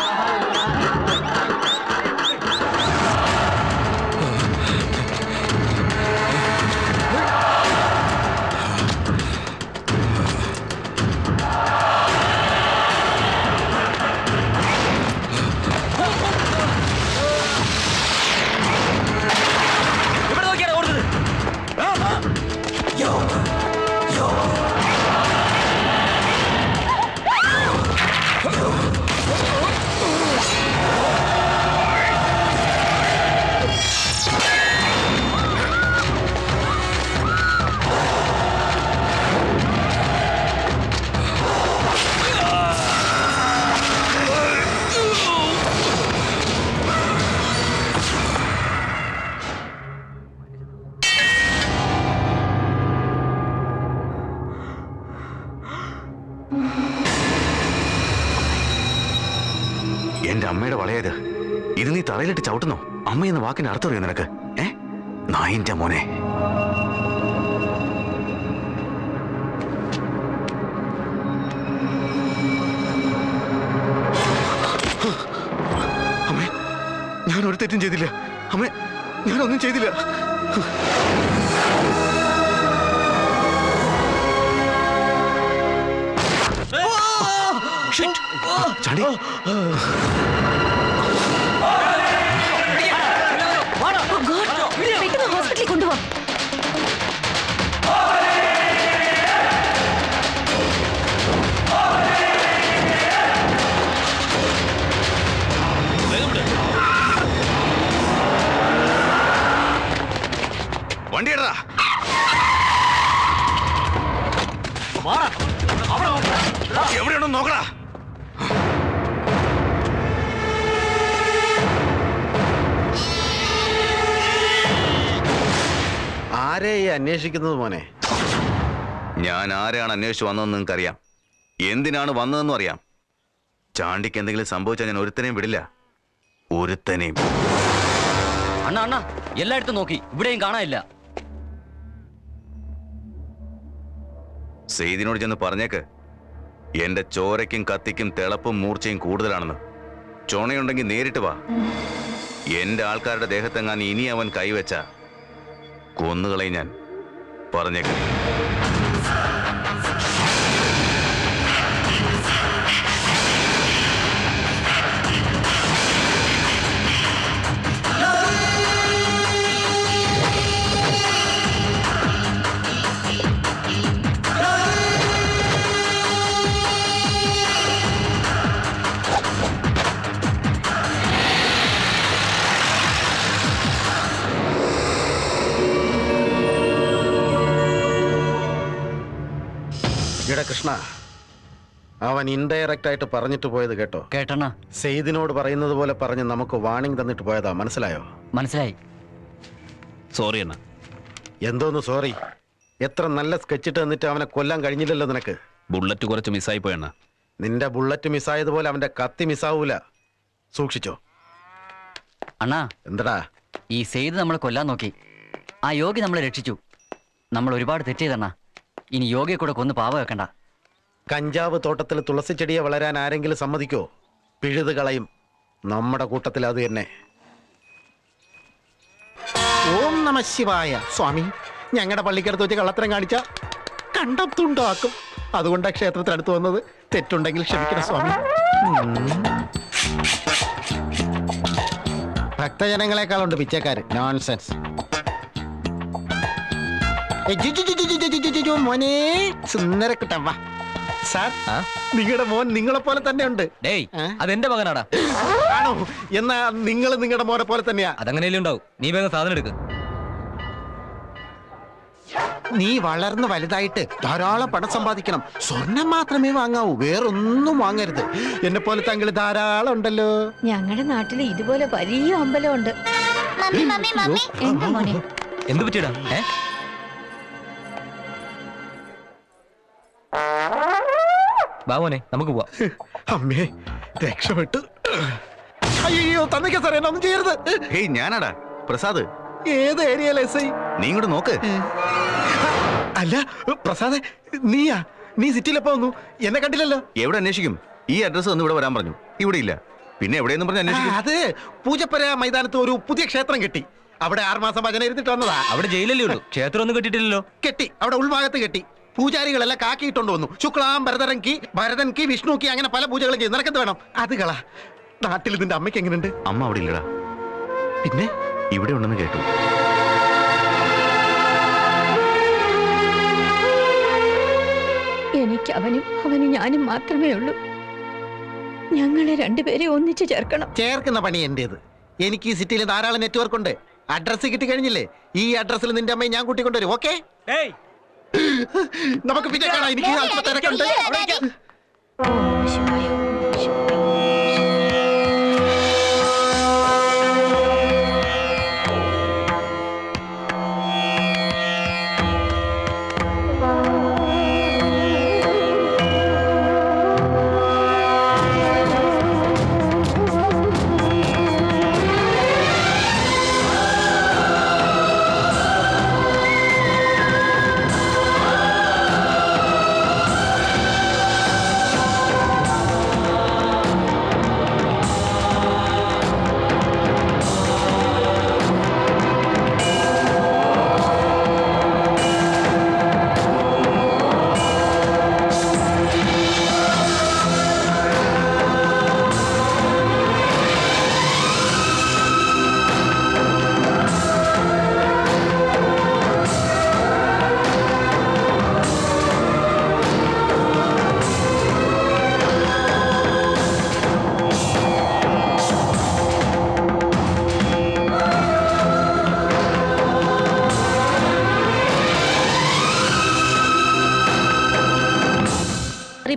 ഇവിടെ നോക്കിയാണ് ഓടുന്നത് യോ എന്റെ അമ്മയുടെ വളയത് ഇത് നീ തറയിലിട്ട് ചവിട്ടുന്നോ അമ്മ എന്ന വാക്കിന്റെ അർത്ഥം അറിയോ നിനക്ക് ഏ നായിന്റെ മോനെ അമ്മേ ഞാൻ ഒരു തെറ്റും ചെയ്തില്ല അമ്മേ ഞാനൊന്നും ചെയ്തില്ല ചാണ്ടി പെട്ടെന്ന് ഹോസ്പിറ്റലിൽ കൊണ്ടുപോവാ വണ്ടി ഇടറാ എവിടെയാണോ നോക്കടാ ആരെ ഈ അന്വേഷിക്കുന്നത് മോനെ ഞാൻ ആരെയാണ് അന്വേഷിച്ച് വന്നതെന്ന് നിങ്ങൾക്കറിയാം എന്തിനാണ് വന്നതെന്നും അറിയാം ചാണ്ടിക്ക് എന്തെങ്കിലും സംഭവിച്ചാൽ ഞാൻ ഒരുത്തനെയും വിടില്ല ഒരുത്തനെയും അണ്ണ അണ്ണ എല്ലായിടത്തും നോക്കി ഇവിടെയും കാണാനില്ല സെയ്ദിനോട് ചെന്ന് പറഞ്ഞേക്ക് എന്റെ ചോരയ്ക്കും കത്തിക്കും തിളപ്പും മൂർച്ചയും കൂടുതലാണെന്ന് ചുണയുണ്ടെങ്കിൽ നേരിട്ട് വാ എന്റെ ആൾക്കാരുടെ ദേഹത്തെങ്ങാൻ ഇനി അവൻ കൈവച്ച കൊന്നുകളയും ഞാൻ പറഞ്ഞേക്ക് ഇട കൃഷ്ണ അവൻ ഇൻഡയറക്റ്റ് ആയിട്ട് പറഞ്ഞിട്ട് പോയത് കേട്ടോ കേട്ടണ്ണ സെയ്ദിനോട് പറയുന്നത് പോലെ പറഞ്ഞ് നമുക്ക് വാണിംഗ് തന്നിട്ട് പോയതാ മനസ്സിലായോ മനസ്സിലായി സോറി അണ്ണ എന്തോന്ന് സോറി എത്ര നല്ല സ്കെച്ചിട്ട് തന്നിട്ട് അവനെ കൊല്ലാൻ കഴിഞ്ഞില്ലല്ലോ നിനക്ക് ബുള്ളറ്റ് കുറച്ച് മിസ്സായി പോയണ്ണ നിന്റെ ബുള്ളറ്റ് മിസ്സായതുപോലെ അവന്റെ കത്തി മിസ്സാവൂല സൂക്ഷിച്ചോ അണ്ണാ എന്തടാ ഈ സെയ്ത് നമ്മളെ കൊല്ലാൻ നോക്കി ആ യോഗി നമ്മളെ രക്ഷിച്ചു നമ്മൾ ഒരുപാട് തെറ്റ് ചെയ്തണ്ണ ഇനി യോഗിയെ കൂടെ കൊന്ന് പാവ വെക്കണ്ട കഞ്ചാവ് തോട്ടത്തിൽ തുളസി ചെടിയെ വളരാൻ ആരെങ്കിലും സമ്മതിക്കോ പിഴുത് കളയും നമ്മുടെ കൂട്ടത്തിൽ അത് തന്നെ ഓം നമ ശിവായ സ്വാമി ഞങ്ങളുടെ പള്ളിക്കടുത്ത് വെച്ച് കള്ളത്തരം കാണിച്ച കണ്ടെത്തുണ്ടാക്കും അതുകൊണ്ടാണ് ക്ഷേത്രത്തിനടുത്ത് വന്നത് തെറ്റുണ്ടെങ്കിൽ ക്ഷമിക്കണം സ്വാമി ഉം. ഭക്തജനങ്ങളെക്കാളുണ്ട് പിച്ചക്കാര് നോൺസെൻസ് ഏ, ജു, ജു, ജു, ജു, ജു, ജു, ജു, ജു, ജു, മോനെ സുന്ദരക്കുട്ടൻ വാ സാർ നിങ്ങളുടെ മോൻ നിങ്ങളെ പോലെ തന്നെ ഉണ്ട് ഡേയ് അതെന്റെ മകനാടാ ആണോ എന്നാ നിങ്ങൾ നിങ്ങളുടെ മോനെ പോലെ തന്നെയാ അതങ്ങനെയല്ലേ ഉണ്ടാവും നീ വേഗം സാധനം എടുക്ക് നീ വളർന്ന് വലുതായിട്ട് ധാരാളം പണം സമ്പാദിക്കണം സ്വർണം മാത്രമേ വാങ്ങാവൂ വേറൊന്നും വാങ്ങരുത് എന്നെ പോലെ താങ്കൾ ധാരാളം ഉണ്ടല്ലോ ഞങ്ങളുടെ നാട്ടിൽ ഇതുപോലെ വലിയ അമ്പലമുണ്ട് മമ്മി മമ്മി മമ്മി എന്താ മോനെ എന്ത് പറ്റിയടാ ഏ ബാബോനെ നമുക്ക് പോവാം അമ്മേ രക്ഷപ്പെട്ടു അയ്യോ തന്നിക്ക സാറേ എന്നെ ഒന്നും ചെയ്യരുത് ഹേയ് ഞാനാടാ പ്രസാദ് ഏത് ഏരിയയിലെ എസ് ഐ നീ ഇങ്ങോട്ട് നോക്ക് അല്ല പ്രസാദ് നീയാ നീ സിറ്റിയിലെപ്പോ വന്നു എന്നെ കണ്ടില്ലല്ലോ എവിടെ അന്വേഷിക്കും ഈ അഡ്രസ്സ് ഒന്ന് ഇവിടെ വരാൻ പറഞ്ഞു ഇവിടെ ഇല്ല പിന്നെ എവിടെയെന്നും പറഞ്ഞ് അന്വേഷിക്കും അത് പൂജപ്പര മൈതാനത്ത് ഒരു പുതിയ ക്ഷേത്രം കെട്ടി അവിടെ ആറുമാസം ഭജന ഇരുന്നിട്ട് വന്നതാ അവിടെ ജയിലല്ലേ ഉള്ളൂ ക്ഷേത്രം ഒന്നും കെട്ടിയിട്ടില്ലല്ലോ കെട്ടി അവിടെ ഉൾഭാഗത്ത് കെട്ടി പൂജാരികളെല്ലാം കാക്കിയിട്ടുണ്ട് വന്നു ശുക്ലാം ഭരതരൻ കി ഭരതൻ കി വിഷ്ണു കി അങ്ങനെ പല പൂജകളും ചെയ്തു നിനക്കെന്ത് വേണം അത് കള നാട്ടിൽ നിന്റെ അമ്മയ്ക്ക് എങ്ങനെയുണ്ട് അമ്മ അവിടെ ഇല്ലടാ പിന്നെ ഇവിടെ ഉണ്ടെന്ന് കേട്ടു എനിക്ക് അവനും അവന് ഞാനും മാത്രമേ ഉള്ളൂ ഞങ്ങളെ രണ്ടുപേരെ ഒന്നിച്ചു ചേർക്കണം ചേർക്കുന്ന പണി എന്റേത് എനിക്ക് ഈ സിറ്റിയിൽ ധാരാളം നെറ്റ്വർക്ക് ഉണ്ട് അഡ്രസ് കിട്ടി കഴിഞ്ഞില്ലേ ഈ അഡ്രസ്സിൽ നിന്റെ അമ്മയെ ഞാൻ കൂട്ടിക്കൊണ്ടുവരും ഓക്കെ നമുക്ക് പിന്നെ കാണാം എനിക്ക് അല്പ തിരക്കുണ്ട്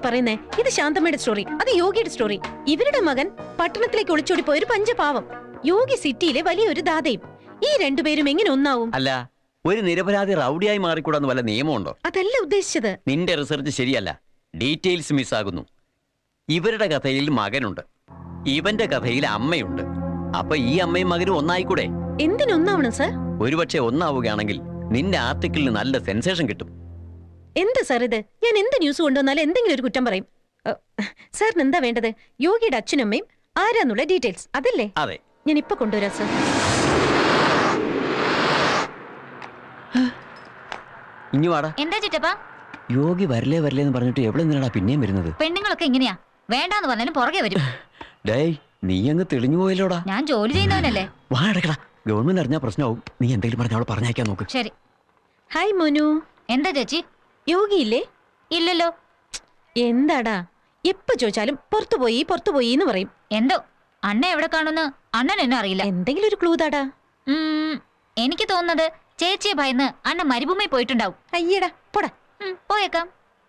പറയുന്നേ ഇത് ശാന്തമ്മയുടെ സ്റ്റോറി അത് യോഗിയുടെ സ്റ്റോറി ഇവരുടെ മകൻ പട്ടണത്തിലേക്ക് ഒളിച്ചോടി പോയ ഒരു പഞ്ചപാവം യോഗി സിറ്റിയിലെ വലിയൊരു ദാതയും ഈ രണ്ടുപേരും എങ്ങനെ ഒന്നാവും അല്ല ഒരു നിരപരാധി റൗഡിയായി മാറിക്കൂടാന്ന് വല്ല നിയമമുണ്ടോ അതല്ല ഉദ്ദേശിച്ചത് നിന്റെ റിസർച്ച് ശരിയല്ല ഡീറ്റെയിൽസ് മിസ്സാകുന്നു ഇവരുടെ കഥയിൽ മകനുണ്ട് ഇവന്റെ കഥയിൽ അമ്മയുണ്ട് അപ്പൊ ഈ അമ്മയും മകനും ഒന്നായിക്കൂടെ എന്തിനൊന്നാവണം സർ ഒരുപക്ഷെ ഒന്നാവുകയാണെങ്കിൽ നിന്റെ ആർട്ടിക്കിളിന് നല്ല സെൻസേഷൻ കിട്ടും എന്ത് സാർ ഇത് ഞാൻ എന്ത് ന്യൂസ് കൊണ്ടുവന്നാലും എന്തെങ്കിലും ഒരു കുറ്റം പറയും അഹ്, സാറിന് എന്താ വേണ്ടത് യോഗിയുടെ അച്ഛനും അമ്മയും ആരാന്നുള്ള ഡീറ്റെയിൽസ് അതല്ലേ അതെ ഞാൻ ഇപ്പൊ കൊണ്ടുവരാം സർ ഇനി വാടാ എന്താ ചിറ്റപ്പ യോഗി വരലേ വരലേ എന്ന് പറഞ്ഞിട്ട് എവിടെ നിന്നാടാ പിന്നെയും വരുന്നത് പെണ്ണുങ്ങളൊക്കെ ഇങ്ങനെയാ വേണ്ടാന്ന് പറഞ്ഞാലും പുറകെ വരും ഡേയ് നീ അങ്ങ് തെളിഞ്ഞു പോയല്ലോടാ ഞാൻ ജോലി ചെയ്യുന്നവനല്ലേ വാ അടക്കടാ ഗവൺമെന്റ് അറിഞ്ഞാൽ പ്രശ്നമാവും നീ എന്തെങ്കിലും പറഞ്ഞ അവളെ പറഞ്ഞയക്കാൻ നോക്ക് ശരി ഹായ് മോനു എന്താ ചേച്ചി യോഗിയില്ലേ ഇല്ലല്ലോ എന്താടാ എപ്പോ ചോദിച്ചാലും പുറത്തു പോയി പുറത്തു പോയി എന്ന് പറയും എന്തോ അണ്ണ എവിടെ കാണുന്നു അണ്ണൻ എന്നെ അറിയില്ല എന്തെങ്കിലും ഒരു ക്ലൂ താടാ ഉം, എനിക്ക് തോന്നുന്നത് ചേച്ചിയെ ഭയന്ന് അണ്ണ മരുഭൂമി പോയിട്ടുണ്ടാവും അയ്യടാ പോടാ ഉം, പോയേക്കാം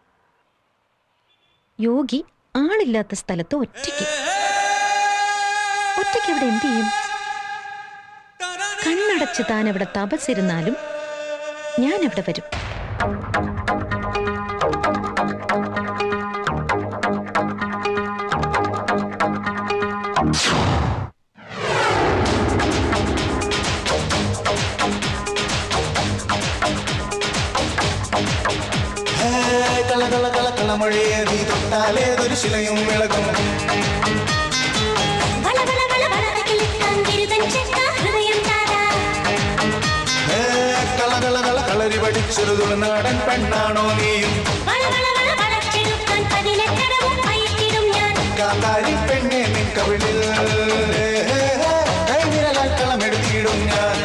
യോഗി ആളില്ലാത്ത സ്ഥലത്ത് ഒറ്റയ്ക്ക് ഒറ്റയ്ക്ക് അവിടെ എന്ത് ചെയ്യും കണ്ണടച്ച് താൻ അവിടെ തപസ്സിരുന്നാലും ഞാൻ അവിടെ വരും കള കള കള കളമൊഴിയെ നീ തൊട്ടാലേതൊരു ശിലയും വിളകും ഏ, കള കള കള കളരി പഠിച്ചൊരു തുളുനാടൻ പെണ്ണാണോ നീയും കാന്താരി പെണ്ണെ നിൻ കവിളിൽ ഏ, ഏ, ഏ, കൈവിരലാൽ കളമെടുത്തിടും ഞാൻ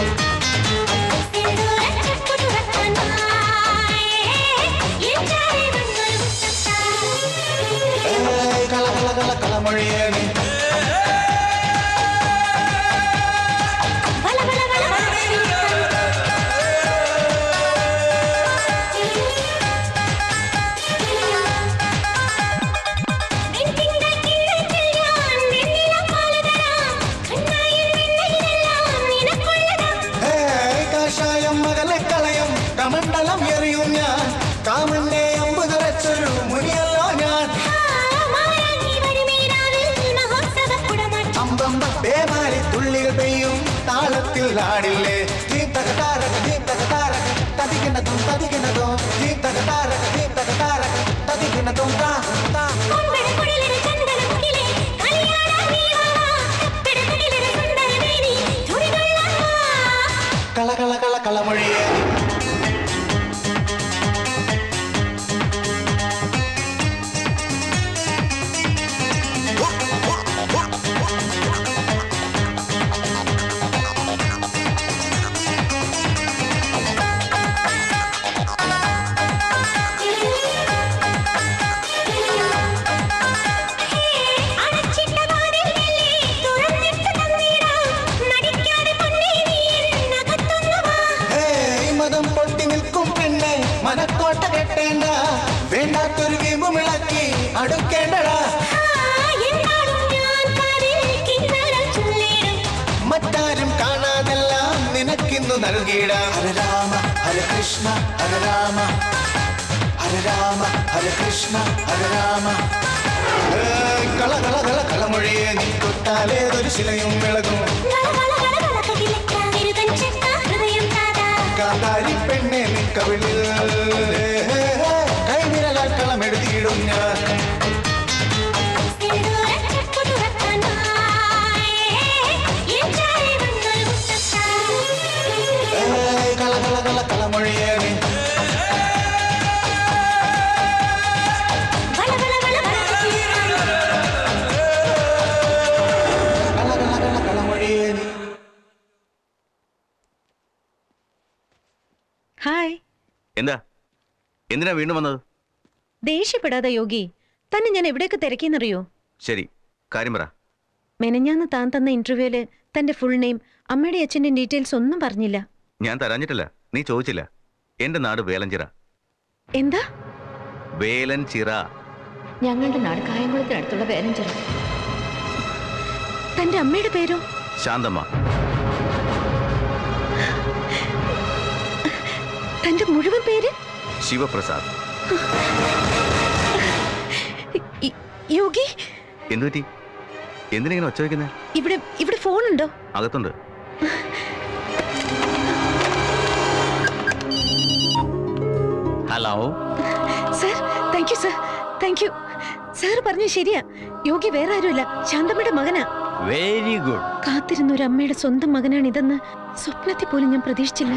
ഏ, കള കള കള കളമൊഴിയെ നീ ഏയ് കാഷായം മകളെ കളയം കമണ്ഡലം എറിയും ഞാൻ കാമന്റെ അമ്പ് തുറച്ചൊരു മുനിയല്ലോ ഞാൻ അമ്പമ്പ പേമാരി തുള്ളികൾ പെയ്യും താളത്തിൽ ആടില്ലേ നീ തകതാരക നീ തകതാരക തതികിണതും തതികിണതോ നീ തകതാരക നീ തകതാരക തതികിണതും താ താ കള കള കള കളമൊഴിയേ ഏയ് മതം പൊട്ടി നിൽക്കും പെണ്ണെ മനക്കോട്ട കെട്ടേണ്ട വേണ്ടാത്തൊരു വീമ്പുമിളക്കി അടുക്കേണ്ടടാ മറ്റാരും കാണാതെല്ലാം നിനക്കിന്നു നൽകിയിടാം ഹര രാമ ഹര കൃഷ്ണ ഹര രാമ ഹര രാമ ഹര കൃഷ്ണ ഹര രാമ ഏയ് കള കള കള കളമൊഴിയെ നീ തൊട്ടാലേതൊരു ശിലയും വിളകും കാന്താരി പെണ്ണെ നിൻ കവിളിൽ ഏ, ഏ, ഏ, കൈവിരലാൽ കളമെഴുതിയിടും ഞാൻ ഏയ് കള കള കള കളമൊഴിയേ നീ കള കള കള കളമൊഴിയേ നീ ഹായ് എന്താ എന്തിനാ വീണ്ടും വന്നത് ദേഷ്യപ്പെടാതെ യോഗി തന്നെ ഞാൻ എവിടെയൊക്കെ തിരക്കിയെന്നറിയോ ശരി കാര്യം പറ മെനഞ്ഞാന്ന് താൻ തന്ന ഇന്റർവ്യൂവില് തന്റെ ഫുൾ നെയിം അമ്മയുടെ അച്ഛന്റെ ഡീറ്റെയിൽസ് ഒന്നും പറഞ്ഞില്ല ഞാൻ തരാഞ്ഞിട്ടില്ല നീ ചോദിച്ചില്ല എന്റെ നാട് വേലഞ്ചിറ എന്താ വേലഞ്ചിറ ഞങ്ങളുടെ നാട് കായംകുളത്തിനടുത്തുള്ള വേലഞ്ചിറ തന്റെ അമ്മയുടെ പേരോ ശാന്തമ്മ തന്റെ മുഴുവൻ പേര് ശിവപ്രസാദ് ഇ- യോഗി എന്തു പറ്റി എന്തിനിങ്ങനെ ഒച്ച വയ്ക്കുന്നത് ഇവിടെ ഇവിടെ ഫോണുണ്ടോ അകത്തുണ്ട് hello sir thank you sir thank you sir പറഞ്ഞ ശരിയാ യോഗി വേറെ ആരുമില്ല ശാന്തമ്മയുടെ മകനാ വെരി ഗുഡ് കാത്തിരുന്ന ഒരു അമ്മയുടെ സ്വന്തം മകനാണിതെന്ന് സ്വപ്നത്തിൽ പോലും ഞാൻ പ്രതീക്ഷിച്ചില്ല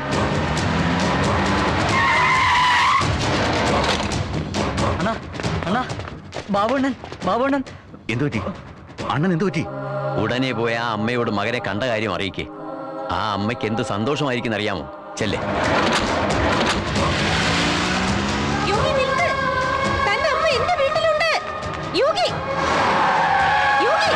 അണ്ണാ അണ്ണാ ബാബുണ്ണൻ ബാബുണ്ണൻ എന്തു പറ്റി അണ്ണൻ എന്തു പറ്റി ഉടനെ പോയ ആ അമ്മയോട് മകനെ കണ്ട കാര്യം അറിയിക്കേ ആ അമ്മയ്ക്ക് എന്ത് സന്തോഷമായിരിക്കും അറിയാമോ ചെല്ലേ യോഗി നിൽക്ക് തന്റെ അമ്മ എന്റെ വീട്ടിലുണ്ട് യോഗി യോഗി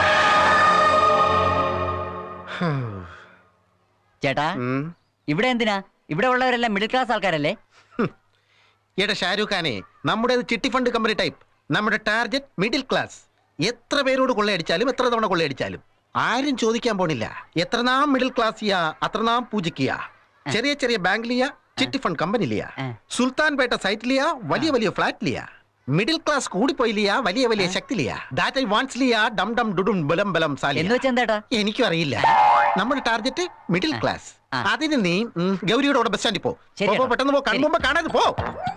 ചേട്ടാ ഇവിടെ എന്തിനാ ഇവിടെ ഉള്ളവരെല്ലാം മിഡിൽ ക്ലാസ് ആൾക്കാരല്ലേ എടാ ഷാരൂഖ് ഖാനെ നമ്മുടേത് ചിട്ടി ഫണ്ട് കമ്പനി ടൈപ്പ് നമ്മുടെ ടാർഗറ്റ് മിഡിൽ ക്ലാസ് എത്ര പേരോട് കൊള്ളയടിച്ചാലും എത്ര തവണ കൊള്ളയടിച്ചാലും ആരും ചോദിക്കാൻ പോണില്ല എത്ര നാം മിഡിൽ ക്ലാസ് ചെയ്യാ അത്ര നാം പൂജിക്കുക ചെറിയ ചെറിയ ബാങ്ക് ലിയ ചിട്ടി ഫണ്ട് കമ്പനി ലിയ സുൽത്താൻ പേട്ട സൈറ്റ് ലിയ വലിയ വലിയ ഫ്ലാറ്റ് ലിയ മിഡിൽ ക്ലാസ് കൂടിപ്പോയി ലിയ വലിയ വലിയ ശക്തി ലിയ ദാറ്റ് ഐ വാണ്ട്സ് ലിയ ഡം ഡം ഡുഡും ബലം ബലം സാലിയ എനിക്കും അറിയില്ല നമ്മുടെ ടാർഗറ്റ് മിഡിൽ ക്ലാസ് അതിന് നീ ഉം, ഗൗരിയുടെ കൂടെ ബസ് സ്റ്റാൻഡിൽ പോ പോ, പോ, പെട്ടെന്ന് പോ കൺമുമ്പ് കാണാതെ പോ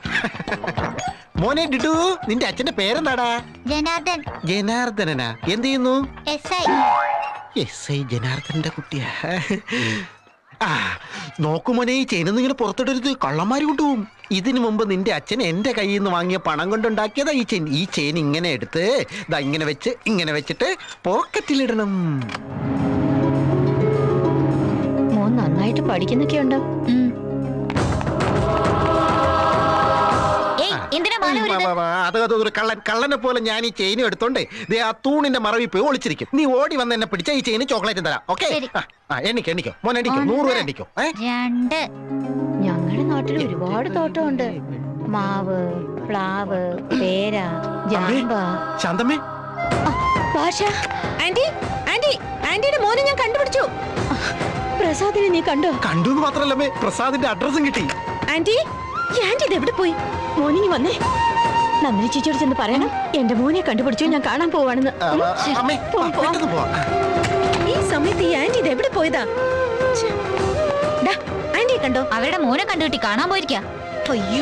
മോനെ ഡിഡു നിന്റെ അച്ഛന്റെ പേരെന്താടാ ജനാർദ്ദൻ ജനാർദ്ദനനാ എന്ത് ചെയ്യുന്നു എസ് ഐ എസ് ഐ ജനാർദ്ദന്റെ കുട്ടിയാ ആ നോക്കുമോനെ ഈ ചെയിനൊന്നും ഇങ്ങനെ പുറത്തിടരുത് കള്ളന്മാര് കൊണ്ടുപോകും ഇതിനു മുമ്പ് നിന്റെ അച്ഛൻ എന്റെ കയ്യിൽ നിന്ന് വാങ്ങിയ പണം കൊണ്ടുണ്ടാക്കിയതാ ഈ ചെയിൻ ഈ ചെയിൻ ഇങ്ങനെ എടുത്ത് ദാ ഇങ്ങനെ വെച്ച് ഇങ്ങനെ വെച്ചിട്ട് പോക്കറ്റിലിടണം മോൻ നന്നായിട്ട് പഠിക്കുന്നൊക്കെ ഉണ്ടോ ഏയ് എന്തിനാ മാല ഊരിയത്? വാ, വാ, അത് അത് ഒരു കള്ളൻ കള്ളനെ പോലെ ഞാൻ ഈ ചെയിനും എടുത്തോണ്ട് ദേ ആ തൂണിന്റെ മറവിൽ പോയി ഒളിച്ചിരിക്കും നീ ഓടി വന്ന് എന്നെ പിടിച്ച ഈ ചെയിന് ചോക്ലേറ്റ് തരാം ഓക്കെ എണ്ണിക്കോ എണ്ണിക്കോ മോൻ എണ്ണിക്കോ നൂറ് പേര് എണ്ണിക്കോ ഏ രണ്ട് ഞങ്ങളുടെ നാട്ടിൽ ഒരുപാട് തോട്ടമുണ്ട് മാവ് പ്ലാവ് പേര ജാമ്പ ശാന്തമ്മേ ഭാഷ ആന്റി ആന്റി ആന്റിയുടെ മോനെ ഞാൻ കണ്ടുപിടിച്ചു പ്രസാദിനെ നീ കണ്ടോ കണ്ടു എന്ന് മാത്രല്ലമ്മേ പ്രസാദിന്റെ അഡ്രസ്സും കിട്ടി ആന്റി ഈ ആന്റി ഇത് എവിടെ പോയി മോനിങ്ങി വന്നേ നന്ദിനി ചേച്ചിയോട് ചെന്ന് പറയണം എന്റെ മോനെ കണ്ടുപിടിച്ചു ഞാൻ കാണാൻ പോവാണെന്ന് ആ, ആ, അമ്മേ പോവാം, പോവാം. പെട്ടെന്ന് പോവാം ഈ സമയത്ത് ഈ ആന്റി ഇത് എവിടെ പോയതാ ഛെ. ഡാ, ആന്റിയെ കണ്ടോ അവരുടെ മോനെ കണ്ടുകിട്ടി കാണാൻ പോയിരിക്കാ അയ്യോ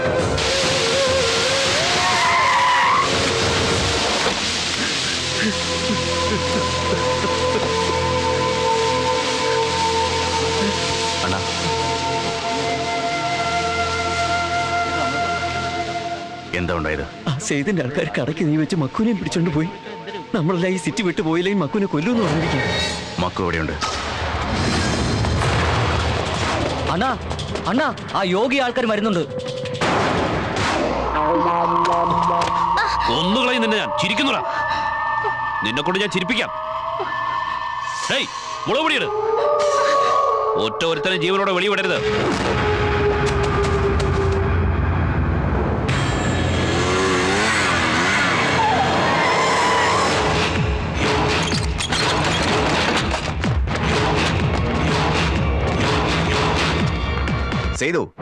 അണ്ണാ എന്താ ഉണ്ടായത് ആ സെയ്തിന്റെ ആൾക്കാർ കടയ്ക്ക് നീ വെച്ച് മക്കുനെയും പിടിച്ചോണ്ട് പോയി നമ്മളെല്ലാം ഈ സിറ്റി വിട്ടു പോയില്ലെങ്കിൽ മക്കുനെ കൊല്ലുമെന്ന് പറഞ്ഞിരിക്കുക മക്കു എവിടെയുണ്ട് അണ്ണാ അണ്ണാ ആ യോഗി ആൾക്കാർ വരുന്നുണ്ട് ഒന്നുകളയും നിന്നെ ഞാൻ ചിരിക്കുന്നുടാ നിന്നെ കൊണ്ട് ഞാൻ ചിരിപ്പിക്കാം ഡേയ് മുളക് പൊടിയിട് ഒറ്റ ഒരുത്തനെ ജീവനോടെ വെളിവിടരുത് ചെയ്തു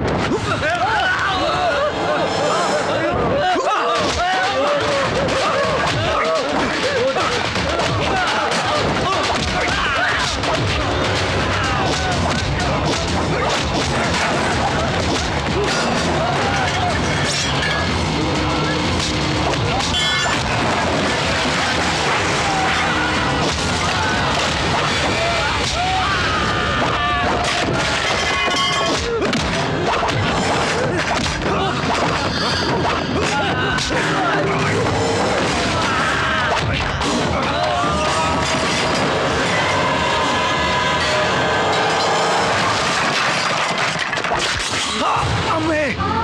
അമ്മേ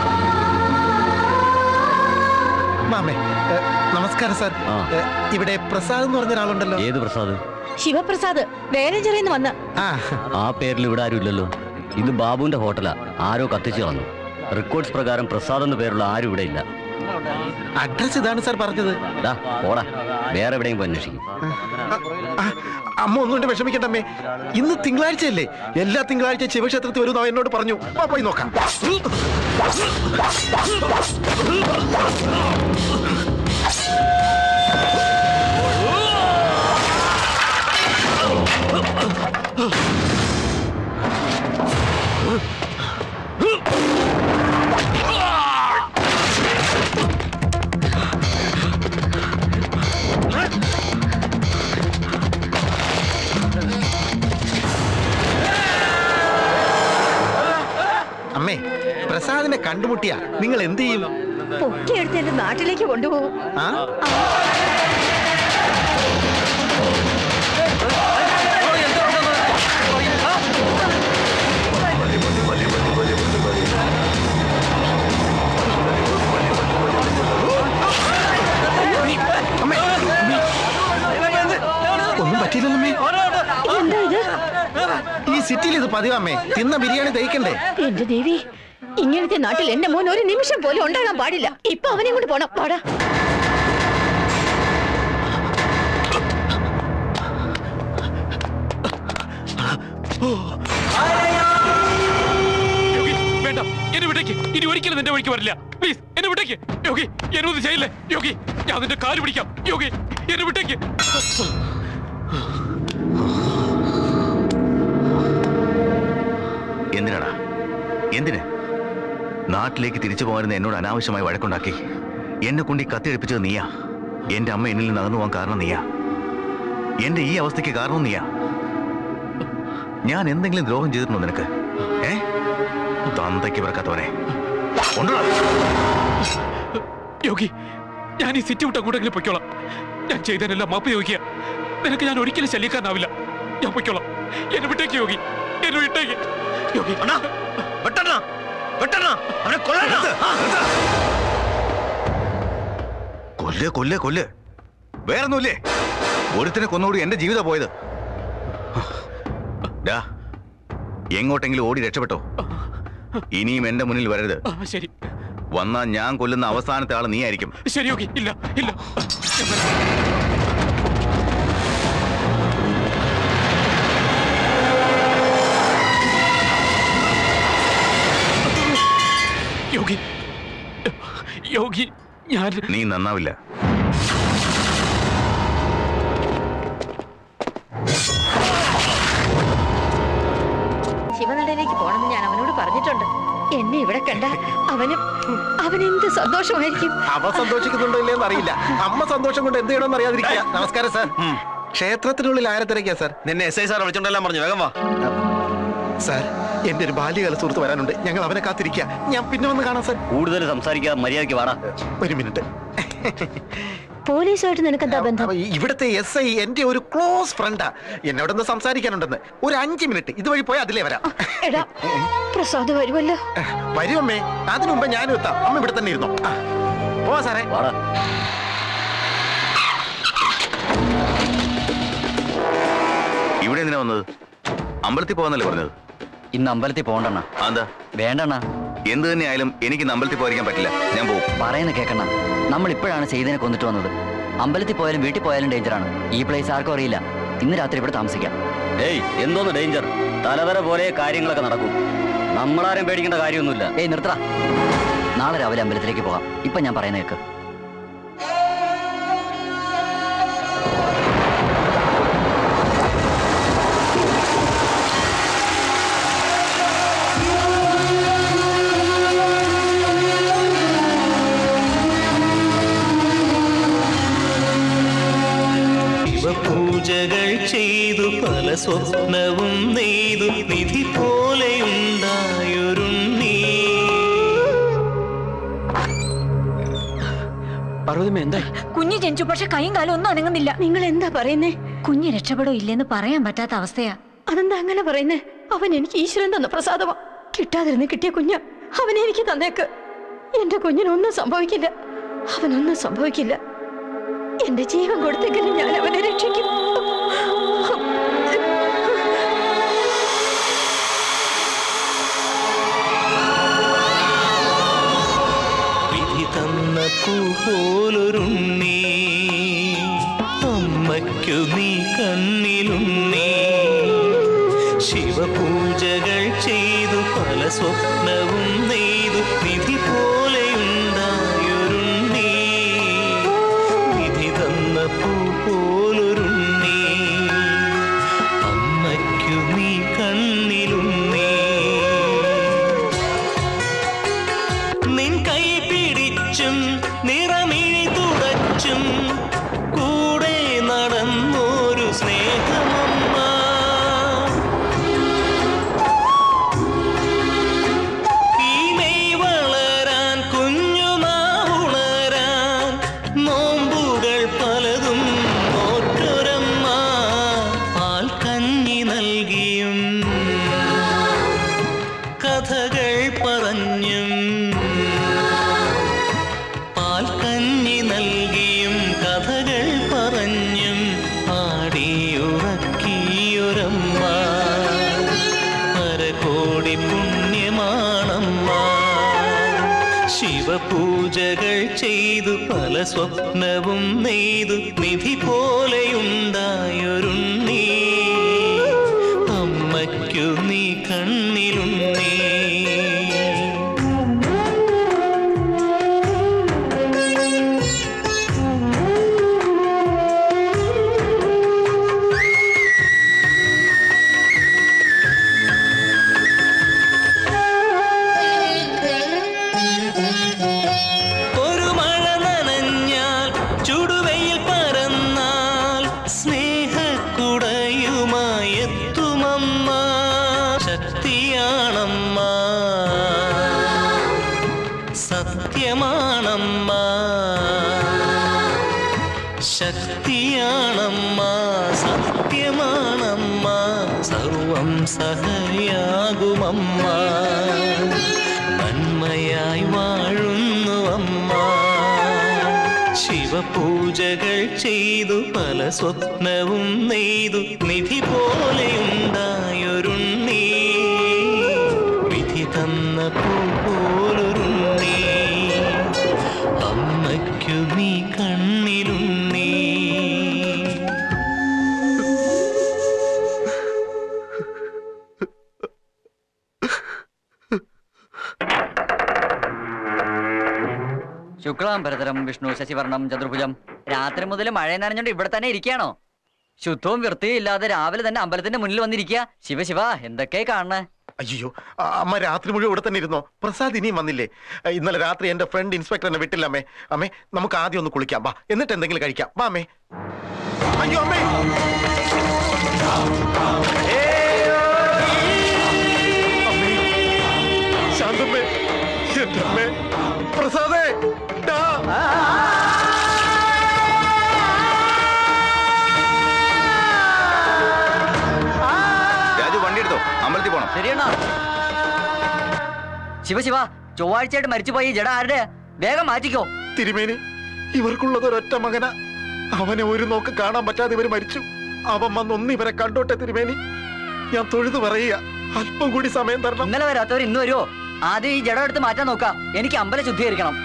മാമേ ഏ, നമസ്കാരം സാർ ഏ, ഇവിടെ പ്രസാദ് എന്ന് പറഞ്ഞ ഒരാളുണ്ടല്ലോ ഏത് പ്രസാദ് ശിവപ്രസാദ് വേലഞ്ചിറയിൽ വന്ന ആ പേരിൽ ഇവിടെ ആരും ഇല്ലല്ലോ ഇത് ബാബുവിന്റെ ഹോട്ടലാ ആരോ കത്തിച്ചു കളഞ്ഞു റെക്കോർഡ്സ് പ്രകാരം പ്രസാദ് എന്ന പേരുള്ള ആരും ഇവിടെ ഇല്ല അഡ്രസ് ഇതാണ് സാർ പറഞ്ഞത് ഓടാ വേറെ എവിടെയും പോയി അന്വേഷിക്കും ആ, അമ്മ ഒന്നുകൊണ്ട് വിഷമിക്കണ്ടമ്മേ ഇന്ന് തിങ്കളാഴ്ചയല്ലേ എല്ലാ തിങ്കളാഴ്ച ശിവക്ഷേത്രത്തിൽ വരുന്ന അവൻ എന്നോട് പറഞ്ഞു വാ പോയി നോക്കാം അമ്മേ പ്രസാദിനെ കണ്ടുമുട്ടിയ നിങ്ങൾ എന്ത് ചെയ്യും പൊക്കിയെടുത്ത് എന്റെ നാട്ടിലേക്ക് കൊണ്ടുപോകും ആ ഒന്നും പറ്റിയില്ലല്ലോ എന്താ ഇത് ഈ സിറ്റിയിൽ ഇത് പതിവമ്മേ തിന്ന ബിരിയാണി തയ്ക്കണ്ടേ എന്റെ ദേവി ഇങ്ങനത്തെ നാട്ടിൽ എന്റെ മോൻ ഒരു നിമിഷം പോലും ഉണ്ടാകാൻ പാടില്ല ഇപ്പൊ അവനെ കൊണ്ട് പോണം പാടാ യോഗി വേണ്ട എന്നെ വിട്ടേക്ക് ഇനി ഒരിക്കലും നിന്റെ വഴിക്ക് വരില്ല പ്ലീസ് എന്നെ വിട്ടേക്ക് യോഗി എന്നെ ഒന്നും ചെയ്യില്ലേ യോഗി ഞാൻ നിന്റെ കാല് പിടിക്കാം യോഗി എന്നെ വിട്ടേക്ക് എന്തിനാടാ എന്തിന് നാട്ടിലേക്ക് തിരിച്ചു പോകാനെന്ന് എന്നോട് അനാവശ്യമായി വഴക്കുണ്ടാക്കി എന്നെ കൊണ്ട് ഈ കത്തിയെടുപ്പിച്ചത് നീയാ എന്റെ അമ്മ എന്നിൽ നിന്ന് അകന്നു പോകാൻ കാരണം നീയാ എന്റെ ഈ അവസ്ഥയ്ക്ക് കാരണം നീയാ ഞാൻ എന്തെങ്കിലും ദ്രോഹം ചെയ്തിട്ടുണ്ടോ നിനക്ക് ഏ തന്തയ്ക്ക് പിറക്കാത്തവനെ കൊണ്ടുവാ. യോഗി ഞാൻ ഈ സിറ്റി വിട്ട് അങ്ങോട്ടെങ്കിലും പൊയ്ക്കോളാം ഞാൻ ചെയ്തതിനെല്ലാം മാപ്പ് ചോദിക്കുക നിനക്ക് ഞാൻ ഒരിക്കലും ശല്യക്കാരനാവില്ല ഞാൻ പൊയ്ക്കോളാം എന്നെ വിട്ടേക്ക് യോഗി എന്നെ വിട്ടേക്ക് യോഗി കൊല്ല് കൊല്ല് കൊല്ല് വേറൊന്നുമില്ലേ ഒരുത്തിനെ കൊന്നുകൂടി എന്റെ ജീവിതം പോയത് ഡാ എങ്ങോട്ടെങ്കിലും ഓടി രക്ഷപ്പെട്ടോ ഇനിയും എന്റെ മുന്നിൽ വരരുത് ആ, ശരി വന്നാ ഞാൻ കൊല്ലുന്ന അവസാനത്തെ ആള് നീ ആയിരിക്കും ശരി യോഗി ഇല്ല ഇല്ല യോഗി യോഗി ഞാൻ നീ നന്നാവില്ല ശിവനടയിലേക്ക് പോണെന്ന് ഞാൻ അവനോട് പറഞ്ഞിട്ടുണ്ട് എന്നെ ഇവിടെ കണ്ട അവന് അവനെന്ത് സന്തോഷമായിരിക്കും അവ സന്തോഷിക്കുന്നുണ്ടോ ഇല്ലയെന്ന് അറിയില്ല അമ്മ സന്തോഷം കൊണ്ട് എന്ത് ചെയ്യണമെന്ന് അറിയാതിരിക്കുക നമസ്കാരം സാർ ക്ഷേത്രത്തിനുള്ളിൽ ആരെ തിരക്കിയ സാർ നിന്നെ എസ് ഐ സാർ വിളിച്ചോണ്ടെല്ലാം പറഞ്ഞു വേഗം വാ സാർ എന്റെ ഒരു ബാല്യകാല സുഹൃത്ത് വരാനുണ്ട് ഞങ്ങൾ അവനെ കാത്തിരിക്കുക ഞാൻ പിന്നെ വന്ന് കാണാം സാർ കൂടുതൽ സംസാരിക്കാതെ മര്യാദയ്ക്ക് വാടാ ഒരു മിനിറ്റ് പോലീസുമായിട്ട് നിനക്ക് എന്താ ബന്ധം അപ്പൊ ഇവിടുത്തെ എസ് ഐ എന്റെ ഒരു ക്ലോസ് ഫ്രണ്ടാ എന്നോടൊന്ന് സംസാരിക്കാനുണ്ടെന്ന് ഒരു അഞ്ച് മിനിറ്റ് ഇതുവഴി പോയി അതിലേ വരാം എടാ പ്രസാദ് വരുമല്ലോ വരും അമ്മേ അതിനു മുമ്പ് ഞാനും എത്താം അമ്മ ഇവിടെ തന്നെ ഇരുന്നോ ആ, പോവാ സാറേ ഇവിടെ എന്തിനാ വന്നത് അമ്പലത്തിൽ പോകാന്നല്ലേ പറഞ്ഞത് ഇന്ന് അമ്പലത്തിൽ പോകണ്ടണ്ണ എന്താ വേണ്ടണ്ണ എന്ത് തന്നെ ആയാലും എനിക്ക് ഇന്ന് അമ്പലത്തിൽ പോയിരിക്കാൻ പറ്റില്ല ഞാൻ പോകും പറയുന്ന കേക്കണ്ണ നമ്മൾ ഇപ്പോഴാണ് ചെയ്തതിനെ കൊന്നിട്ട് വന്നത് അമ്പലത്തിൽ പോയാലും വീട്ടിൽ പോയാലും ഡേഞ്ചറാണ് ഈ പ്ലേസ് ആർക്കും അറിയില്ല ഇന്ന് രാത്രി ഇവിടെ താമസിക്കാം ഏയ് എന്തോന്ന് ഡേഞ്ചർ തലവര പോലെ കാര്യങ്ങളൊക്കെ നടക്കും നമ്മളാരും പേടിക്കേണ്ട കാര്യമൊന്നുമില്ല ഏയ് നിർത്തടാ നാളെ രാവിലെ അമ്പലത്തിലേക്ക് പോകാം ഇപ്പൊ ഞാൻ പറയുന്ന കേക്ക് ശിവപൂജകൾ ചെയ്തു പല സ്വപ്നവും നെയ്തു നിധി പോലെയുണ്ടായൊരുണ്ണീ പാർവതിമ എന്താ കുഞ്ഞ് ജനിച്ചു പക്ഷെ കൈയും കാലും ഒന്നും അനങ്ങുന്നില്ല നിങ്ങൾ എന്താ പറയുന്നേ കുഞ്ഞ് രക്ഷപ്പെടോ ഇല്ലെന്ന് പറയാൻ പറ്റാത്ത അവസ്ഥയാ അതെന്താ അങ്ങനെ പറയുന്നേ അവൻ എനിക്ക് ഈശ്വരൻ തന്ന പ്രസാദമാ കിട്ടാതിരുന്ന് കിട്ടിയ കുഞ്ഞ് അവനെ എനിക്ക് തന്നേക്ക് എന്റെ കുഞ്ഞിനൊന്നും സംഭവിക്കില്ല അവനൊന്നും സംഭവിക്കില്ല എന്റെ ജീവൻ കൊടുത്തെങ്കിലും ഞാൻ അവനെ രക്ഷിക്കും വിധി തന്ന പൂ പോലൊരുണ്ണി അമ്മയ്ക്കു നീ കണ്ണിലുണ്ണി ശിവപൂജകൾ ചെയ്തു പല സ്വപ്നവും നെയ്തു നിധി പോലെയുണ്ടായൊരുണ്ണി വിധി തന്ന പൂ പോലൊരുണ്ണി അമ്മയ്ക്കു നീ കണ്ണിലുണ്ണി നിൻ കൈ പിടിച്ചും നിറമിഴി തുടച്ചും കൂടെ നടന്നൊരു സ്നേഹമമ്മ ഈ മെയ് വളരാൻ കുഞ്ഞുനാവുണരാൻ നോമ്പുകൾ പലതും നോറ്റൊരമ്മ പാൽ കഞ്ഞി നൽകിയും കഥകൾ പറഞ്ഞും പാൽ കഞ്ഞി നൽകിയും കഥകൾ പറഞ്ഞും ആടിയുറക്കിയൊരമ്മ പരകോടി പുണ്യമാണമ്മ ശിവപൂജകൾ ചെയ്തു പല സ്വപ്നവും നെയ്തു നിധി പോലെയുണ്ടായൊരുണ്ണി അമ്മയ്ക്കു നീ കണ്ണിലുണ്ണി ഒരു മഴ നനഞ്ഞാൽ ചുടുവെയിൽ പരന്നാൽ സ്നേഹക്കുടയുമായി എത്തുമമ്മ ശക്തിയാണമ്മ സത്യമാണമ്മ ശക്തിയാണമ്മ സത്യമാണമ്മ സർവം സഹയാകുമമ്മ നന്മയായി വാഴുന്നു അമ്മ ശിവപൂജകൾ ചെയ്തു പല സ്വപ്നവും നെയ്തു നിധി പോലെയുണ്ടായൊരുണ്ണി വിധി തന്ന പൂ പോലൊരുണ്ണി അമ്മയ്ക്കു നീ കണ്ണിലുണ്ണി ശുക്ലാം ഭരതരം വിഷ്ണു ശശിവർണം ചതുർഭുജം രാത്രി മുതൽ മഴ നനഞ്ഞോണ്ട് ഇവിടെ തന്നെ ഇരിക്കുകയാണോ ശുദ്ധവും വൃത്തിയും ഇല്ലാതെ രാവിലെ തന്നെ അമ്പലത്തിന്റെ മുന്നിൽ വന്നിരിക്കുക ശിവ ശിവ എന്തൊക്കെ കാണണേ അയ്യോ ആ, അമ്മ രാത്രി മുഴുവൻ ഇവിടെ തന്നെ ഇരുന്നോ പ്രസാദ് ഇനിയും വന്നില്ലേ ആ, ഇന്നലെ രാത്രി എന്റെ ഫ്രണ്ട് ഇൻസ്പെക്ടർ എന്നെ വിട്ടില്ല അമ്മേ അമ്മേ നമുക്ക് ആദ്യം ഒന്ന് കുളിക്കാം വാ എന്നിട്ട് എന്തെങ്കിലും കഴിക്കാം വാ അമ്മേ അയ്യോ അമ്മേ അമ്മേ, ശാന്തമ്മേ എന്റെ അമ്മേ പ്രസാദേ ഡാ. രാജു വണ്ടി എടുത്തോ അമ്പലത്തിൽ പോണം ശരിയണ്ണാ ശിവ ശിവ ചൊവ്വാഴ്ചയായിട്ട് മരിച്ചുപോയി ഈ ജഡ ആരുടെ വേഗം മാറ്റിക്കോ തിരുമേനി ഇവർക്കുള്ളത് ഒരൊറ്റ മകന അവനെ ഒരു നോക്ക് കാണാൻ പറ്റാതെ ഇവര് മരിച്ചു അവൻ വന്ന് ഒന്ന് ഇവരെ കണ്ടോട്ടെ തിരുമേനി ഞാൻ തൊഴുതു പറയുക അല്പം കൂടി സമയം തരണം ഇന്നലെ വരാത്തവർ ഇന്ന് വരുമോ ആദ്യം ഈ ജഡം എടുത്ത് മാറ്റാൻ നോക്കാം എനിക്ക് അമ്പലം ശുദ്ധീകരിക്കണം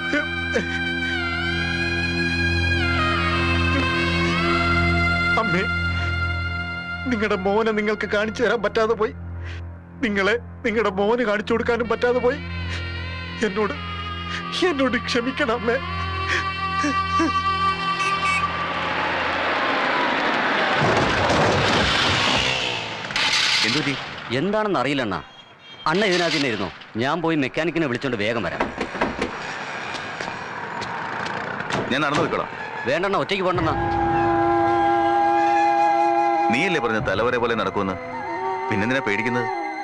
അമ്മേ നിങ്ങളുടെ മോനെ നിങ്ങൾക്ക് കാണിച്ചു തരാൻ പറ്റാതെ പോയി നിങ്ങളെ നിങ്ങളുടെ മോന് കാണിച്ചു കൊടുക്കാനും പറ്റാതെ പോയി എന്നോട് എന്നോട് ക്ഷമിക്കണം അമ്മേ എന്തുപറ്റി എന്താണെന്ന് അറിയില്ല അണ്ണ അണ്ണ ഇതിനകത്ത് തന്നെ ഇരുന്നോ ഞാൻ പോയി മെക്കാനിക്കിനെ വിളിച്ചോണ്ട് വേഗം വരാം ഞാൻ നടന്നു പോയിക്കോളാം വേണ്ടണ്ണ ഒറ്റയ്ക്ക് പോണ്ടണ്ണ നീയല്ലേ പറഞ്ഞ തലവരെ പോലെ നടക്കുമെന്ന് പിന്നെന്തിനാ പേടിക്കുന്നത്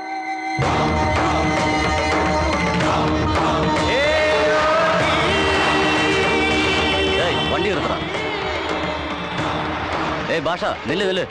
ഏയ് വണ്ടി നിർത്തടാ ഏയ് ഭാഷ നില്ല് നില്ല്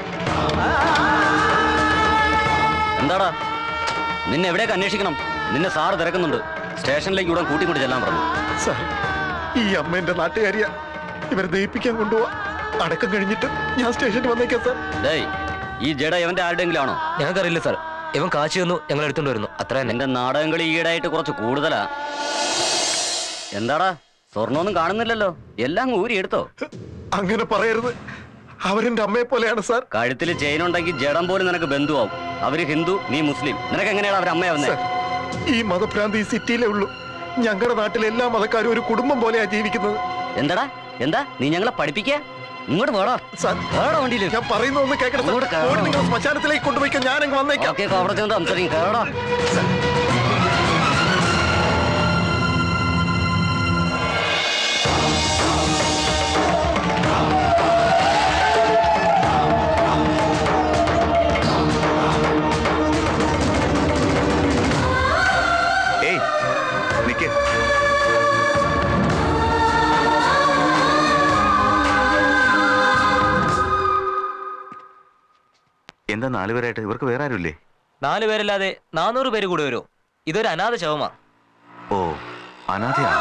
എന്താടാ നിന്നെ എവിടേക്ക് അന്വേഷിക്കണം നിന്നെ സാറ് തിരക്കുന്നുണ്ട് സ്റ്റേഷനിലേക്ക് ഉടൻ കൂട്ടിക്കൊണ്ട് ചെല്ലാൻ പറഞ്ഞു സാർ ഈ അമ്മ എന്റെ നാട്ടുകാരിയാ ഇവരെ ദയിപ്പിക്കാൻ കൊണ്ടുപോവാ അടക്കം കഴിഞ്ഞിട്ട് ഞാൻ സ്റ്റേഷനിൽ വന്നേക്കാം സാർ ഡേയ് ഈ ജഡ ഇവന്റെ ആരുടെയെങ്കിലും ആണോ ഞങ്ങൾക്കറിയില്ല സാർ ഇവൻ കാശ് തന്നു ഞങ്ങൾ എടുത്തോണ്ട് വരുന്നു അത്ര തന്നെ എന്റെ നാടകം കളി ഈടായിട്ട് കുറച്ച് കൂടുതലാ എന്താടാ സ്വർണ്ണമൊന്നും കാണുന്നില്ലല്ലോ എല്ലാം ഊരി എടുത്തോ അങ്ങനെ പറയരുത് അവരെന്റെ അമ്മയെ പോലെയാണ് സാർ കഴുത്തിൽ ചെയിൻ ഉണ്ടെങ്കിൽ ജഡം പോലും നിനക്ക് ബന്ധുവാവും അവര് ഹിന്ദു നീ മുസ്ലിം നിനക്ക് എങ്ങനെയാണ് അവർ അമ്മയാവുന്നത് സാർ, ഈ മതഭ്രാന്തി ഈ സിറ്റിയിലേ ഉള്ളൂ ഞങ്ങളുടെ നാട്ടിലെ എല്ലാ മതക്കാരും ഒരു കുടുംബം പോലെയാ ജീവിക്കുന്നത് എന്താടാ എന്താ നീ ഞങ്ങളെ പഠിപ്പിക്കുക ഇങ്ങോട്ട് വേടാ വേടാ വണ്ടിയിൽ ഞാൻ പറയുന്നൊന്ന് കേൾക്കണം സാർ. ഓടി നിങ്ങൾ ശ്മശാനത്തിലേക്ക് കൊണ്ടുപോയിക്കാൻ ഞാനങ്ങ് വന്നേക്കാം ഓക്കെ അവിടെ ചെന്ന് സംസാരിക്കും കേടാ ഏയ് നിക്ക് എന്താ നാലുപേരായിട്ട് ഇവർക്ക് വേറെ ആരുമില്ലേ നാല് പേരല്ലാതെ നാനൂറ് പേര് കൂടെ വരുമോ ഇതൊരു അനാഥ ശവമാ ഓ അനാഥയാണ്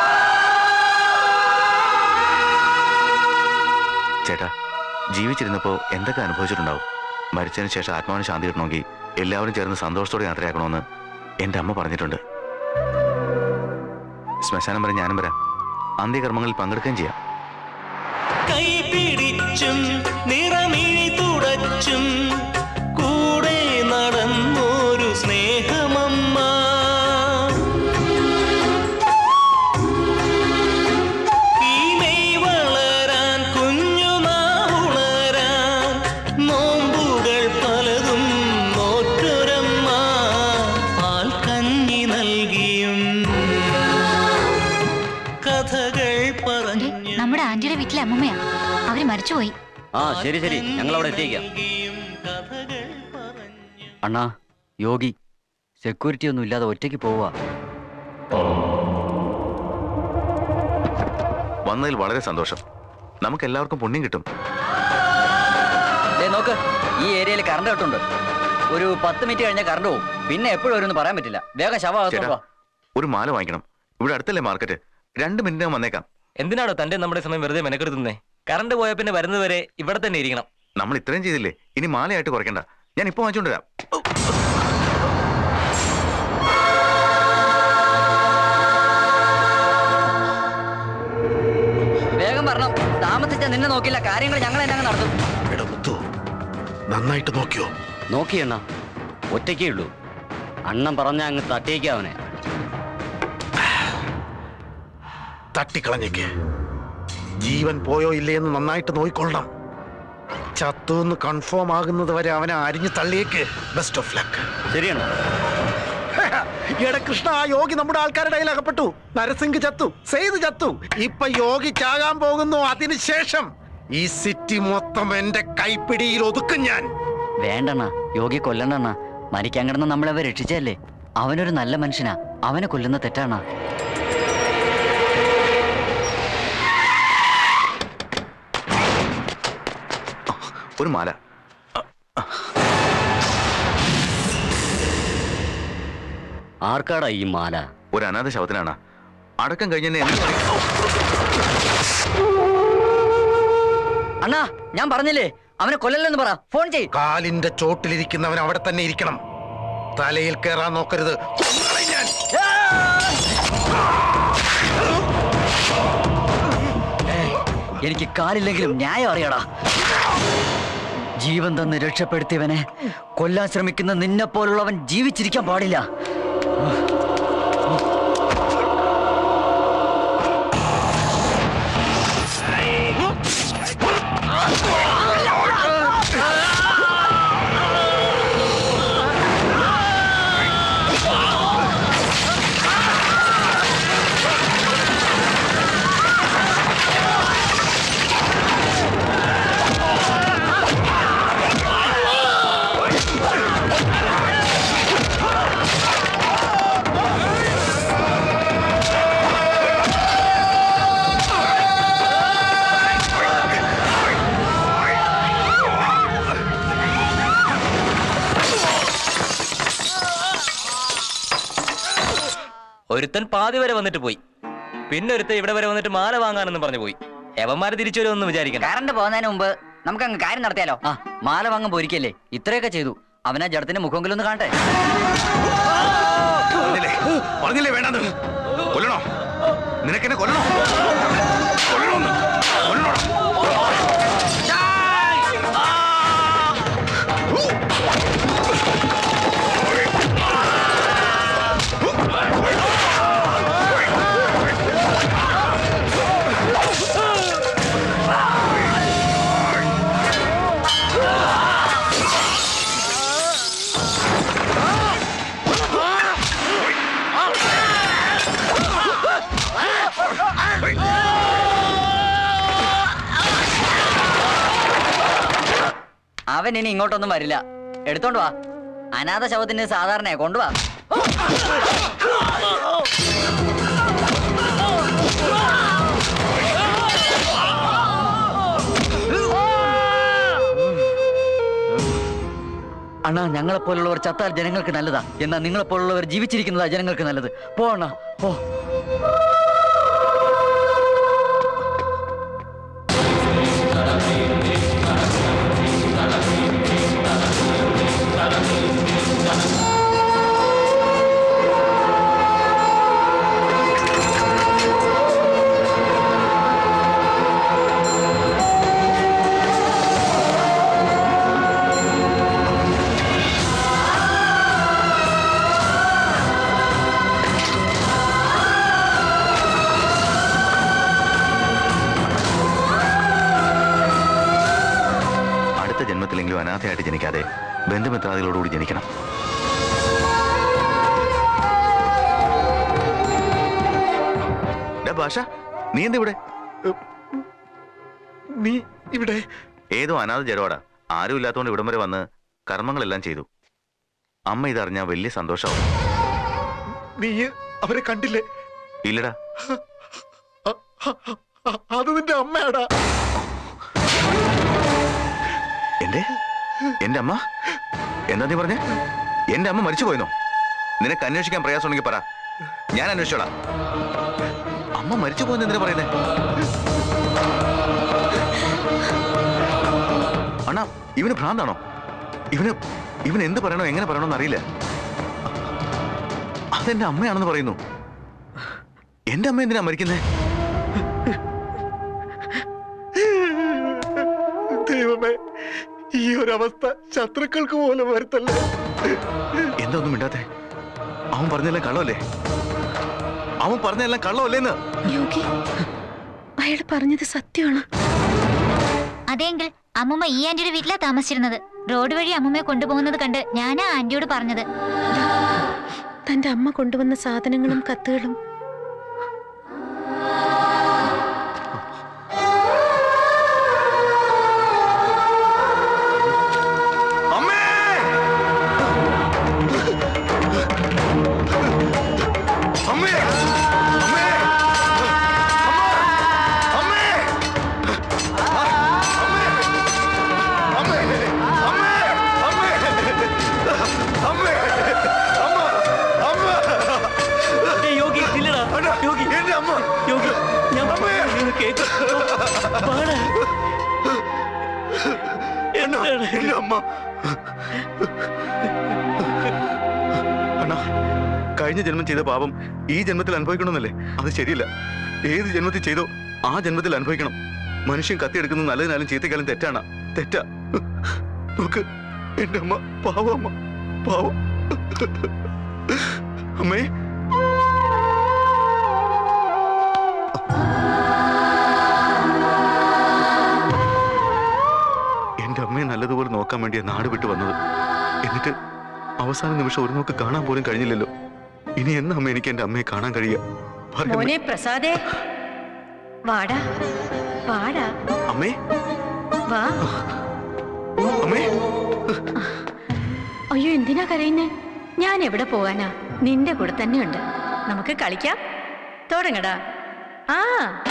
ചേട്ടാ ജീവിച്ചിരുന്നപ്പോ എന്തൊക്കെ അനുഭവിച്ചിട്ടുണ്ടാവും മരിച്ചതിന് ശേഷം ആത്മാവിന് ശാന്തി കിട്ടണമെങ്കിൽ എല്ലാവരും ചേർന്ന് സന്തോഷത്തോടെ യാത്രയാക്കണമെന്ന് എൻ്റെ അമ്മ പറഞ്ഞിട്ടുണ്ട് ശ്മശാനം വരെ ഞാനും വരാം അന്ത്യകർമ്മങ്ങളിൽ പങ്കെടുക്കുകയും ചെയ്യാം കൈ പിടിച്ചും നിറമിഴി തുടച്ചും കൂടെ നടന്നൊരു സ്നേഹമമ്മ ഈ മെയ് വളരാൻ കുഞ്ഞുനാവുണരാൻ നോമ്പുകൾ പലതും നോറ്റൊരമ്മ പാൽ കഞ്ഞി നൽകിയും കഥകൾ പറഞ്ഞു നമ്മുടെ ആന്റിയുടെ വീട്ടിലെ അമ്മമ്മയാ അവര് മരിച്ചുപോയി ആ ശരി ശരി ഞങ്ങൾ അവിടെ എത്തിയേക്കാം അണ്ണാ യോഗി സെക്യൂരിറ്റി ഒന്നും ഇല്ലാതെ ഒറ്റയ്ക്ക് പോവാ വന്നതിൽ വളരെ സന്തോഷം നമുക്ക് എല്ലാവർക്കും പുണ്യം കിട്ടും ദേ നോക്ക് ഈ ഏരിയയിൽ കറണ്ട് കട്ടുണ്ട് ഒരു പത്ത് മിനിറ്റ് കഴിഞ്ഞാൽ കറണ്ട് പോകും പിന്നെ എപ്പോഴും വരുമെന്ന് പറയാൻ പറ്റില്ല വേഗം ശവം ചേട്ടാ അകത്തോട്ട് വാ. ഒരു മാല വാങ്ങിക്കണം ഇവിടെ അടുത്തല്ലേ മാർക്കറ്റ് രണ്ട് മിനിറ്റ് വന്നേക്കാം എന്തിനാണോ തന്റെ നമ്മുടെ സമയം വെറുതെ മെനക്കെടുത്തുന്നേ കറണ്ട് പോയ പിന്നെ വരുന്നത് വരെ ഇവിടെ തന്നെ ഇരിക്കണം നമ്മൾ ഇത്രയും ചെയ്തില്ലേ ഇനി മാലയായിട്ട് കുറയ്ക്കണ്ട ഞാൻ ഇപ്പൊ വാങ്ങിച്ചോണ്ട് വരാം വേഗം വരണം താമസിച്ച നിന്നെ നോക്കില്ല കാര്യങ്ങൾ ഞങ്ങൾ തന്നെ അങ്ങ് നടത്തും നന്നായിട്ട് നോക്കിയോ നോക്കിയണ്ണ ഒറ്റയ്ക്കേ ഉള്ളൂ അണ്ണൻ പറഞ്ഞ അങ്ങ് തട്ടിയേക്കാ അവനെ തട്ടിക്കളഞ്ഞേക്ക് ജീവൻ പോയോ ഇല്ലേ എന്ന് നന്നായിട്ട് നോക്കിക്കൊള്ളണം ചത്തു എന്ന് കൺഫേം ആകുന്നത് വരെ അവനെ അരിഞ്ഞു തള്ളിയേക്ക് ബെസ്റ്റ് ഓഫ് ലക്ക് ശരിയാണ് എടാ കൃഷ്ണ ആ യോഗി നമ്മുടെ ആൾക്കാരുടെ കയ്യിൽ അകപ്പെട്ടു നരസിംഗ് ചത്തു സെയ്ത് ചത്തു ഇപ്പൊ യോഗി ചാകാൻ പോകുന്നു അതിനുശേഷം ഈ സിറ്റി മൊത്തം എന്റെ കൈപ്പിടിയിൽ ഒതുക്കും ഞാൻ വേണ്ടണ്ണ യോഗി കൊല്ലണ്ടണ്ണ മരിക്കാൻ കിടന്ന നമ്മളവ രക്ഷിച്ചല്ലേ അവനൊരു നല്ല മനുഷ്യനാ അവനെ കൊല്ലുന്ന തെറ്റാണ ഒരു മാല ആർക്കാടാ ഈ മാല ഒരു അനാഥ ശവത്തിനാണ് അടക്കം കഴിഞ്ഞ എന്ത് പണി- അണ്ണാ ഞാൻ പറഞ്ഞില്ലേ അവനെ കൊല്ലല്ലെന്ന് പറ ഫോൺ ചെയ് കാലിന്റെ ചോട്ടിലിരിക്കുന്നവൻ അവിടെ തന്നെ ഇരിക്കണം തലയിൽ കയറാൻ നോക്കരുത് കൊന്നുകളയും ഞാൻ എനിക്ക് കാലില്ലെങ്കിലും ന്യായം അറിയടാ ജീവൻ തന്ന് രക്ഷപ്പെടുത്തിയവനെ കൊല്ലാൻ ശ്രമിക്കുന്ന നിന്നെ പോലുള്ളവൻ ജീവിച്ചിരിക്കാൻ പാടില്ല ഒരുത്തൻ പാതി വരെ വന്നിട്ട് പോയി പിന്നെ ഒരുത്തൻ ഇവിടെ വരെ വന്നിട്ട് മാല വാങ്ങാനെന്ന് പറഞ്ഞു പോയി എവന്മാര് തിരിച്ചു വരുമെന്ന് വിചാരിക്കണം കറണ്ട് പോകുന്നതിന് മുമ്പ് നമുക്ക് അങ്ങ് കാര്യം നടത്തിയാലോ ആ മാല വാങ്ങാൻ പോരിക്കല്ലേ ഇത്രയൊക്കെ ചെയ്തു അവനാ ജഡത്തിന്റെ മുഖമെങ്കിലും ഒന്ന് കാണട്ടെ പറഞ്ഞില്ലേ പറഞ്ഞില്ലേ വേണ്ടെന്ന് കൊല്ലണോ നിനക്കെന്നെ കൊല്ലണോ കൊല്ലണോന്ന് അവൻ ഇനി ഇങ്ങോട്ടൊന്നും വരില്ല എടുത്തോണ്ട് വാ അനാഥ ശവത്തിന് സാധാരണയാ കൊണ്ടുവാ അണ്ണാ ഞങ്ങളെ പോലുള്ളവർ ചത്താൽ ജനങ്ങൾക്ക് നല്ലതാ എന്നാ നിങ്ങളെ പോലുള്ളവർ ജീവിച്ചിരിക്കുന്നതാ ജനങ്ങൾക്ക് നല്ലത് പോ അണ്ണാ പോ അടുത്ത ജന്മത്തിലെങ്കിലും അനാഥയായിട്ട് ജനിക്കാതെ ബന്ധുമിത്രാദികളോടുകൂടി ജനിക്കണം ഡാ ഭാഷ നീ എന്താ ഇവിടെ നീ ഇവിടെ ഏതോ അനാഥ ജഡോടാ ആരും ഇല്ലാത്തതുകൊണ്ട് ഇവിടം വരെ വന്ന് കർമ്മങ്ങളെല്ലാം ചെയ്തു അമ്മ ഇതറിഞ്ഞാ വലിയ സന്തോഷമാവും നീ അവരെ കണ്ടില്ലേ ഇല്ലടാ അത് നിന്റെ അമ്മയാടാ എന്റെ എന്റെ അമ്മ എന്താ നീ പറഞ്ഞേ എന്റെ അമ്മ മരിച്ചു പോയെന്നോ നിനക്ക് അന്വേഷിക്കാൻ പ്രയാസമുണ്ടെങ്കിൽ പറ ഞാൻ അന്വേഷിച്ചോളാം അമ്മ മരിച്ചു പോയെന്ന് എന്തിനാ പറയുന്നേ അണ്ണാ ഇവന് ഭ്രാന്താണോ ഇവന് ഇവൻ എന്ത് പറയണോ എങ്ങനെ പറയണോന്ന് അറിയില്ല അതെന്റെ അമ്മയാണെന്ന് പറയുന്നു എന്റെ അമ്മ എന്തിനാ മരിക്കുന്നേ ദൈവമേ ഈ ഒരു അവസ്ഥ ശത്രുക്കൾക്ക് പോലും വരുത്തല്ലേ എന്താ ഒന്നും മിണ്ടാത്തെ അവൻ പറഞ്ഞെല്ലാം കള്ളമല്ലേ അവൻ പറഞ്ഞെല്ലാം കള്ളമല്ലേന്ന് യോഗി അയാൾ പറഞ്ഞത് സത്യമാണ് അതെങ്കിൽ അമ്മുമ്മ ഈ ആന്റിയുടെ വീട്ടിലാ താമസിച്ചിരുന്നത് റോഡ് വഴി അമ്മുമ്മയെ കൊണ്ടുപോകുന്നത് കണ്ട് ഞാനാ ആന്റിയോട് പറഞ്ഞത് തന്റെ അമ്മ കൊണ്ടുവന്ന സാധനങ്ങളും കത്തുകളും അമ്മേ അമ്മേ അമ്മേ യോഗി ഇല്ലടാ യോഗി എന്റെ അമ്മ യോഗി ഞാൻ പറയുന്നത് കേക്ക് പാടാ എന്താണ് എന്റെ അമ്മ അണ്ണാ കഴിഞ്ഞ ജന്മം ചെയ്ത പാപം ഈ ജന്മത്തിൽ അനുഭവിക്കണമെന്നല്ലേ അത് ശരിയല്ല ഏത് ജന്മത്തിൽ ചെയ്തോ ആ ജന്മത്തിൽ അനുഭവിക്കണം മനുഷ്യൻ കത്തിയെടുക്കുന്നത് നല്ലതിനാലും ചീത്തക്കാലും തെറ്റാണ് തെറ്റാ നോക്ക് എന്റെ അമ്മ പാവം അമ്മ പാവം അമ്മേ എന്റെ അമ്മയെ നല്ലതുപോലെ നോക്കാൻ വേണ്ടിയാ നാട് വിട്ടു വന്നത് എന്നിട്ട് അവസാന നിമിഷം ഒരു നോക്ക് കാണാൻ പോലും കഴിഞ്ഞില്ലല്ലോ ഇനി എന്നാ അമ്മ എനിക്ക് എന്റെ അമ്മയെ കാണാൻ കഴിയുക പറയ് അമ്മേ. മോനെ പ്രസാദേ വാടാ വാടാ അമ്മേ വാ അമ്മേ അയ്യോ എന്തിനാ കരയുന്നേ ഞാൻ എവിടെ പോകാനാ നിന്റെ കൂടെ തന്നെ ഉണ്ട് നമുക്ക് കളിക്കാം തുടങ്ങടാ ആ